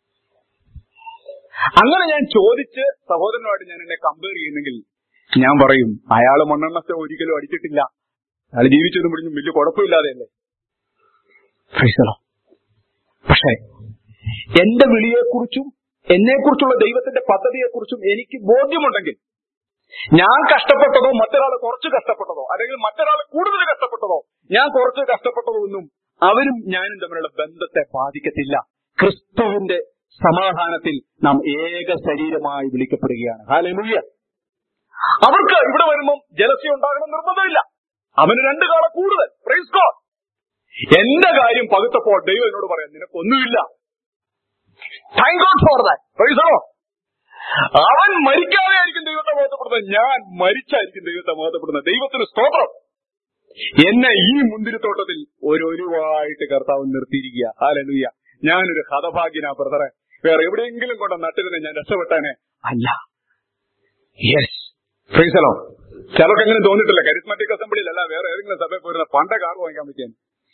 അങ്ങനെ ഞാൻ ചോദിച്ച് സഹോദരനുമായിട്ട് ഞാൻ എന്നെ കമ്പയർ ചെയ്യുന്നെങ്കിൽ ഞാൻ പറയും അയാൾ മണ്ണെണ്ണ സ്റ്റവ് ഒരിക്കലും അടിച്ചിട്ടില്ല അയാൾ ജീവിച്ചതും പിടിഞ്ഞും വലിയ കുഴപ്പമില്ലാതെയല്ലേ Praise the Lord. പക്ഷേ എന്റെ വിളിയെക്കുറിച്ചും എന്നെക്കുറിച്ചുള്ള ദൈവത്തിന്റെ പദ്ധതിയെക്കുറിച്ചും എനിക്ക് ബോധ്യമുണ്ടെങ്കിൽ ഞാൻ കഷ്ടപ്പെട്ടതോ മറ്റൊരാൾ കുറച്ച് കഷ്ടപ്പെട്ടതോ അല്ലെങ്കിൽ മറ്റൊരാൾ കൂടുതൽ കഷ്ടപ്പെട്ടതോ ഞാൻ കുറച്ച് കഷ്ടപ്പെട്ടതോ ഒന്നും അവരും ഞാനും തമ്മിലുള്ള ബന്ധത്തെ ബാധിക്കത്തില്ല ക്രിസ്തുവിന്റെ സമാധാനത്തിൽ നാം ഏക ശരീരമായി വിളിക്കപ്പെടുകയാണ് ഹാലൂയ അവർക്ക് ഇവിടെ വരുമ്പം ജലസ്യ ഉണ്ടാകണം നിർബന്ധമില്ല അവന് രണ്ട് കാള കൂടുതൽ പ്രൈസ് ഗോഡ് എന്റെ കാര്യം പകുത്തപ്പോൾ ദൈവം എന്നോട് പറയാം നിനക്കൊന്നുമില്ല താങ്ക് ഗോഡ് ഫോർ ദാറ്റ് പ്രൈസോ അവൻ മരിക്കാതെ ആയിരിക്കും ദൈവത്തെ മഹത്വപ്പെടുന്നത് ഞാൻ മരിച്ചായിരിക്കും ദൈവത്തെ മഹത്വപ്പെടുന്നത് ദൈവത്തിന് സ്തോത്രം എന്നെ ഈ മുന്തിരിത്തോട്ടത്തിൽ ഒരു ഒരുവായിട്ട് കർത്താവ് നിർത്തിയിരിക്കുക ഹാലലുയ്യ ഞാനൊരു ഹതഭാഗ്യനാ ബ്രദറെ വേറെ എവിടെയെങ്കിലും കൊണ്ട് നട്ടിരുന്ന ഞാൻ രക്ഷപ്പെട്ടേനെ അല്ല യെസ് ഫ്രീസലോ ചിലർക്ക് എങ്ങനെ തോന്നിയിട്ടില്ല കരിസ്മാറ്റിക് അസംബ്ലിയിലല്ല വേറെ ഏതെങ്കിലും സഭയിൽ പോയിരുന്ന പണ്ട കാർ വാങ്ങിക്കാൻ പറ്റിയാൻ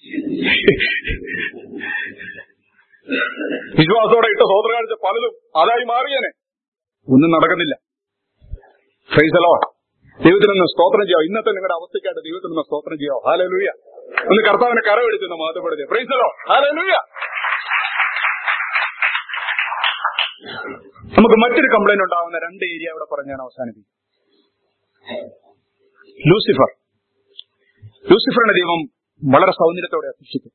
വിശ്വാസത്തോടെ ഇട്ട സ്വോത്ര കാണിച്ച പലതും അതായി മാറിയേനെ ഒന്നും നടക്കുന്നില്ല ഫ്രൈസലോ ദൈവത്തിനൊന്ന് സ്തോത്രം ചെയ്യാം ഇന്നത്തെ നിങ്ങളുടെ അവസ്ഥയ്ക്കായിട്ട് ദൈവത്തിനൊന്ന് സ്തോത്രം ചെയ്യാം ഹാലലൂയ ഒന്ന് കർത്താവിനെ കരവെടുക്കുന്ന മാതപ്പെടുത്തിയ ഫ്രൈസലോ ഹാലലൂയ നമുക്ക് മറ്റൊരു കംപ്ലൈന്റ് ഉണ്ടാവുന്ന രണ്ട് ഏരിയ അവിടെ പറഞ്ഞ് ഞാൻ അവസാനിപ്പിക്കും ലൂസിഫർ ലൂസിഫറിന്റെ ദൈവം വളരെ സൗന്ദര്യത്തോടെ സൃഷ്ടിച്ചു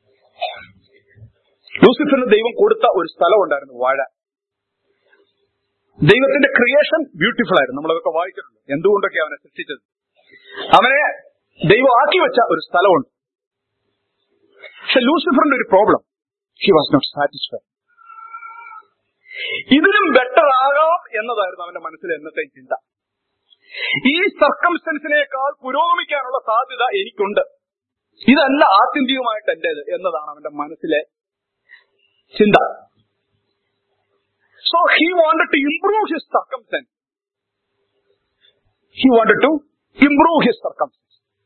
ലൂസിഫറിന് ദൈവം കൊടുത്ത ഒരു സ്ഥലം ഉണ്ടായിരുന്നു വാഴ ദൈവത്തിന്റെ ക്രിയേഷൻ ബ്യൂട്ടിഫുൾ ആയിരുന്നു നമ്മളതൊക്കെ വായിച്ചിട്ടുണ്ട് എന്തുകൊണ്ടൊക്കെ അവനെ സൃഷ്ടിച്ചത് അവനെ ദൈവം ആക്കി വെച്ച ഒരു സ്ഥലമുണ്ട് പക്ഷെ ലൂസിഫറിന്റെ ഒരു problem he was not satisfied ഇതിലും ബെറ്റർ ആകാം എന്നതായിരുന്നു അവന്റെ മനസ്സിൽ എന്നത്തെ ചിന്ത ഈ സർക്കംസ്റ്റൻസിനേക്കാൾ പുരോഗമിക്കാനുള്ള സാധ്യത എനിക്കുണ്ട് ഇതല്ല ആത്യന്തികമായിട്ട് എന്റേത് എന്നതാണ് അവന്റെ മനസ്സിലെ ചിന്ത so he wanted to improve his circumstance he wanted to improve his circumstance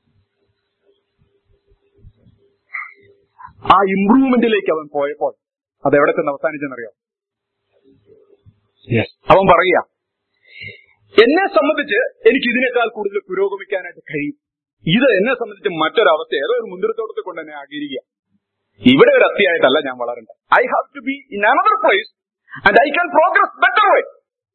ആ ഇംപ്രൂവ്മെന്റിലേക്ക് അവൻ പോയപ്പോൾ അത് എവിടെ ചെന്ന് അവസാനിച്ചെന്നറിയോ അവൻ പറയുക എന്നെ സംബന്ധിച്ച് എനിക്ക് ഇതിനേക്കാൾ കൂടുതൽ പുരോഗമിക്കാനായിട്ട് കഴിയും ഇത് എന്നെ സംബന്ധിച്ച് മറ്റൊരവസ്ഥ ഏതോ ഒരു മുന്തിരിത്തോട്ടത്തിൽ കൊണ്ട് എന്നെ ആകിരിക്കുക ഇവിടെ ഒരു അത്തിയായിട്ടല്ല ഞാൻ വളരേണ്ടത് I have to be in another place and I can progress better way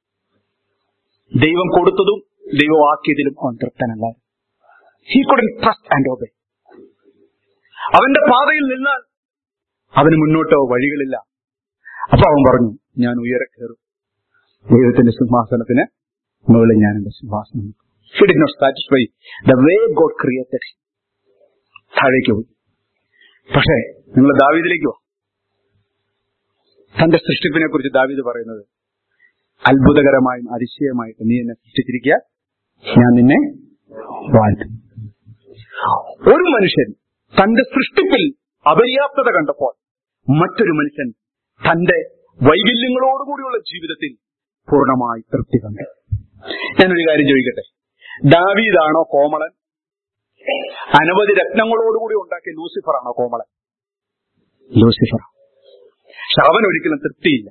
ദൈവം കൊടുത്തതും ദൈവം ആക്കിയതിലും അവൻ തൃപ്തനല്ല he couldn't trust and obey അവന്റെ പാതയിൽ നിന്നാൽ അവന് മുന്നോട്ടോ വഴികളില്ല അപ്പൊ അവൻ പറഞ്ഞു ഞാൻ ഉയരെ കയറും ദൈവത്തിന്റെ സിംഹാസനത്തിന് മുകളിൽ ഞാൻ എന്റെ സിംഹാസനം he did not satisfy the way God created താഴേക്ക് പോയി പക്ഷേ നിങ്ങൾ ദാവീദിലേക്ക് പോ തന്റെ സൃഷ്ടിപ്പിനെ കുറിച്ച് ദാവീദ് പറയുന്നത് അത്ഭുതകരമായും അതിശയമായിട്ട് നീ എന്നെ സൃഷ്ടിച്ചിരിക്കുക ഞാൻ നിന്നെ വാഴ്ത്തും ഒരു മനുഷ്യൻ തന്റെ സൃഷ്ടിപ്പിൽ അപര്യാപ്തത കണ്ടപ്പോൾ മറ്റൊരു മനുഷ്യൻ തന്റെ വൈകല്യങ്ങളോടുകൂടിയുള്ള ജീവിതത്തിൽ പൂർണ്ണമായി തൃപ്തി കണ്ടു ഞാനൊരു കാര്യം ചോദിക്കട്ടെ ദാവീദാണോ കോമളൻ അനവധി രത്നങ്ങളോടുകൂടി ഉണ്ടാക്കിയ ലൂസിഫർ ആണോ കോമളൻ ലൂസിഫർ പക്ഷെ അവൻ ഒരിക്കലും തൃപ്തിയില്ല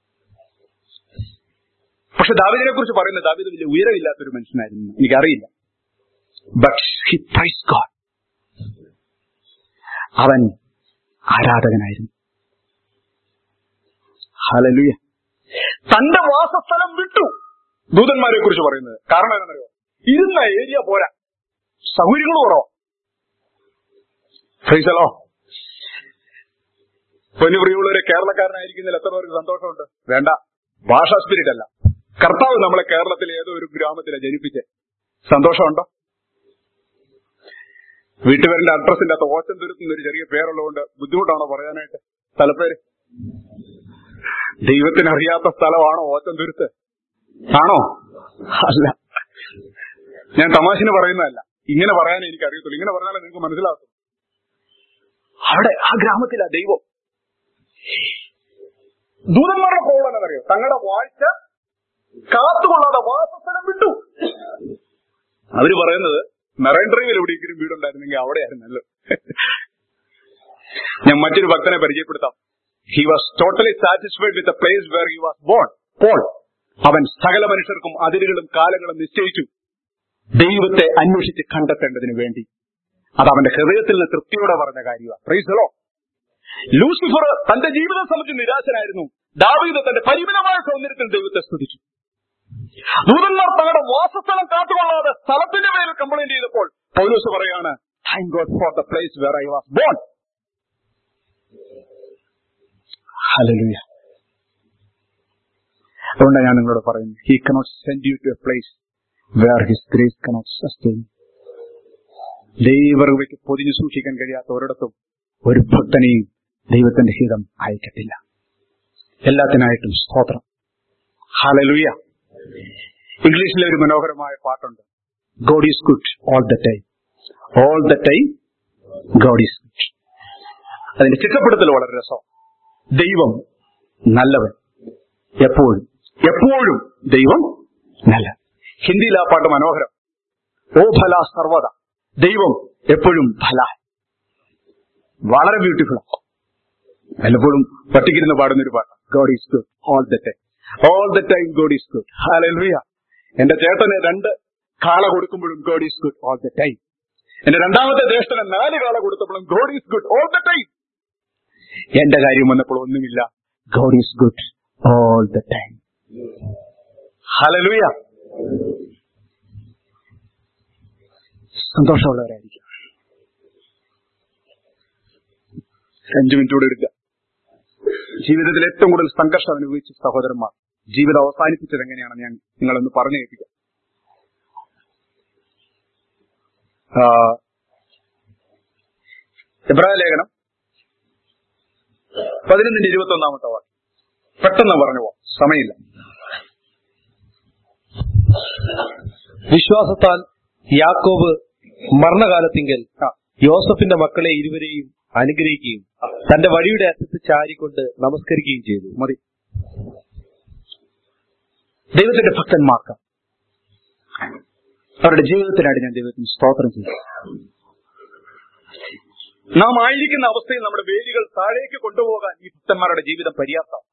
പക്ഷെ ദാവീദിനെ കുറിച്ച് പറയുന്നത് ദാവീദ് വലിയ ഉയരമില്ലാത്തൊരു മനുഷ്യനായിരുന്നു എനിക്കറിയില്ല ബട്ട് ഹി പ്രൈസ് ഗോഡ് അവൻ ആരാധകനായിരുന്നു ഹലലുയ തന്റെ വാസസ്ഥലം വിട്ടു ദൂതന്മാരെ കുറിച്ച് പറയുന്നത് കാരണം എന്താണെന്നറിയോ ഇരുന്ന ഏരിയ പോരാ സൗകര്യങ്ങൾ കുറവോ ഫ്രീസലോ പൊന്നുപ്രിയുള്ളവരെ കേരളക്കാരനായിരിക്കുന്നതിൽ എത്ര പേർക്ക് സന്തോഷമുണ്ട് വേണ്ട ഭാഷാ സ്പിരിറ്റ് അല്ല കർത്താവ് നമ്മളെ കേരളത്തിലെ ഏതോ ഒരു ഗ്രാമത്തിലെ ജനിപ്പിച്ച് സന്തോഷമുണ്ടോ വീട്ടുപേരിന്റെ അഡ്രസ്സിന്റെ അകത്ത് ഓച്ചൻ തുരുത്തുന്ന ഒരു ചെറിയ പേരുള്ളതുകൊണ്ട് ബുദ്ധിമുട്ടാണോ പറയാനായിട്ട് സ്ഥലപ്പേര് ദൈവത്തിന് അറിയാത്ത സ്ഥലമാണോ ഓച്ചൻ തുരുത്ത് ആണോ അല്ല ഞാൻ തമാശന് പറയുന്നതല്ല ഇങ്ങനെ പറയാനേ എനിക്ക് അറിയത്തുള്ളൂ ഇങ്ങനെ പറഞ്ഞാലേ നിങ്ങൾക്ക് മനസ്സിലാക്കും അവിടെ ആ ഗ്രാമത്തിലാ ദൈവം ദൂതന്മാരുടെ പ്രോബ്ലം എന്നറിയോ തങ്ങളുടെ വാഴ്ച കാത്തുകൊള്ളാതെ വാസസ്ഥലം വിട്ടു അവര് പറയുന്നത് മെറൈൻ ഡ്രൈവിൽ എവിടെയെങ്കിലും വീടുണ്ടായിരുന്നെങ്കിൽ അവിടെയായിരുന്നല്ലോ ഞാൻ മറ്റൊരു ഭക്തനെ പരിചയപ്പെടുത്താം he was totally satisfied with the place where he was born Paul അവൻ സകല മനുഷ്യർക്കും അതിരുകളും കാലങ്ങളും നിശ്ചയിച്ചു ദൈവത്തെ അന്വേഷിച്ച് കണ്ടെത്തേണ്ടതിന് വേണ്ടി അത് അവന്റെ ഹൃദയത്തിൽ നിന്ന് തൃപ്തിയോടെ പറഞ്ഞ കാര്യമാണ് പ്രൈസലോ ലൂസിഫർ തന്റെ ജീവിതം സംബന്ധിച്ച് നിരാശനായിരുന്നു ദാവീദ് തന്റെ പരിമിതമായ സൗന്ദര്യത്തിൽ ദൈവത്തെ സ്തുതിച്ചു ദൂതന്മാർ തങ്ങളുടെ വാസസ്ഥലം കാത്തുകൊള്ളാതെ സ്ഥലത്തിന്റെ പേരിൽ കംപ്ലൈന്റ് ചെയ്തപ്പോൾ പൗലൂസ് പറയാണ് thank God for the place where I was born ഹലലുയ അതുകൊണ്ടാണ് ഞാൻ നിങ്ങളോട് പറയുന്നത് he cannot send you to a place where his grace cannot sustain ദൈവർക്ക് പൊതിഞ്ഞു സൂക്ഷിക്കാൻ കഴിയാത്ത ഒരിടത്തും ഒരു ഭക്തനെയും ദൈവത്തിന്റെ ഹിതം അയക്കത്തില്ല എല്ലാത്തിനായിട്ടും സ്തോത്രം ഹലലുയ ഇംഗ്ലീഷിലെ ഒരു മനോഹരമായ പാട്ടുണ്ട് God is good all the time all the time God is good അതിന്റെ ചിട്ടപ്പെടുത്തൽ വളരെ രസം ദൈവം നല്ലവൻ എപ്പോഴും എപ്പോഴും ദൈവം നല്ല ഹിന്ദിയിൽ ആ പാട്ട് മനോഹരം ഓ ഫല സർവത ദൈവം എപ്പോഴും ഫല വളരെ ബ്യൂട്ടിഫുൾ വല്ലപ്പോഴും പട്ടിക്കിരുന്ന് പാടുന്ന ഒരു പാട്ട് God is good all the time all the time God is good ഹാലലുയ എന്റെ ചേട്ടന് രണ്ട് കാള കൊടുക്കുമ്പോഴും God is good all the time എന്റെ രണ്ടാമത്തെ ജ്യേഷ്ഠന് നാല് കാള കൊടുത്തപ്പോഴും God is good all the time എന്റെ കാര്യം വന്നപ്പോൾ ഒന്നുമില്ല God is good all the time. ഹലലുയ സന്തോഷമുള്ളവരായിരിക്കും അഞ്ചു മിനിറ്റ് കൂടെ എടുക്കുക ജീവിതത്തിൽ ഏറ്റവും കൂടുതൽ സംഘർഷം അനുഭവിച്ച സഹോദരന്മാർ ജീവിതം അവസാനിപ്പിച്ചത് എങ്ങനെയാണെന്ന് ഞാൻ നിങ്ങളൊന്ന് പറഞ്ഞു കേൾപ്പിക്കാം ആ, എബ്രായ ലേഖനം പതിനൊന്നിന്റെ ഇരുപത്തി ഒന്നാമത്തെ വാക്ക് പെട്ടെന്ന് പറഞ്ഞു പോവാം സമയമില്ല വിശ്വാസത്താൽ യാക്കോബ് മരണകാലത്തിങ്കൽ ആ. യോസഫിന്റെ മക്കളെ ഇരുവരെയും അനുഗ്രഹിക്കുകയും തന്റെ വഴിയുടെ അറ്റത്ത് ചാരിക്കൊണ്ട് നമസ്കരിക്കുകയും ചെയ്തു മതി ദൈവത്തിന്റെ ഭക്തന്മാർക്ക് അവരുടെ ജീവിതത്തിനായിട്ട് ഞാൻ ദൈവത്തിന് സ്തോത്രം ചെയ്യും നാം ആയിരിക്കുന്ന അവസ്ഥയിൽ നമ്മുടെ വേരുകൾ താഴേക്ക് കൊണ്ടുപോകാൻ ഈ ഭക്തന്മാരുടെ ജീവിതം പര്യാപ്തം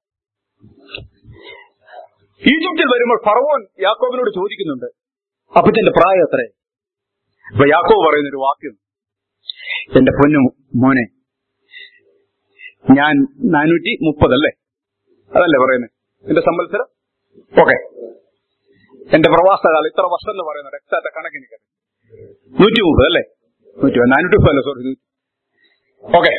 ഈജിപ്തിൽ വരുമ്പോൾ ഫറവോൻ യാക്കോബിനോട് ചോദിക്കുന്നുണ്ട് അപ്പച്ചന്റെ പ്രായം എത്ര അപ്പൊ യാക്കോബ് പറയുന്ന ഒരു വാക്യം എന്റെ പൊന്നു മോനെ ഞാൻ നാനൂറ്റി മുപ്പതല്ലേ അതല്ലേ പറയുന്നത് എന്റെ സംവത്സരം ഓക്കെ എന്റെ പ്രവാസകാലം ഇത്ര വർഷം എന്ന് പറയുന്നത് എക്സാക്ട് കണക്കിന് നൂറ്റി മുപ്പത് അല്ലേ നൂറ്റി നാനൂറ്റി മുപ്പത് അല്ലേ സോറി ഓക്കെ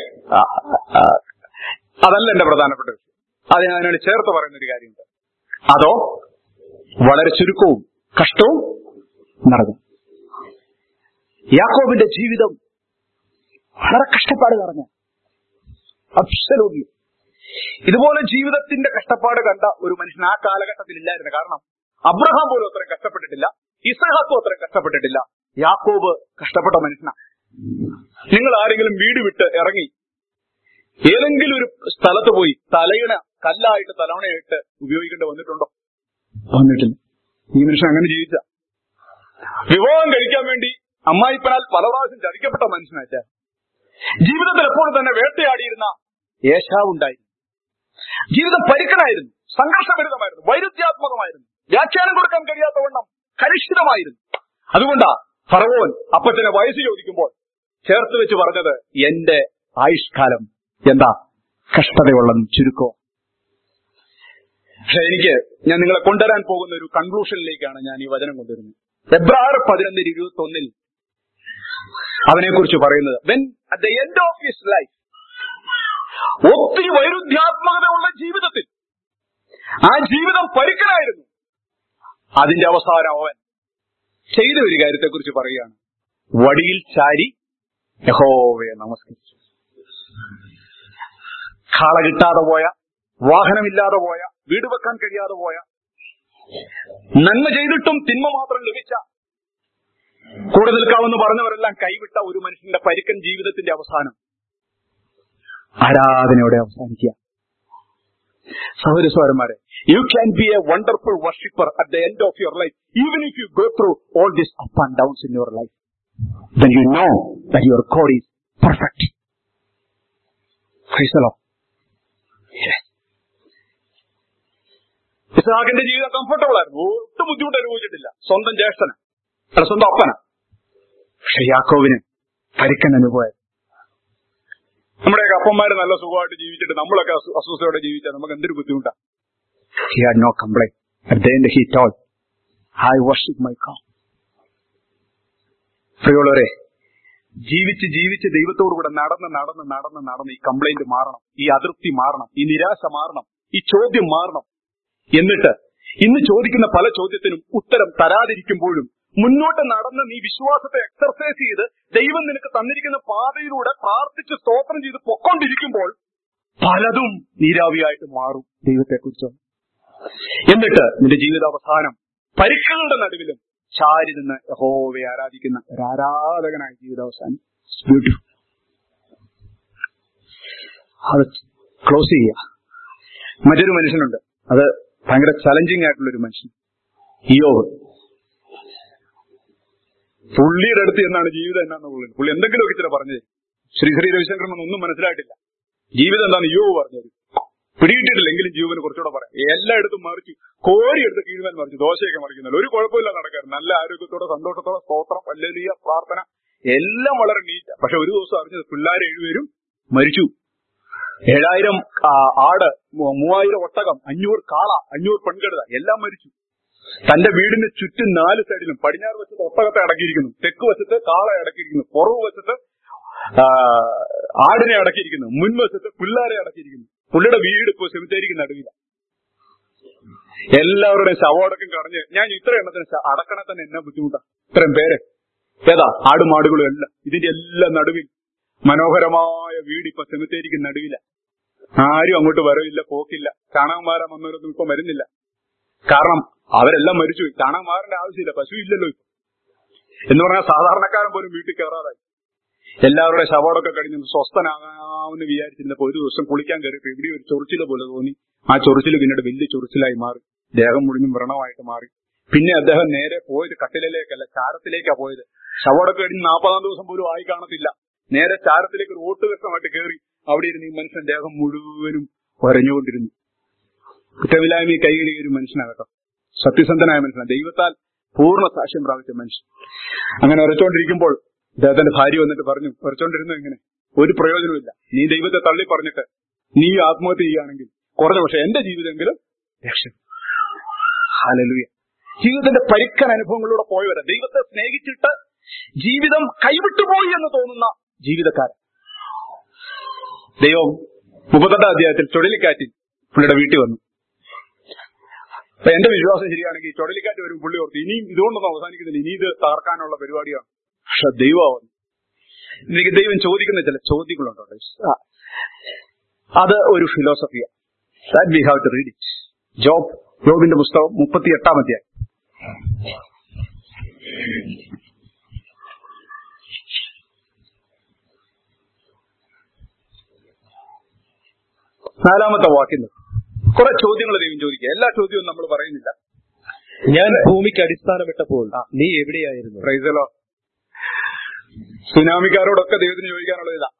അതല്ല എന്റെ പ്രധാനപ്പെട്ട വിഷയം അത് ഞാൻ അതിനോട് ചേർത്ത് പറയുന്ന ഒരു കാര്യമുണ്ട് അതോ വളരെ ചുരുക്കവും കഷ്ടവും നടന്നു യാക്കോബിന്റെ ജീവിതം വളരെ കഷ്ടപ്പാട് നിറഞ്ഞ അബ്സലൂട്ട്ലി ഇതുപോലെ ജീവിതത്തിന്റെ കഷ്ടപ്പാട് കണ്ട ഒരു മനുഷ്യൻ ആ കാലഘട്ടത്തിൽ ഇല്ലായിരുന്നു കാരണം അബ്രഹാം പോലും അത്രയും കഷ്ടപ്പെട്ടിട്ടില്ല ഇസഹാക്കും അത്രയും കഷ്ടപ്പെട്ടിട്ടില്ല യാക്കോബ് കഷ്ടപ്പെട്ട മനുഷ്യനാ നിങ്ങൾ ആരെങ്കിലും വീട് വിട്ട് ഇറങ്ങി ഏതെങ്കിലും ഒരു സ്ഥലത്ത് പോയി തലയിണ കല്ലായിട്ട് തലവണയായിട്ട് ഉപയോഗിക്കേണ്ടി വന്നിട്ടുണ്ടോ വന്നിട്ടില്ല ഈ മനുഷ്യൻ അങ്ങനെ ജീവിച്ച വിവാഹം കഴിക്കാൻ വേണ്ടി അമ്മായിപ്പനാൽ പല പ്രാവശ്യം ചതിക്കപ്പെട്ട മനുഷ്യനാച്ച ജീവിതത്തിൽ എപ്പോഴും തന്നെ വേട്ടയാടിയിരുന്ന യേശാവുണ്ടായിരുന്നു ജീവിതം പരിക്കനായിരുന്നു സംഘർഷഭരിതമായിരുന്നു വൈരുദ്ധ്യാത്മകമായിരുന്നു വ്യാഖ്യാനം കൊടുക്കാൻ കഴിയാത്തവണ്ണം കലുഷിതമായിരുന്നു അതുകൊണ്ടാ ഫറവോൻ അപ്പച്ചനെ വയസ്സ് ചോദിക്കുമ്പോൾ ചേർത്ത് വെച്ച് പറഞ്ഞത് എന്റെ ആയുഷ്കാലം എന്താ കഷ്ടതയുള്ളതും ചുരുക്കോ പക്ഷെ എനിക്ക് ഞാൻ നിങ്ങളെ കൊണ്ടുവരാൻ പോകുന്ന ഒരു കൺക്ലൂഷനിലേക്കാണ് ഞാൻ ഈ വചനം കൊണ്ടുവരുന്നത് ഫെബ്രുവരി പതിനൊന്നിന് ഇരുപത്തി ഒന്നിൽ അവനെക്കുറിച്ച് പറയുന്നത് when at the end of his life ഒത്തിരി വൈരുദ്ധ്യാത്മകതയുള്ള ജീവിതത്തിൽ ആ ജീവിതം പരിക്കനായിരുന്നു അതിന്റെ അവസാനം അവൻ ചെയ്ത ഒരു കാര്യത്തെക്കുറിച്ച് പറയുകയാണ് വടിയിൽ ചാരി യഹോവയെ നമസ്കരിച്ചു കാള കിട്ടാതെ പോയ വാഹനമില്ലാതെ പോയ വീട് വെക്കാൻ കഴിയാതെ പോയ നന്മ ചെയ്തിട്ടും തിന്മ മാത്രം ലഭിച്ച കൂടെ നിൽക്കാമെന്ന് പറഞ്ഞവരെല്ലാം കൈവിട്ട ഒരു മനുഷ്യന്റെ പരിക്കൻ ജീവിതത്തിന്റെ അവസാനം ആരാധനയോടെ അവസാനിക്കുക സഹോദരസ്വരന്മാരെ you can be a wonderful worshipper at the end of your life even if you go through all this up and downs in your life then you know that your God is perfect. Praise the Lord. Yes. ഇസ്ഹാഖിന്റെ ജീവിതം comfortable ആയിരുന്നു ഒട്ടും ബുദ്ധിമുട്ട് അനുഭവിച്ചിട്ടില്ല സ്വന്തം ജ്യേഷ്ഠന് അല്ല സ്വന്തം അപ്പന പക്ഷെ യാക്കോവിന് പരിക്കൻ അനുഭവം നമ്മുടെയൊക്കെ അപ്പന്മാര് നല്ല സുഖമായിട്ട് ജീവിച്ചിട്ട് നമ്മളൊക്കെ അസു- അസ്വസ്ഥയോടെ ജീവിച്ചാൽ നമുക്ക് എന്തൊരു ബുദ്ധിമുട്ടാ he had no complaint at the end he told I worship my God പ്രിയമുള്ളവരെ ജീവിച്ച് ജീവിച്ച് ദൈവത്തോടു കൂടെ നടന്ന് നടന്ന് നടന്ന് നടന്ന് ഈ കംപ്ലൈന്റ് മാറണം ഈ അതൃപ്തി മാറണം ഈ നിരാശ മാറണം ഈ ചോദ്യം മാറണം എന്നിട്ട് ഇന്ന് ചോദിക്കുന്ന പല ചോദ്യത്തിനും ഉത്തരം തരാതിരിക്കുമ്പോഴും മുന്നോട്ട് നടന്ന് നീ വിശ്വാസത്തെ എക്സർസൈസ് ചെയ്ത് ദൈവം നിനക്ക് തന്നിരിക്കുന്ന പാതയിലൂടെ പ്രാർത്ഥിച്ച് സ്തോത്രം ചെയ്ത് പൊക്കൊണ്ടിരിക്കുമ്പോൾ പലതും നീരാവിയായിട്ട് മാറും ദൈവത്തെക്കുറിച്ച് എന്നിട്ട് നിന്റെ ജീവിതാവസാനം പരിക്കുകളുടെ നടുവിലും ചാരി നിന്ന് യഹോവയെ ആരാധിക്കുന്ന ഒരു ആരാധകനായ ജീവിതാവസാനം ബ്യൂട്ടിഫുൾ അത് ക്ലോസ് ചെയ്യുക മറ്റൊരു മനുഷ്യനുണ്ട് അത് ഭയങ്കര ചലഞ്ചിങ് ആയിട്ടുള്ള ഒരു മനുഷ്യൻ ഇയോവ് പുള്ളിയുടെ അടുത്ത് എന്നാണ് ജീവിതം എന്നാന്ന് പുള്ളി പുള്ളി എന്തെങ്കിലുമൊക്കെ ഇച്ചിരി പറഞ്ഞു തരും ശ്രീ ശ്രീ രവിശങ്കരൻ ഒന്നും മനസ്സിലായിട്ടില്ല ജീവിതം എന്താണ് യോവ് പറഞ്ഞു തരും പിടികിട്ടിട്ടില്ലെങ്കിലും ജീവന് കുറച്ചുകൂടെ പറയാം എല്ലായിടത്തും മറിച്ചു കോരി എടുത്ത് കീഴ്മാൻ മറിച്ചു ദോശയൊക്കെ മറിക്കുന്നില്ല ഒരു കുഴപ്പമില്ല നടക്കാൻ നല്ല ആരോഗ്യത്തോടെ സന്തോഷത്തോടെ സ്തോത്രം വല്ലിയ പ്രാർത്ഥന എല്ലാം വളരെ നീറ്റ് പക്ഷെ ഒരു ദിവസം അറിഞ്ഞത് പിള്ളേരെ എഴുപേരും മരിച്ചു ഏഴായിരം ആ, ആട് മൂ- മൂവായിരം ഒട്ടകം അഞ്ഞൂറ് കാള അഞ്ഞൂറ് പെൺകഴുത എല്ലാം മരിച്ചു തന്റെ വീടിന് ചുറ്റും നാല് സൈഡിലും പടിഞ്ഞാറ് വശത്ത് ഒട്ടകത്തെ അടക്കിയിരിക്കുന്നു തെക്ക് വശത്ത് കാളെ അടക്കിയിരിക്കുന്നു പുറകു വശത്ത് ആ, ആടിനെ അടക്കിയിരിക്കുന്നു മുൻവശത്ത് പിള്ളേരെ അടക്കിയിരിക്കുന്നു പുള്ളിയുടെ വീട് ഇപ്പോൾ സെമിത്തേരിക്ക് നടുവില എല്ലാവരുടെയും ശവോടക്കം കടഞ്ഞ് ഞാൻ ഇത്ര എണ്ണത്തിന് ശ- അടക്കണേ തന്നെ എന്നാ ബുദ്ധിമുട്ടാ ഇത്രയും പേര് ഏതാ ആടും ആടുകളും എല്ലാം ഇതിന്റെ എല്ലാം നടുവിൽ മനോഹരമായ വീട് ഇപ്പൊ സെമിത്തേരിക്ക് നടുവില ആരും അങ്ങോട്ട് വരവില്ല പോക്കില്ല ചാണകന്മാരാ വന്നവരൊന്നും ഇപ്പൊ വരുന്നില്ല കാരണം അവരെല്ലാം മരിച്ചു ചാണകന്മാരുടെ ആവശ്യമില്ല പശു ഇല്ലല്ലോ ഇപ്പൊ എന്ന് പറഞ്ഞാൽ സാധാരണക്കാരൻ പോലും വീട്ടിൽ കയറാതായി എല്ലാവരുടെ ശവോടൊക്കെ കഴിഞ്ഞ് സ്വസ്ഥനാകാമെന്ന് വിചാരിച്ചിരുന്നപ്പോ ഒരു ദിവസം കുളിക്കാൻ കയറിയപ്പോ ഇവിടെ ഒരു ചൊറിച്ചില് പോലെ തോന്നി ആ ചൊറിച്ചില് പിന്നീട് വലിയ ചൊറിച്ചിലായി മാറി ദേഹം മുഴുവൻ വ്രണമായിട്ട് മാറി പിന്നെ അദ്ദേഹം നേരെ പോയത് കട്ടിലേക്കല്ല ചാരത്തിലേക്കാ പോയത് ശവോടൊക്കെ കഴിഞ്ഞ് നാൽപ്പതാം ദിവസം പോലും ആയി കാണത്തില്ല നേരെ ചാരത്തിലേക്ക് ഒരു ഓട്ടുകഷ്ടമായിട്ട് കയറി അവിടെ ഇരുന്ന് ഈ മനുഷ്യൻ ദേഹം മുഴുവനും വരഞ്ഞുകൊണ്ടിരുന്നു കുറ്റമില്ലായ്മ കൈകഴുകിയ ഒരു മനുഷ്യനാകട്ടോ സത്യസന്ധനായ മനുഷ്യനാണ് ദൈവത്താൽ പൂർണ്ണ സാക്ഷ്യം പ്രാപിച്ച മനുഷ്യൻ അങ്ങനെ ഉരച്ചോണ്ടിരിക്കുമ്പോൾ അദ്ദേഹത്തിന്റെ ഭാര്യ വന്നിട്ട് പറഞ്ഞു ഉരച്ചോണ്ടിരുന്നു എങ്ങനെ ഒരു പ്രയോജനമില്ല നീ ദൈവത്തെ തള്ളി പറഞ്ഞിട്ട് നീ ആത്മഹത്യ ചെയ്യുകയാണെങ്കിൽ കുറഞ്ഞ പക്ഷെ എന്റെ ജീവിതമെങ്കിലും രക്ഷ ഹാലലുയ ജീവിതത്തിന്റെ പരിക്കൻ അനുഭവങ്ങളിലൂടെ പോയവരെ ദൈവത്തെ സ്നേഹിച്ചിട്ട് ജീവിതം കൈവിട്ടുപോയി എന്ന് തോന്നുന്ന ജീവിതക്കാരൻ ദൈവം മുപ്പത്തെട്ടാം അധ്യായത്തിൽ ചുഴലിക്കാറ്റിൽ പുള്ളിയുടെ വീട്ടിൽ വന്നു അപ്പൊ എന്റെ വിശ്വാസം ശരിയാണെങ്കിൽ ചുഴലിക്കാറ്റ് വരും പുള്ളി ഓർത്ത് ഇനിയും ഇതുകൊണ്ടൊന്നും അവസാനിക്കുന്നില്ല ഇനി ഇത് തകർക്കാനുള്ള പരിപാടിയാണ് പക്ഷെ ദൈവമാവുന്നു എനിക്ക് ദൈവം ചോദിക്കുന്ന ചില ചോദ്യങ്ങളുണ്ടോ ആ. അത് ഒരു ഫിലോസഫിയാണ് that we have to read it Job ജോബിന്റെ പുസ്തകം മുപ്പത്തി എട്ടാം അധ്യായം നാലാമത്തെ വാക്യം കുറെ ചോദ്യങ്ങൾ ദൈവം ചോദിക്കുക എല്ലാ ചോദ്യവും നമ്മൾ പറയുന്നില്ല ഞാൻ ഭൂമിക്ക് അടിസ്ഥാനമിട്ടപ്പോൾ നീ എവിടെയായിരുന്നു പ്രൈസലോ സുനാമിക്കാരോടൊക്കെ ദൈവത്തിന് ചോദിക്കാനുള്ളത് ഇതാ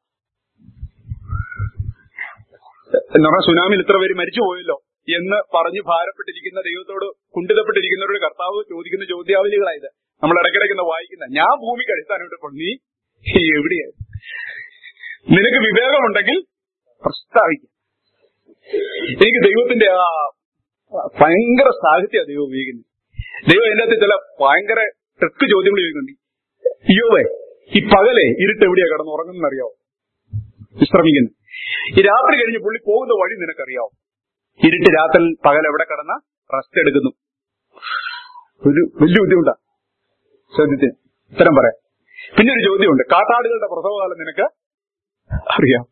എന്ന് പറഞ്ഞാൽ സുനാമിയിൽ ഇത്ര പേര് മരിച്ചു പോയല്ലോ എന്ന് പറഞ്ഞ് ഭാരപ്പെട്ടിരിക്കുന്ന ദൈവത്തോട് കുണ്ഠിതപ്പെട്ടിരിക്കുന്നവരുടെ കർത്താവ് ചോദിക്കുന്ന ചോദ്യാവലികളായത് നമ്മൾ ഇടയ്ക്കിടയ്ക്ക് ഒന്ന് വായിക്കുന്ന ഞാൻ ഭൂമിക്ക് അടിസ്ഥാനമിട്ടപ്പോൾ നീ എവിടെയായിരുന്നു നിനക്ക് വിവേകമുണ്ടെങ്കിൽ പ്രസ്താവിക്കും എനിക്ക് ദൈവത്തിന്റെ ആ ഭയങ്കര സാഹിത്യ ദൈവം ഉപയോഗിക്കുന്നത് ദൈവം അതിന്റെ അകത്ത് ചില ഭയങ്കര ട്രിക്ക് ചോദ്യങ്ങൾ ചോദിക്കുന്നുണ്ട് അയ്യോവേ ഈ പകലെ ഇരുട്ട് എവിടെയാ കിടന്ന് ഉറങ്ങുന്ന അറിയാവോ വിശ്രമിക്കുന്നു ഈ രാത്രി കഴിഞ്ഞ് പുള്ളി പോകുന്ന വഴി നിനക്കറിയാവോ ഇരുട്ട് രാത്രി പകൽ എവിടെ കിടന്ന റെസ്റ്റ് എടുക്കുന്നു ഒരു വലിയ ബുദ്ധിമുട്ടാ ചോദ്യത്തിന് ഉത്തരം പറയാം പിന്നെ ഒരു ചോദ്യമുണ്ട് കാട്ടാടുകളുടെ പ്രസവകാലം നിനക്ക് അറിയാം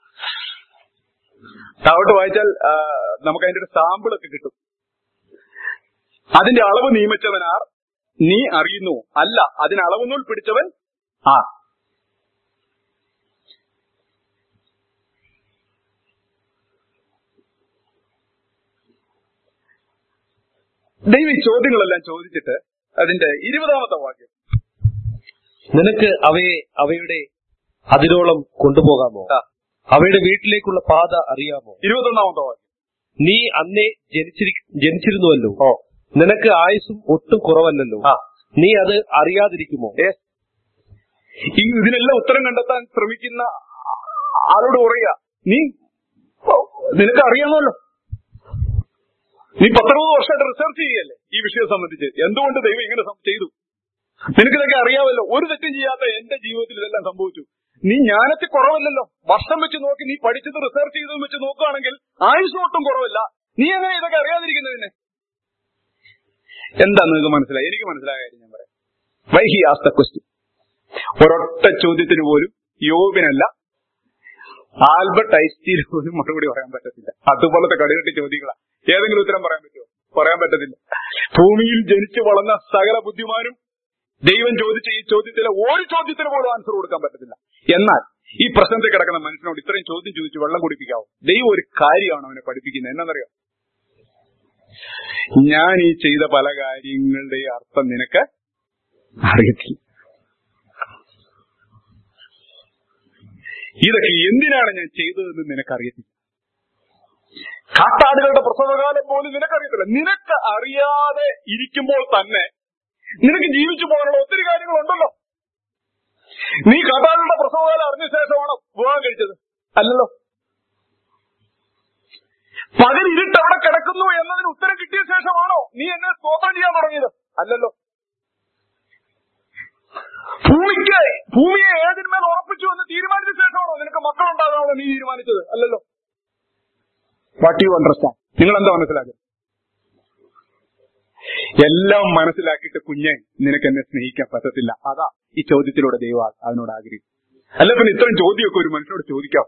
താവോട്ട് വായിച്ചാൽ ആ, നമുക്ക് അതിന്റെ ഒരു സാമ്പിൾ ഒക്കെ കിട്ടും അതിന്റെ അളവ് നിയമിച്ചവൻ ആർ നീ അറിയുന്നു അല്ല അതിന് അളവ് നൂൽ പിടിച്ചവൻ ആ ദൈവം ഈ ചോദ്യങ്ങളെല്ലാം ചോദിച്ചിട്ട് അതിന്റെ ഇരുപതാമത്തെ വാക്യം നിനക്ക് അവയെ അവയുടെ അതിരോളം കൊണ്ടുപോകാമോ ആ. അവയുടെ വീട്ടിലേക്കുള്ള പാത അറിയാമോ ഇരുപത്തൊന്നാമത്തെ വാക്യം നീ അന്നേ ജനിച്ചിരി ജനിച്ചിരുന്നുവല്ലോ ഓ നിനക്ക് ആയുസും ഒട്ടും കുറവല്ലല്ലോ ആ നീ അത് അറിയാതിരിക്കുമോ Yes. ഈ ഇതിനെല്ലാം ഉത്തരം കണ്ടെത്താൻ ശ്രമിക്കുന്ന ആളോട് പറയുക നീ ഓ, നിനക്ക് അറിയാമല്ലോ നീ പത്തറുപത് വർഷമായിട്ട് റിസർച്ച് ചെയ്യല്ലേ ഈ വിഷയം സംബന്ധിച്ച് എന്തുകൊണ്ട് ദൈവം ഇങ്ങനെ സം- ചെയ്തു നിനക്കിതൊക്കെ അറിയാമല്ലോ ഒരു തെറ്റും ചെയ്യാത്ത എന്റെ ജീവിതത്തിൽ ഇതെല്ലാം സംഭവിച്ചു നീ ജ്ഞാനത്തിൽ കുറവല്ലല്ലോ വർഷം വെച്ച് നോക്കി നീ പഠിച്ചത് റിസർച്ച് ചെയ്തതും വെച്ച് നോക്കുകയാണെങ്കിൽ ആയുസ് ഒട്ടും കുറവല്ല നീ എങ്ങനെ ഇതൊക്കെ അറിയാതിരിക്കുന്നതിന് എന്താ നിങ്ങൾക്ക് മനസ്സിലായി എനിക്ക് മനസ്സിലായ കാര്യം ഞാൻ പറയാം why he ask the question ഒരൊറ്റ ചോദ്യത്തിന് പോലും യോബിനല്ല ആൽബർട്ട് ഐസ്റ്റീന് പോലും മറുപടി പറയാൻ പറ്റത്തില്ല അതുപോലത്തെ കടുകട്ടി ചോദ്യങ്ങളാ ഏതെങ്കിലും ഉത്തരം പറയാൻ പറ്റുമോ പറയാൻ പറ്റത്തില്ല ഭൂമിയിൽ ജനിച്ചു വളർന്ന സകല ബുദ്ധിമാരും ദൈവം ചോദിച്ച ഈ ചോദ്യത്തിലെ ഒരു ചോദ്യത്തിന് പോലും ആൻസർ കൊടുക്കാൻ പറ്റത്തില്ല എന്നാൽ ഈ പ്രശ്നത്തിൽ കിടക്കുന്ന മനുഷ്യനോട് ഇത്രയും ചോദ്യം ചോദിച്ച് വെള്ളം കുടിപ്പിക്കാവോ ദൈവം ഒരു കാര്യമാണ് അവനെ പഠിപ്പിക്കുന്നത് എന്നറിയോ ഞാൻ ഈ ചെയ്ത പല കാര്യങ്ങളുടെ അർത്ഥം നിനക്ക് അറിയത്തില്ല ഇതൊക്കെ എന്തിനാണ് ഞാൻ ചെയ്തതെന്ന് നിനക്കറിയത്തില്ല കാട്ടാടുകളുടെ പ്രസവകാലം പോലും നിനക്കറിയത്തില്ല നിനക്ക് അറിയാതെ ഇരിക്കുമ്പോൾ തന്നെ നിനക്ക് ജീവിച്ചു പോകാനുള്ള ഒത്തിരി കാര്യങ്ങളുണ്ടല്ലോ നീ കാട്ടാടുകളുടെ പ്രസവകാലം അറിഞ്ഞ ശേഷമാണോ വിവാഹം കഴിച്ചത് അല്ലല്ലോ നടക്കുന്നു എന്നതിന് ഉത്തരം കിട്ടിയ ശേഷമാണോ നീ എന്നെ സ്തോത്രം ചെയ്യാൻ തുടങ്ങിയത് അല്ലല്ലോ ഭൂമിക്ക് ഭൂമിയെ ഏതിന്മേൽ ഉറപ്പിച്ചു എന്ന് തീരുമാനിച്ച ശേഷമാണോ നിനക്ക് മക്കളുണ്ടാകാമെന്ന് നീ തീരുമാനിച്ചത് അല്ലല്ലോ വാട്ട് യു അണ്ടർസ്റ്റാൻഡ് നിങ്ങൾ എന്താ മനസ്സിലാക്കുക എല്ലാം മനസ്സിലാക്കിയിട്ട് കുഞ്ഞെ നിനക്ക് എന്നെ സ്നേഹിക്കാൻ പറ്റത്തില്ല അതാ ഈ ചോദ്യത്തിലൂടെ ദൈവം അവനോട് ആഗ്രഹിക്കും അല്ല പിന്നെ ഇത്രയും ചോദ്യമൊക്കെ ഒരു മനുഷ്യനോട് ചോദിക്കാം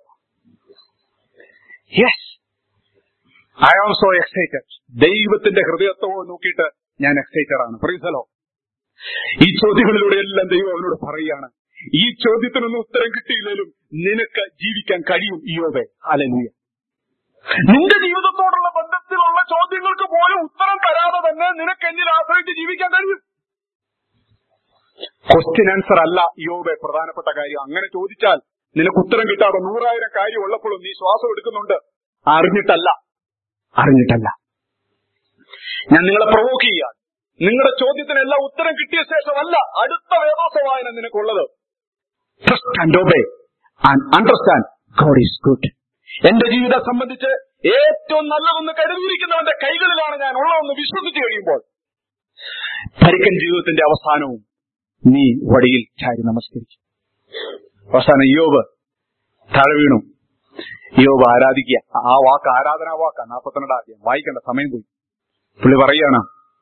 yes I am so excited ദൈവത്തിന്റെ ഹൃദയത്തോ നോക്കിയിട്ട് ഞാൻ എക്സൈറ്റഡ് ആണ് പ്രീസലോ ഈ ചോദ്യങ്ങളിലൂടെ എല്ലാം ദൈവം അവനോട് പറയുകയാണ് ഈ ചോദ്യത്തിനൊന്നും ഉത്തരം കിട്ടിയില്ലെങ്കിലും നിനക്ക് ജീവിക്കാൻ കഴിയും ഇയോബെ അലലൂയ നിന്റെ ജീവിതത്തോടുള്ള ബന്ധത്തിലുള്ള ചോദ്യങ്ങൾക്ക് പോലും ഉത്തരം തരാതെ തന്നെ നിനക്ക് എന്നിൽ ആശ്രയിച്ച് ജീവിക്കാൻ കഴിയും ക്വസ്റ്റ്യൻ ആൻസർ അല്ല യോബെ പ്രധാനപ്പെട്ട കാര്യം അങ്ങനെ ചോദിച്ചാൽ നിനക്ക് ഉത്തരം കിട്ടാതെ നൂറായിരം കാര്യം ഉള്ളപ്പോഴും നീ ശ്വാസം എടുക്കുന്നുണ്ട് അറിഞ്ഞിട്ടല്ല അറിഞ്ഞിട്ടല്ല ഞാൻ നിങ്ങളെ പ്രൊവോക്ക് ചെയ്യാൻ നിങ്ങളുടെ ചോദ്യത്തിനെല്ലാം ഉത്തരം കിട്ടിയ ശേഷമല്ല അടുത്ത വേദോസ വായന നിനക്കുള്ളത് trust and obey and understand God is good എന്റെ ജീവിതം സംബന്ധിച്ച് ഏറ്റവും നല്ലതെന്ന് കരുതിയിരിക്കുന്നവന്റെ കൈകളിലാണ് ഞാൻ ഉള്ളതെന്ന് വിശ്വസിച്ചു കഴിയുമ്പോൾ പരിക്കൻ ജീവിതത്തിന്റെ അവസാനവും നീ വടിയിൽ ചാരി നമസ്കരിച്ചു അവസാനം യോബ് താഴെ വീണു യോബ് ആരാധിക്കുക ആ വാക്ക് ആരാധനാ വാക്കാ നാൽപ്പത്തിരണ്ടാം അധ്യായം വായിക്കേണ്ട സമയം പോയി പുള്ളി പറയാണ്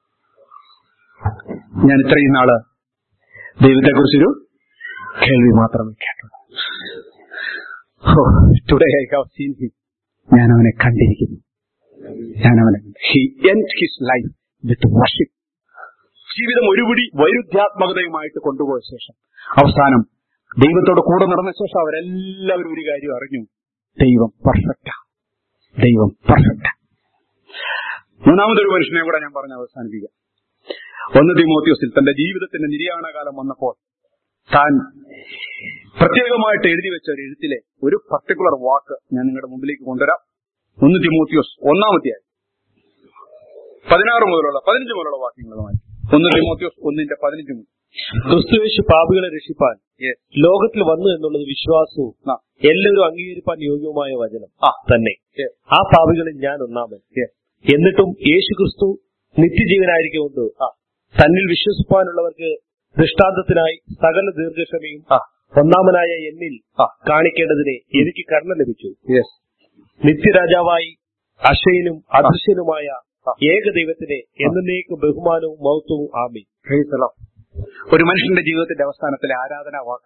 ഞാൻ ഇത്രയും നാള് ദൈവത്തെക്കുറിച്ചൊരു കേൾവി മാത്രമേ കേട്ടുള്ളൂ today I have seen him ഞാൻ അവനെ കണ്ടിരിക്കുന്നു ഞാൻ അവനെ he end his life with worship ജീവിതം ഒരുപിടി വൈരുദ്ധ്യാത്മകതയുമായിട്ട് കൊണ്ടുപോയ ശേഷം അവസാനം ദൈവത്തോട് കൂടെ നടന്ന ശേഷം അവരെല്ലാവരും ഒരു കാര്യം അറിഞ്ഞു ദൈവം പെർഫെക്റ്റാ ദൈവം പെർഫെക്റ്റ് മൂന്നാമതൊരു മനുഷ്യനെ കൂടെ ഞാൻ പറഞ്ഞ് അവസാനിപ്പിക്കാം ഒന്ന് തിമോത്യോസിൽ തന്റെ ജീവിതത്തിന്റെ നിര്യാണകാലം വന്നപ്പോൾ താൻ പ്രത്യേകമായിട്ട് എഴുതി വെച്ച ഒരു എഴുത്തിലെ ഒരു പർട്ടിക്കുലർ വാക്ക് ഞാൻ നിങ്ങളുടെ മുമ്പിലേക്ക് കൊണ്ടുവരാം ഒന്ന് തിമോത്യോസ് ഒന്നാമത്തെയായി പതിനാറ് മുതലുള്ള പതിനഞ്ച് മുതലുള്ള വാക്യങ്ങൾ വായിക്കും ഒന്ന് തിമോത്യോസ് ഒന്നിന്റെ പതിനഞ്ച് മുതൽ ക്രിസ്തുവേശു പാപികളെ രക്ഷിപ്പാൻ ലോകത്തിൽ വന്നു എന്നുള്ളത് വിശ്വാസവും ആ. എല്ലാവരും അംഗീകരിപ്പാൻ യോഗ്യവുമായ വചനം ആ. തന്നെ Yes. ആ പാപികളിൽ ഞാൻ ഒന്നാമൻ Yes. എന്നിട്ടും യേശു ക്രിസ്തു നിത്യജീവനായിരിക്കുകൊണ്ട് തന്നിൽ വിശ്വസിപ്പാനുള്ളവർക്ക് ദൃഷ്ടാന്തത്തിനായി സകല ദീർഘക്ഷമയും ആ. ഒന്നാമനായ എന്നിൽ ആ. കാണിക്കേണ്ടതിന് എനിക്ക് കരുണ ലഭിച്ചു യെസ് നിത്യരാജാവായി അക്ഷയനും അദൃശ്യനുമായ ആ. ഏക ദൈവത്തിന് എന്നേക്ക് ബഹുമാനവും മഹത്വവും ആമി ഒരു മനുഷ്യന്റെ ജീവിതത്തിന്റെ അവസാനത്തിലെ ആരാധനാ വാക്ക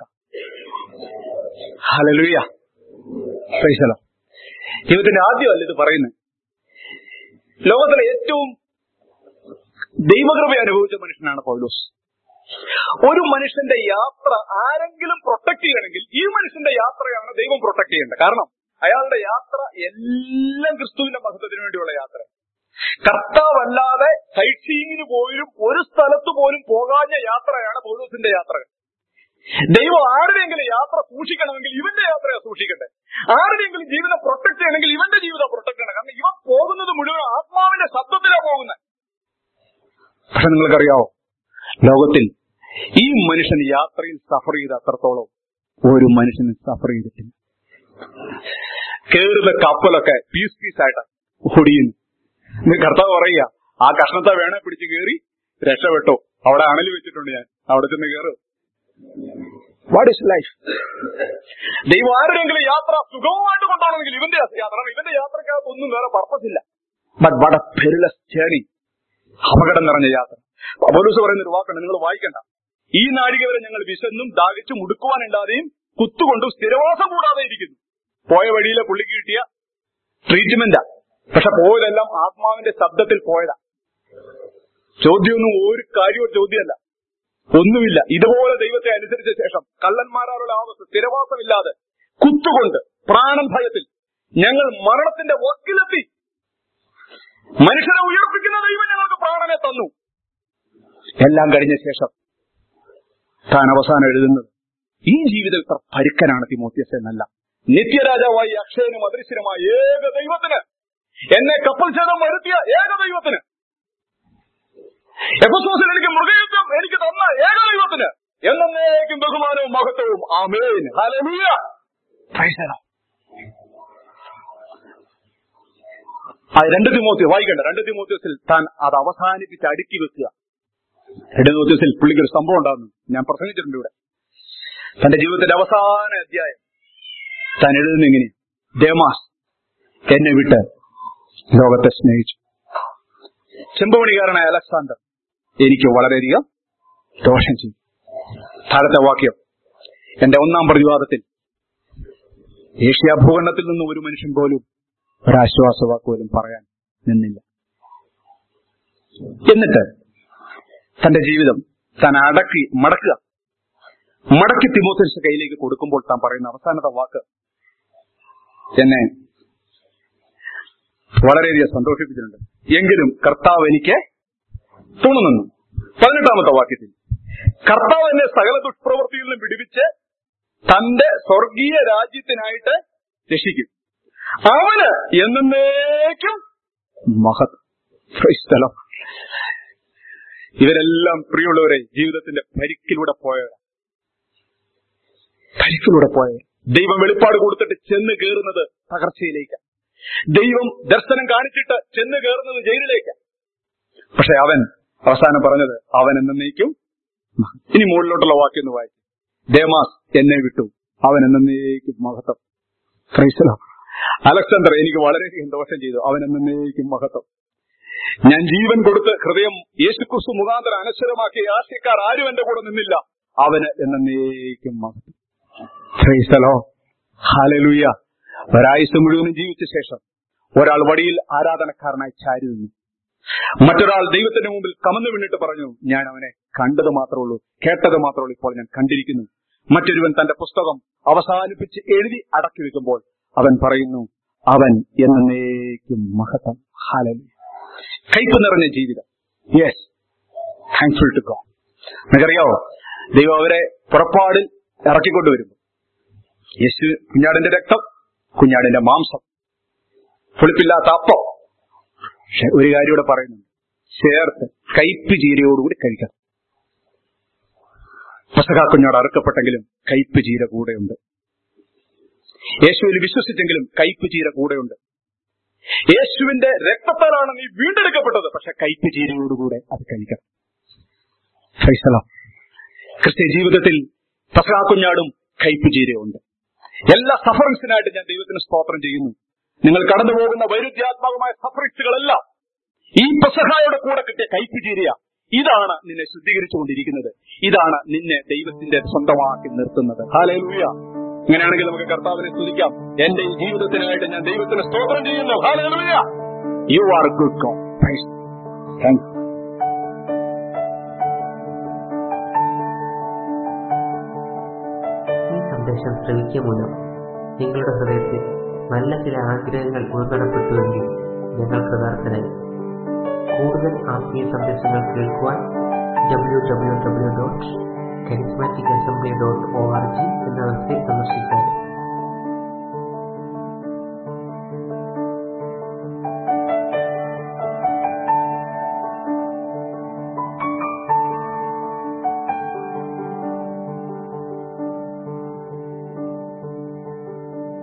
ഹലലുയ പ്രൈസലോ ജീവിതത്തിന്റെ ആദ്യമല്ല ഇത് പറയുന്നത് ലോകത്തിലെ ഏറ്റവും ദൈവകൃപ അനുഭവിച്ച മനുഷ്യനാണ് പൗലോസ് ഒരു മനുഷ്യന്റെ യാത്ര ആരെങ്കിലും പ്രൊട്ടക്ട് ചെയ്യണമെങ്കിൽ ഈ മനുഷ്യന്റെ യാത്രയാണ് ദൈവം പ്രൊട്ടക്ട് ചെയ്യേണ്ടത് കാരണം അയാളുടെ യാത്ര എല്ലാം ക്രിസ്തുവിന്റെ മഹത്വത്തിന് വേണ്ടിയുള്ള യാത്ര കർത്താവല്ലാതെ സൈറ്റ് സീയിങ്ങിന് പോലും ഒരു സ്ഥലത്ത് പോലും പോകാഞ്ഞ യാത്രയാണ് പൗലോസിന്റെ യാത്രകൾ ദൈവം ആരുടെയെങ്കിലും യാത്ര സൂക്ഷിക്കണമെങ്കിൽ ഇവന്റെ യാത്രയെ സൂക്ഷിക്കട്ടെ ആരുടെയെങ്കിലും ജീവിതം പ്രൊട്ടക്ട് ചെയ്യണമെങ്കിൽ ഇവന്റെ ജീവിതം പ്രൊട്ടക്ട് ചെയ്യണം കാരണം ഇവൻ പോകുന്നത് മുഴുവൻ ആത്മാവിന്റെ ശബ്ദത്തിലാണ് പോകുന്നത് പക്ഷെ നിങ്ങൾക്കറിയാവോ ലോകത്തിൽ ഈ മനുഷ്യൻ യാത്രയിൽ സഫർ ചെയ്ത അത്രത്തോളം ഒരു മനുഷ്യന് സഫർ ചെയ്തിട്ടില്ല കേറുന്ന കപ്പലൊക്കെ പീസ് പീസ് ആയിട്ട് ഓടിയുന്നു ഇന്ന് കർത്താവ് പറയുക ആ കഷ്ണത്തെ വേണേ പിടിച്ച് കയറി രക്ഷപ്പെട്ടോ അവിടെ അണല് വെച്ചിട്ടുണ്ട് ഞാൻ അവിടെ ചെന്ന് കയറ് വാട്ട് ഇസ് ലൈഫ് ദൈവം ആരുടെയെങ്കിലും യാത്ര സുഗമമായിട്ട് കൊണ്ടുപോകണമെങ്കിൽ ഇവന്റെ യാത്ര ഇവന്റെ യാത്രക്കകത്ത് ഒന്നും വേറെ പർപ്പസ് ഇല്ല ബട്ട് വട പെരുലസ് ചേണി അപകടം നിറഞ്ഞ യാത്ര പൗലോസ് പറയുന്ന ഒരു വാക്കുണ്ട് നിങ്ങൾ വായിക്കണ്ട ഈ നാഴിക വരെ ഞങ്ങൾ വിശന്നും ദാഹിച്ചും ഉടുക്കുവാനുണ്ടാതെയും കുത്തുകൊണ്ടും സ്ഥിരവാസം കൂടാതെ ഇരിക്കുന്നു പോയ വഴിയിലെ പുള്ളിക്ക് കിട്ടിയ ട്രീറ്റ്മെന്റാ പക്ഷെ പോയതെല്ലാം ആത്മാവിന്റെ ശബ്ദത്തിൽ പോയതാ ചോദ്യമൊന്നും ഒരു കാര്യവും ചോദ്യമല്ല ഒന്നുമില്ല ഇതുപോലെ ദൈവത്തെ അനുസരിച്ച ശേഷം കള്ളന്മാരാലുള്ള ആവസ്ഥ സ്ഥിരവാസമില്ലാതെ കുത്തുകൊണ്ട് പ്രാണൻ ഭയത്തിൽ ഞങ്ങൾ മരണത്തിന്റെ വക്കിലെത്തി മനുഷ്യനെ ഉയർപ്പിക്കുന്ന ദൈവം ഞങ്ങൾക്ക് പ്രാണനെ തന്നു എല്ലാം കഴിഞ്ഞ ശേഷം താൻ അവസാനം എഴുതുന്നത് ഈ ജീവിതം ഇത്ര പരുക്കനാണ് തിമോത്യസ് എന്നല്ല നിത്യരാജാവായി അക്ഷയനും അദൃശ്യനുമായ ഏക ദൈവത്തിന് എന്നെ കപ്പൽ ഛേദം വരുത്തിയ ഏക ദൈവത്തിന് എഫസോസിൽ എനിക്ക് മൃഗയുദ്ധം എനിക്ക് തന്ന ഏക ദൈവത്തിന് എന്നേക്കും ബഹുമാനവും മഹത്വവും ആമേൻ ഹല്ലേലൂയ Praise the Lord. ആ രണ്ട് തിമോത്യം വായിക്കണ്ട രണ്ട് തിമോത്യത്തിൽ താൻ അത് അവസാനിപ്പിച്ച് അടുക്കി വെക്കുക രണ്ട് തിമോത്യത്തിൽ പുള്ളിക്ക് ഒരു സംഭവം ഉണ്ടാകുന്നു ഞാൻ പ്രസംഗിച്ചിട്ടുണ്ട് ഇവിടെ തന്റെ ജീവിതത്തിന്റെ അവസാന അധ്യായം താൻ എഴുതുന്ന ഇങ്ങനെ ദേമാസ് എന്നെ വിട്ട് ലോകത്തെ സ്നേഹിച്ചു ചെമ്പുമണികാരനായ അലക്സാണ്ടർ എനിക്ക് വളരെയധികം ദോഷം ചെയ്തു താഴത്തെ വാക്യം എന്റെ ഒന്നാം പ്രതിവാദത്തിൽ ഏഷ്യ ഭൂഖണ്ഡത്തിൽ നിന്ന് ഒരു മനുഷ്യൻ പോലും ഒരാശ്വാസവാക്ക് പോലും പറയാൻ നിന്നില്ല എന്നിട്ട് തന്റെ ജീവിതം താൻ അടക്കി മടക്കുക മടക്കി തിമോത്തരിച്ച കയ്യിലേക്ക് കൊടുക്കുമ്പോൾ താൻ പറയുന്ന അവസാനത്തെ വാക്ക് എന്നെ വളരെയധികം സന്തോഷിപ്പിച്ചിട്ടുണ്ട് എങ്കിലും കർത്താവ് എനിക്ക് തുണുനിന്നു പതിനെട്ടാമത്തെ വാക്യത്തിൽ കർത്താവ് എന്നെ സകല ദുഷ്പ്രവൃത്തിയിൽ നിന്നും വിടുവിച്ച് തന്റെ സ്വർഗീയ രാജ്യത്തിനായിട്ട് രക്ഷിക്കും അവന് എന്നേക്കും മഹത് സ്ഥലം ഇവരെല്ലാം പ്രിയമുള്ളവരെ ജീവിതത്തിന്റെ പരിക്കിലൂടെ പോയവരാ പരിക്കിലൂടെ പോയവർ ദൈവം വെളിപ്പാട് കൊടുത്തിട്ട് ചെന്ന് കയറുന്നത് തകർച്ചയിലേക്ക് ദൈവം ദർശനം കാണിച്ചിട്ട് ചെന്ന് കയറുന്നത് ജയിലിലേക്ക് പക്ഷെ അവൻ അവസാനം പറഞ്ഞത് അവൻ എന്നേക്കും ഇനി മുകളിലോട്ടുള്ള വാക്യം ഒന്ന് വായിക്കും ദേമാസ് എന്നെ വിട്ടു അവൻ എന്നേക്കും മഹത്വം ക്രൈസ്തലോ അലക്സാണ്ടർ എനിക്ക് വളരെയധികം ദോഷം ചെയ്തു അവൻ എന്നേക്കും മഹത്വം ഞാൻ ജീവൻ കൊടുത്ത് ഹൃദയം യേശുക്രിസ്തു മുഖാന്തരം അനശ്വരമാക്കിയ ആശയക്കാർ ആരും എന്റെ കൂടെ നിന്നില്ല അവന് എന്നേക്കും മഹത്വം ക്രൈസ്തലോ ഹാലലൂയ ഒരായുസ് മുഴുവനും ജീവിച്ച ശേഷം ഒരാൾ വടിയിൽ ആരാധനക്കാരനായി ചാരി നിന്നു മറ്റൊരാൾ ദൈവത്തിന്റെ മുമ്പിൽ കമന്നു വീണിട്ട് പറഞ്ഞു ഞാൻ അവനെ കണ്ടത് മാത്രമേ ഉള്ളൂ കേട്ടത് മാത്രമേ ഉള്ളൂ ഇപ്പോൾ ഞാൻ കണ്ടിരിക്കുന്നു മറ്റൊരുവൻ തന്റെ പുസ്തകം അവസാനിപ്പിച്ച് എഴുതി അടക്കി വെക്കുമ്പോൾ അവൻ പറയുന്നു അവൻ എന്നേക്കും മഹത്വം ഹാലലി കയ്പ് നിറഞ്ഞ ജീവിതം യെസ് താങ്ക്ഫുൾ ടു ഗോഡ് നിങ്ങൾക്കറിയാവോ ദൈവം അവരെ പുറപ്പാടിൽ ഇറക്കിക്കൊണ്ടുവരുന്നു യേശു കുഞ്ഞാടിന്റെ രക്തം കുഞ്ഞാടിന്റെ മാംസം പുളിപ്പില്ലാത്ത അപ്പം പക്ഷെ ഒരു കാര്യം ഇവിടെ പറയുന്നുണ്ട് ചേർത്ത് കയ്പ് ചീരയോടുകൂടി കഴിക്കണം പസക കുഞ്ഞോട് അറുക്കപ്പെട്ടെങ്കിലും കയ്പ് ചീര കൂടെയുണ്ട് യേശുവിൽ വിശ്വസിച്ചെങ്കിലും കയ്പ് ചീര കൂടെയുണ്ട് യേശുവിന്റെ രക്തത്താലാണ് നീ വീണ്ടെടുക്കപ്പെട്ടത് പക്ഷെ കയ്പ് ചീരയോടുകൂടെ അത് കഴിക്കണം ഫൈസലോ ക്രിസ്ത്യ ജീവിതത്തിൽ പസക കുഞ്ഞാടും കയ്പ് ചീരയുണ്ട് എല്ലാ സഫറിങ്സിനായിട്ട് ഞാൻ ദൈവത്തിന് സ്തോത്രം ചെയ്യുന്നു നിങ്ങൾ കടന്നു പോകുന്ന വൈരുദ്ധ്യാത്മകമായ സഫറിങ്സുകളെല്ലാം ഈ പെസഹായുടെ കൂടെ കിട്ടിയ കൈപ്പുചീരിയ ഇതാണ് നിന്നെ ശുദ്ധീകരിച്ചുകൊണ്ടിരിക്കുന്നത് ഇതാണ് നിന്നെ ദൈവത്തിന്റെ സ്വന്തമാക്കി നിർത്തുന്നത് ഹാലൂയ ഇങ്ങനെയാണെങ്കിൽ നമുക്ക് കർത്താവിനെ സ്തുതിക്കാം എന്റെ ഈ ജീവിതത്തിനായിട്ട് ഞാൻ ദൈവത്തിന് സ്തോത്രം ചെയ്യുന്നു ഹാലൂയ you are good God thank you ഈ സന്ദേശം ശ്രവിക്കുക മൂലം നിങ്ങളുടെ ഹൃദയത്തിൽ നല്ല ചില ആഗ്രഹങ്ങൾ ഉൾപ്പെടപ്പെട്ടുവെങ്കിൽ ഞങ്ങൾ കൃതാർത്ഥനായി കൂടുതൽ ആത്മീയ സന്ദേശങ്ങൾ കേൾക്കുവാൻ W W W dot charismatic assembly dot O R G എന്ന വെബ്സൈറ്റ് സന്ദർശിക്കാം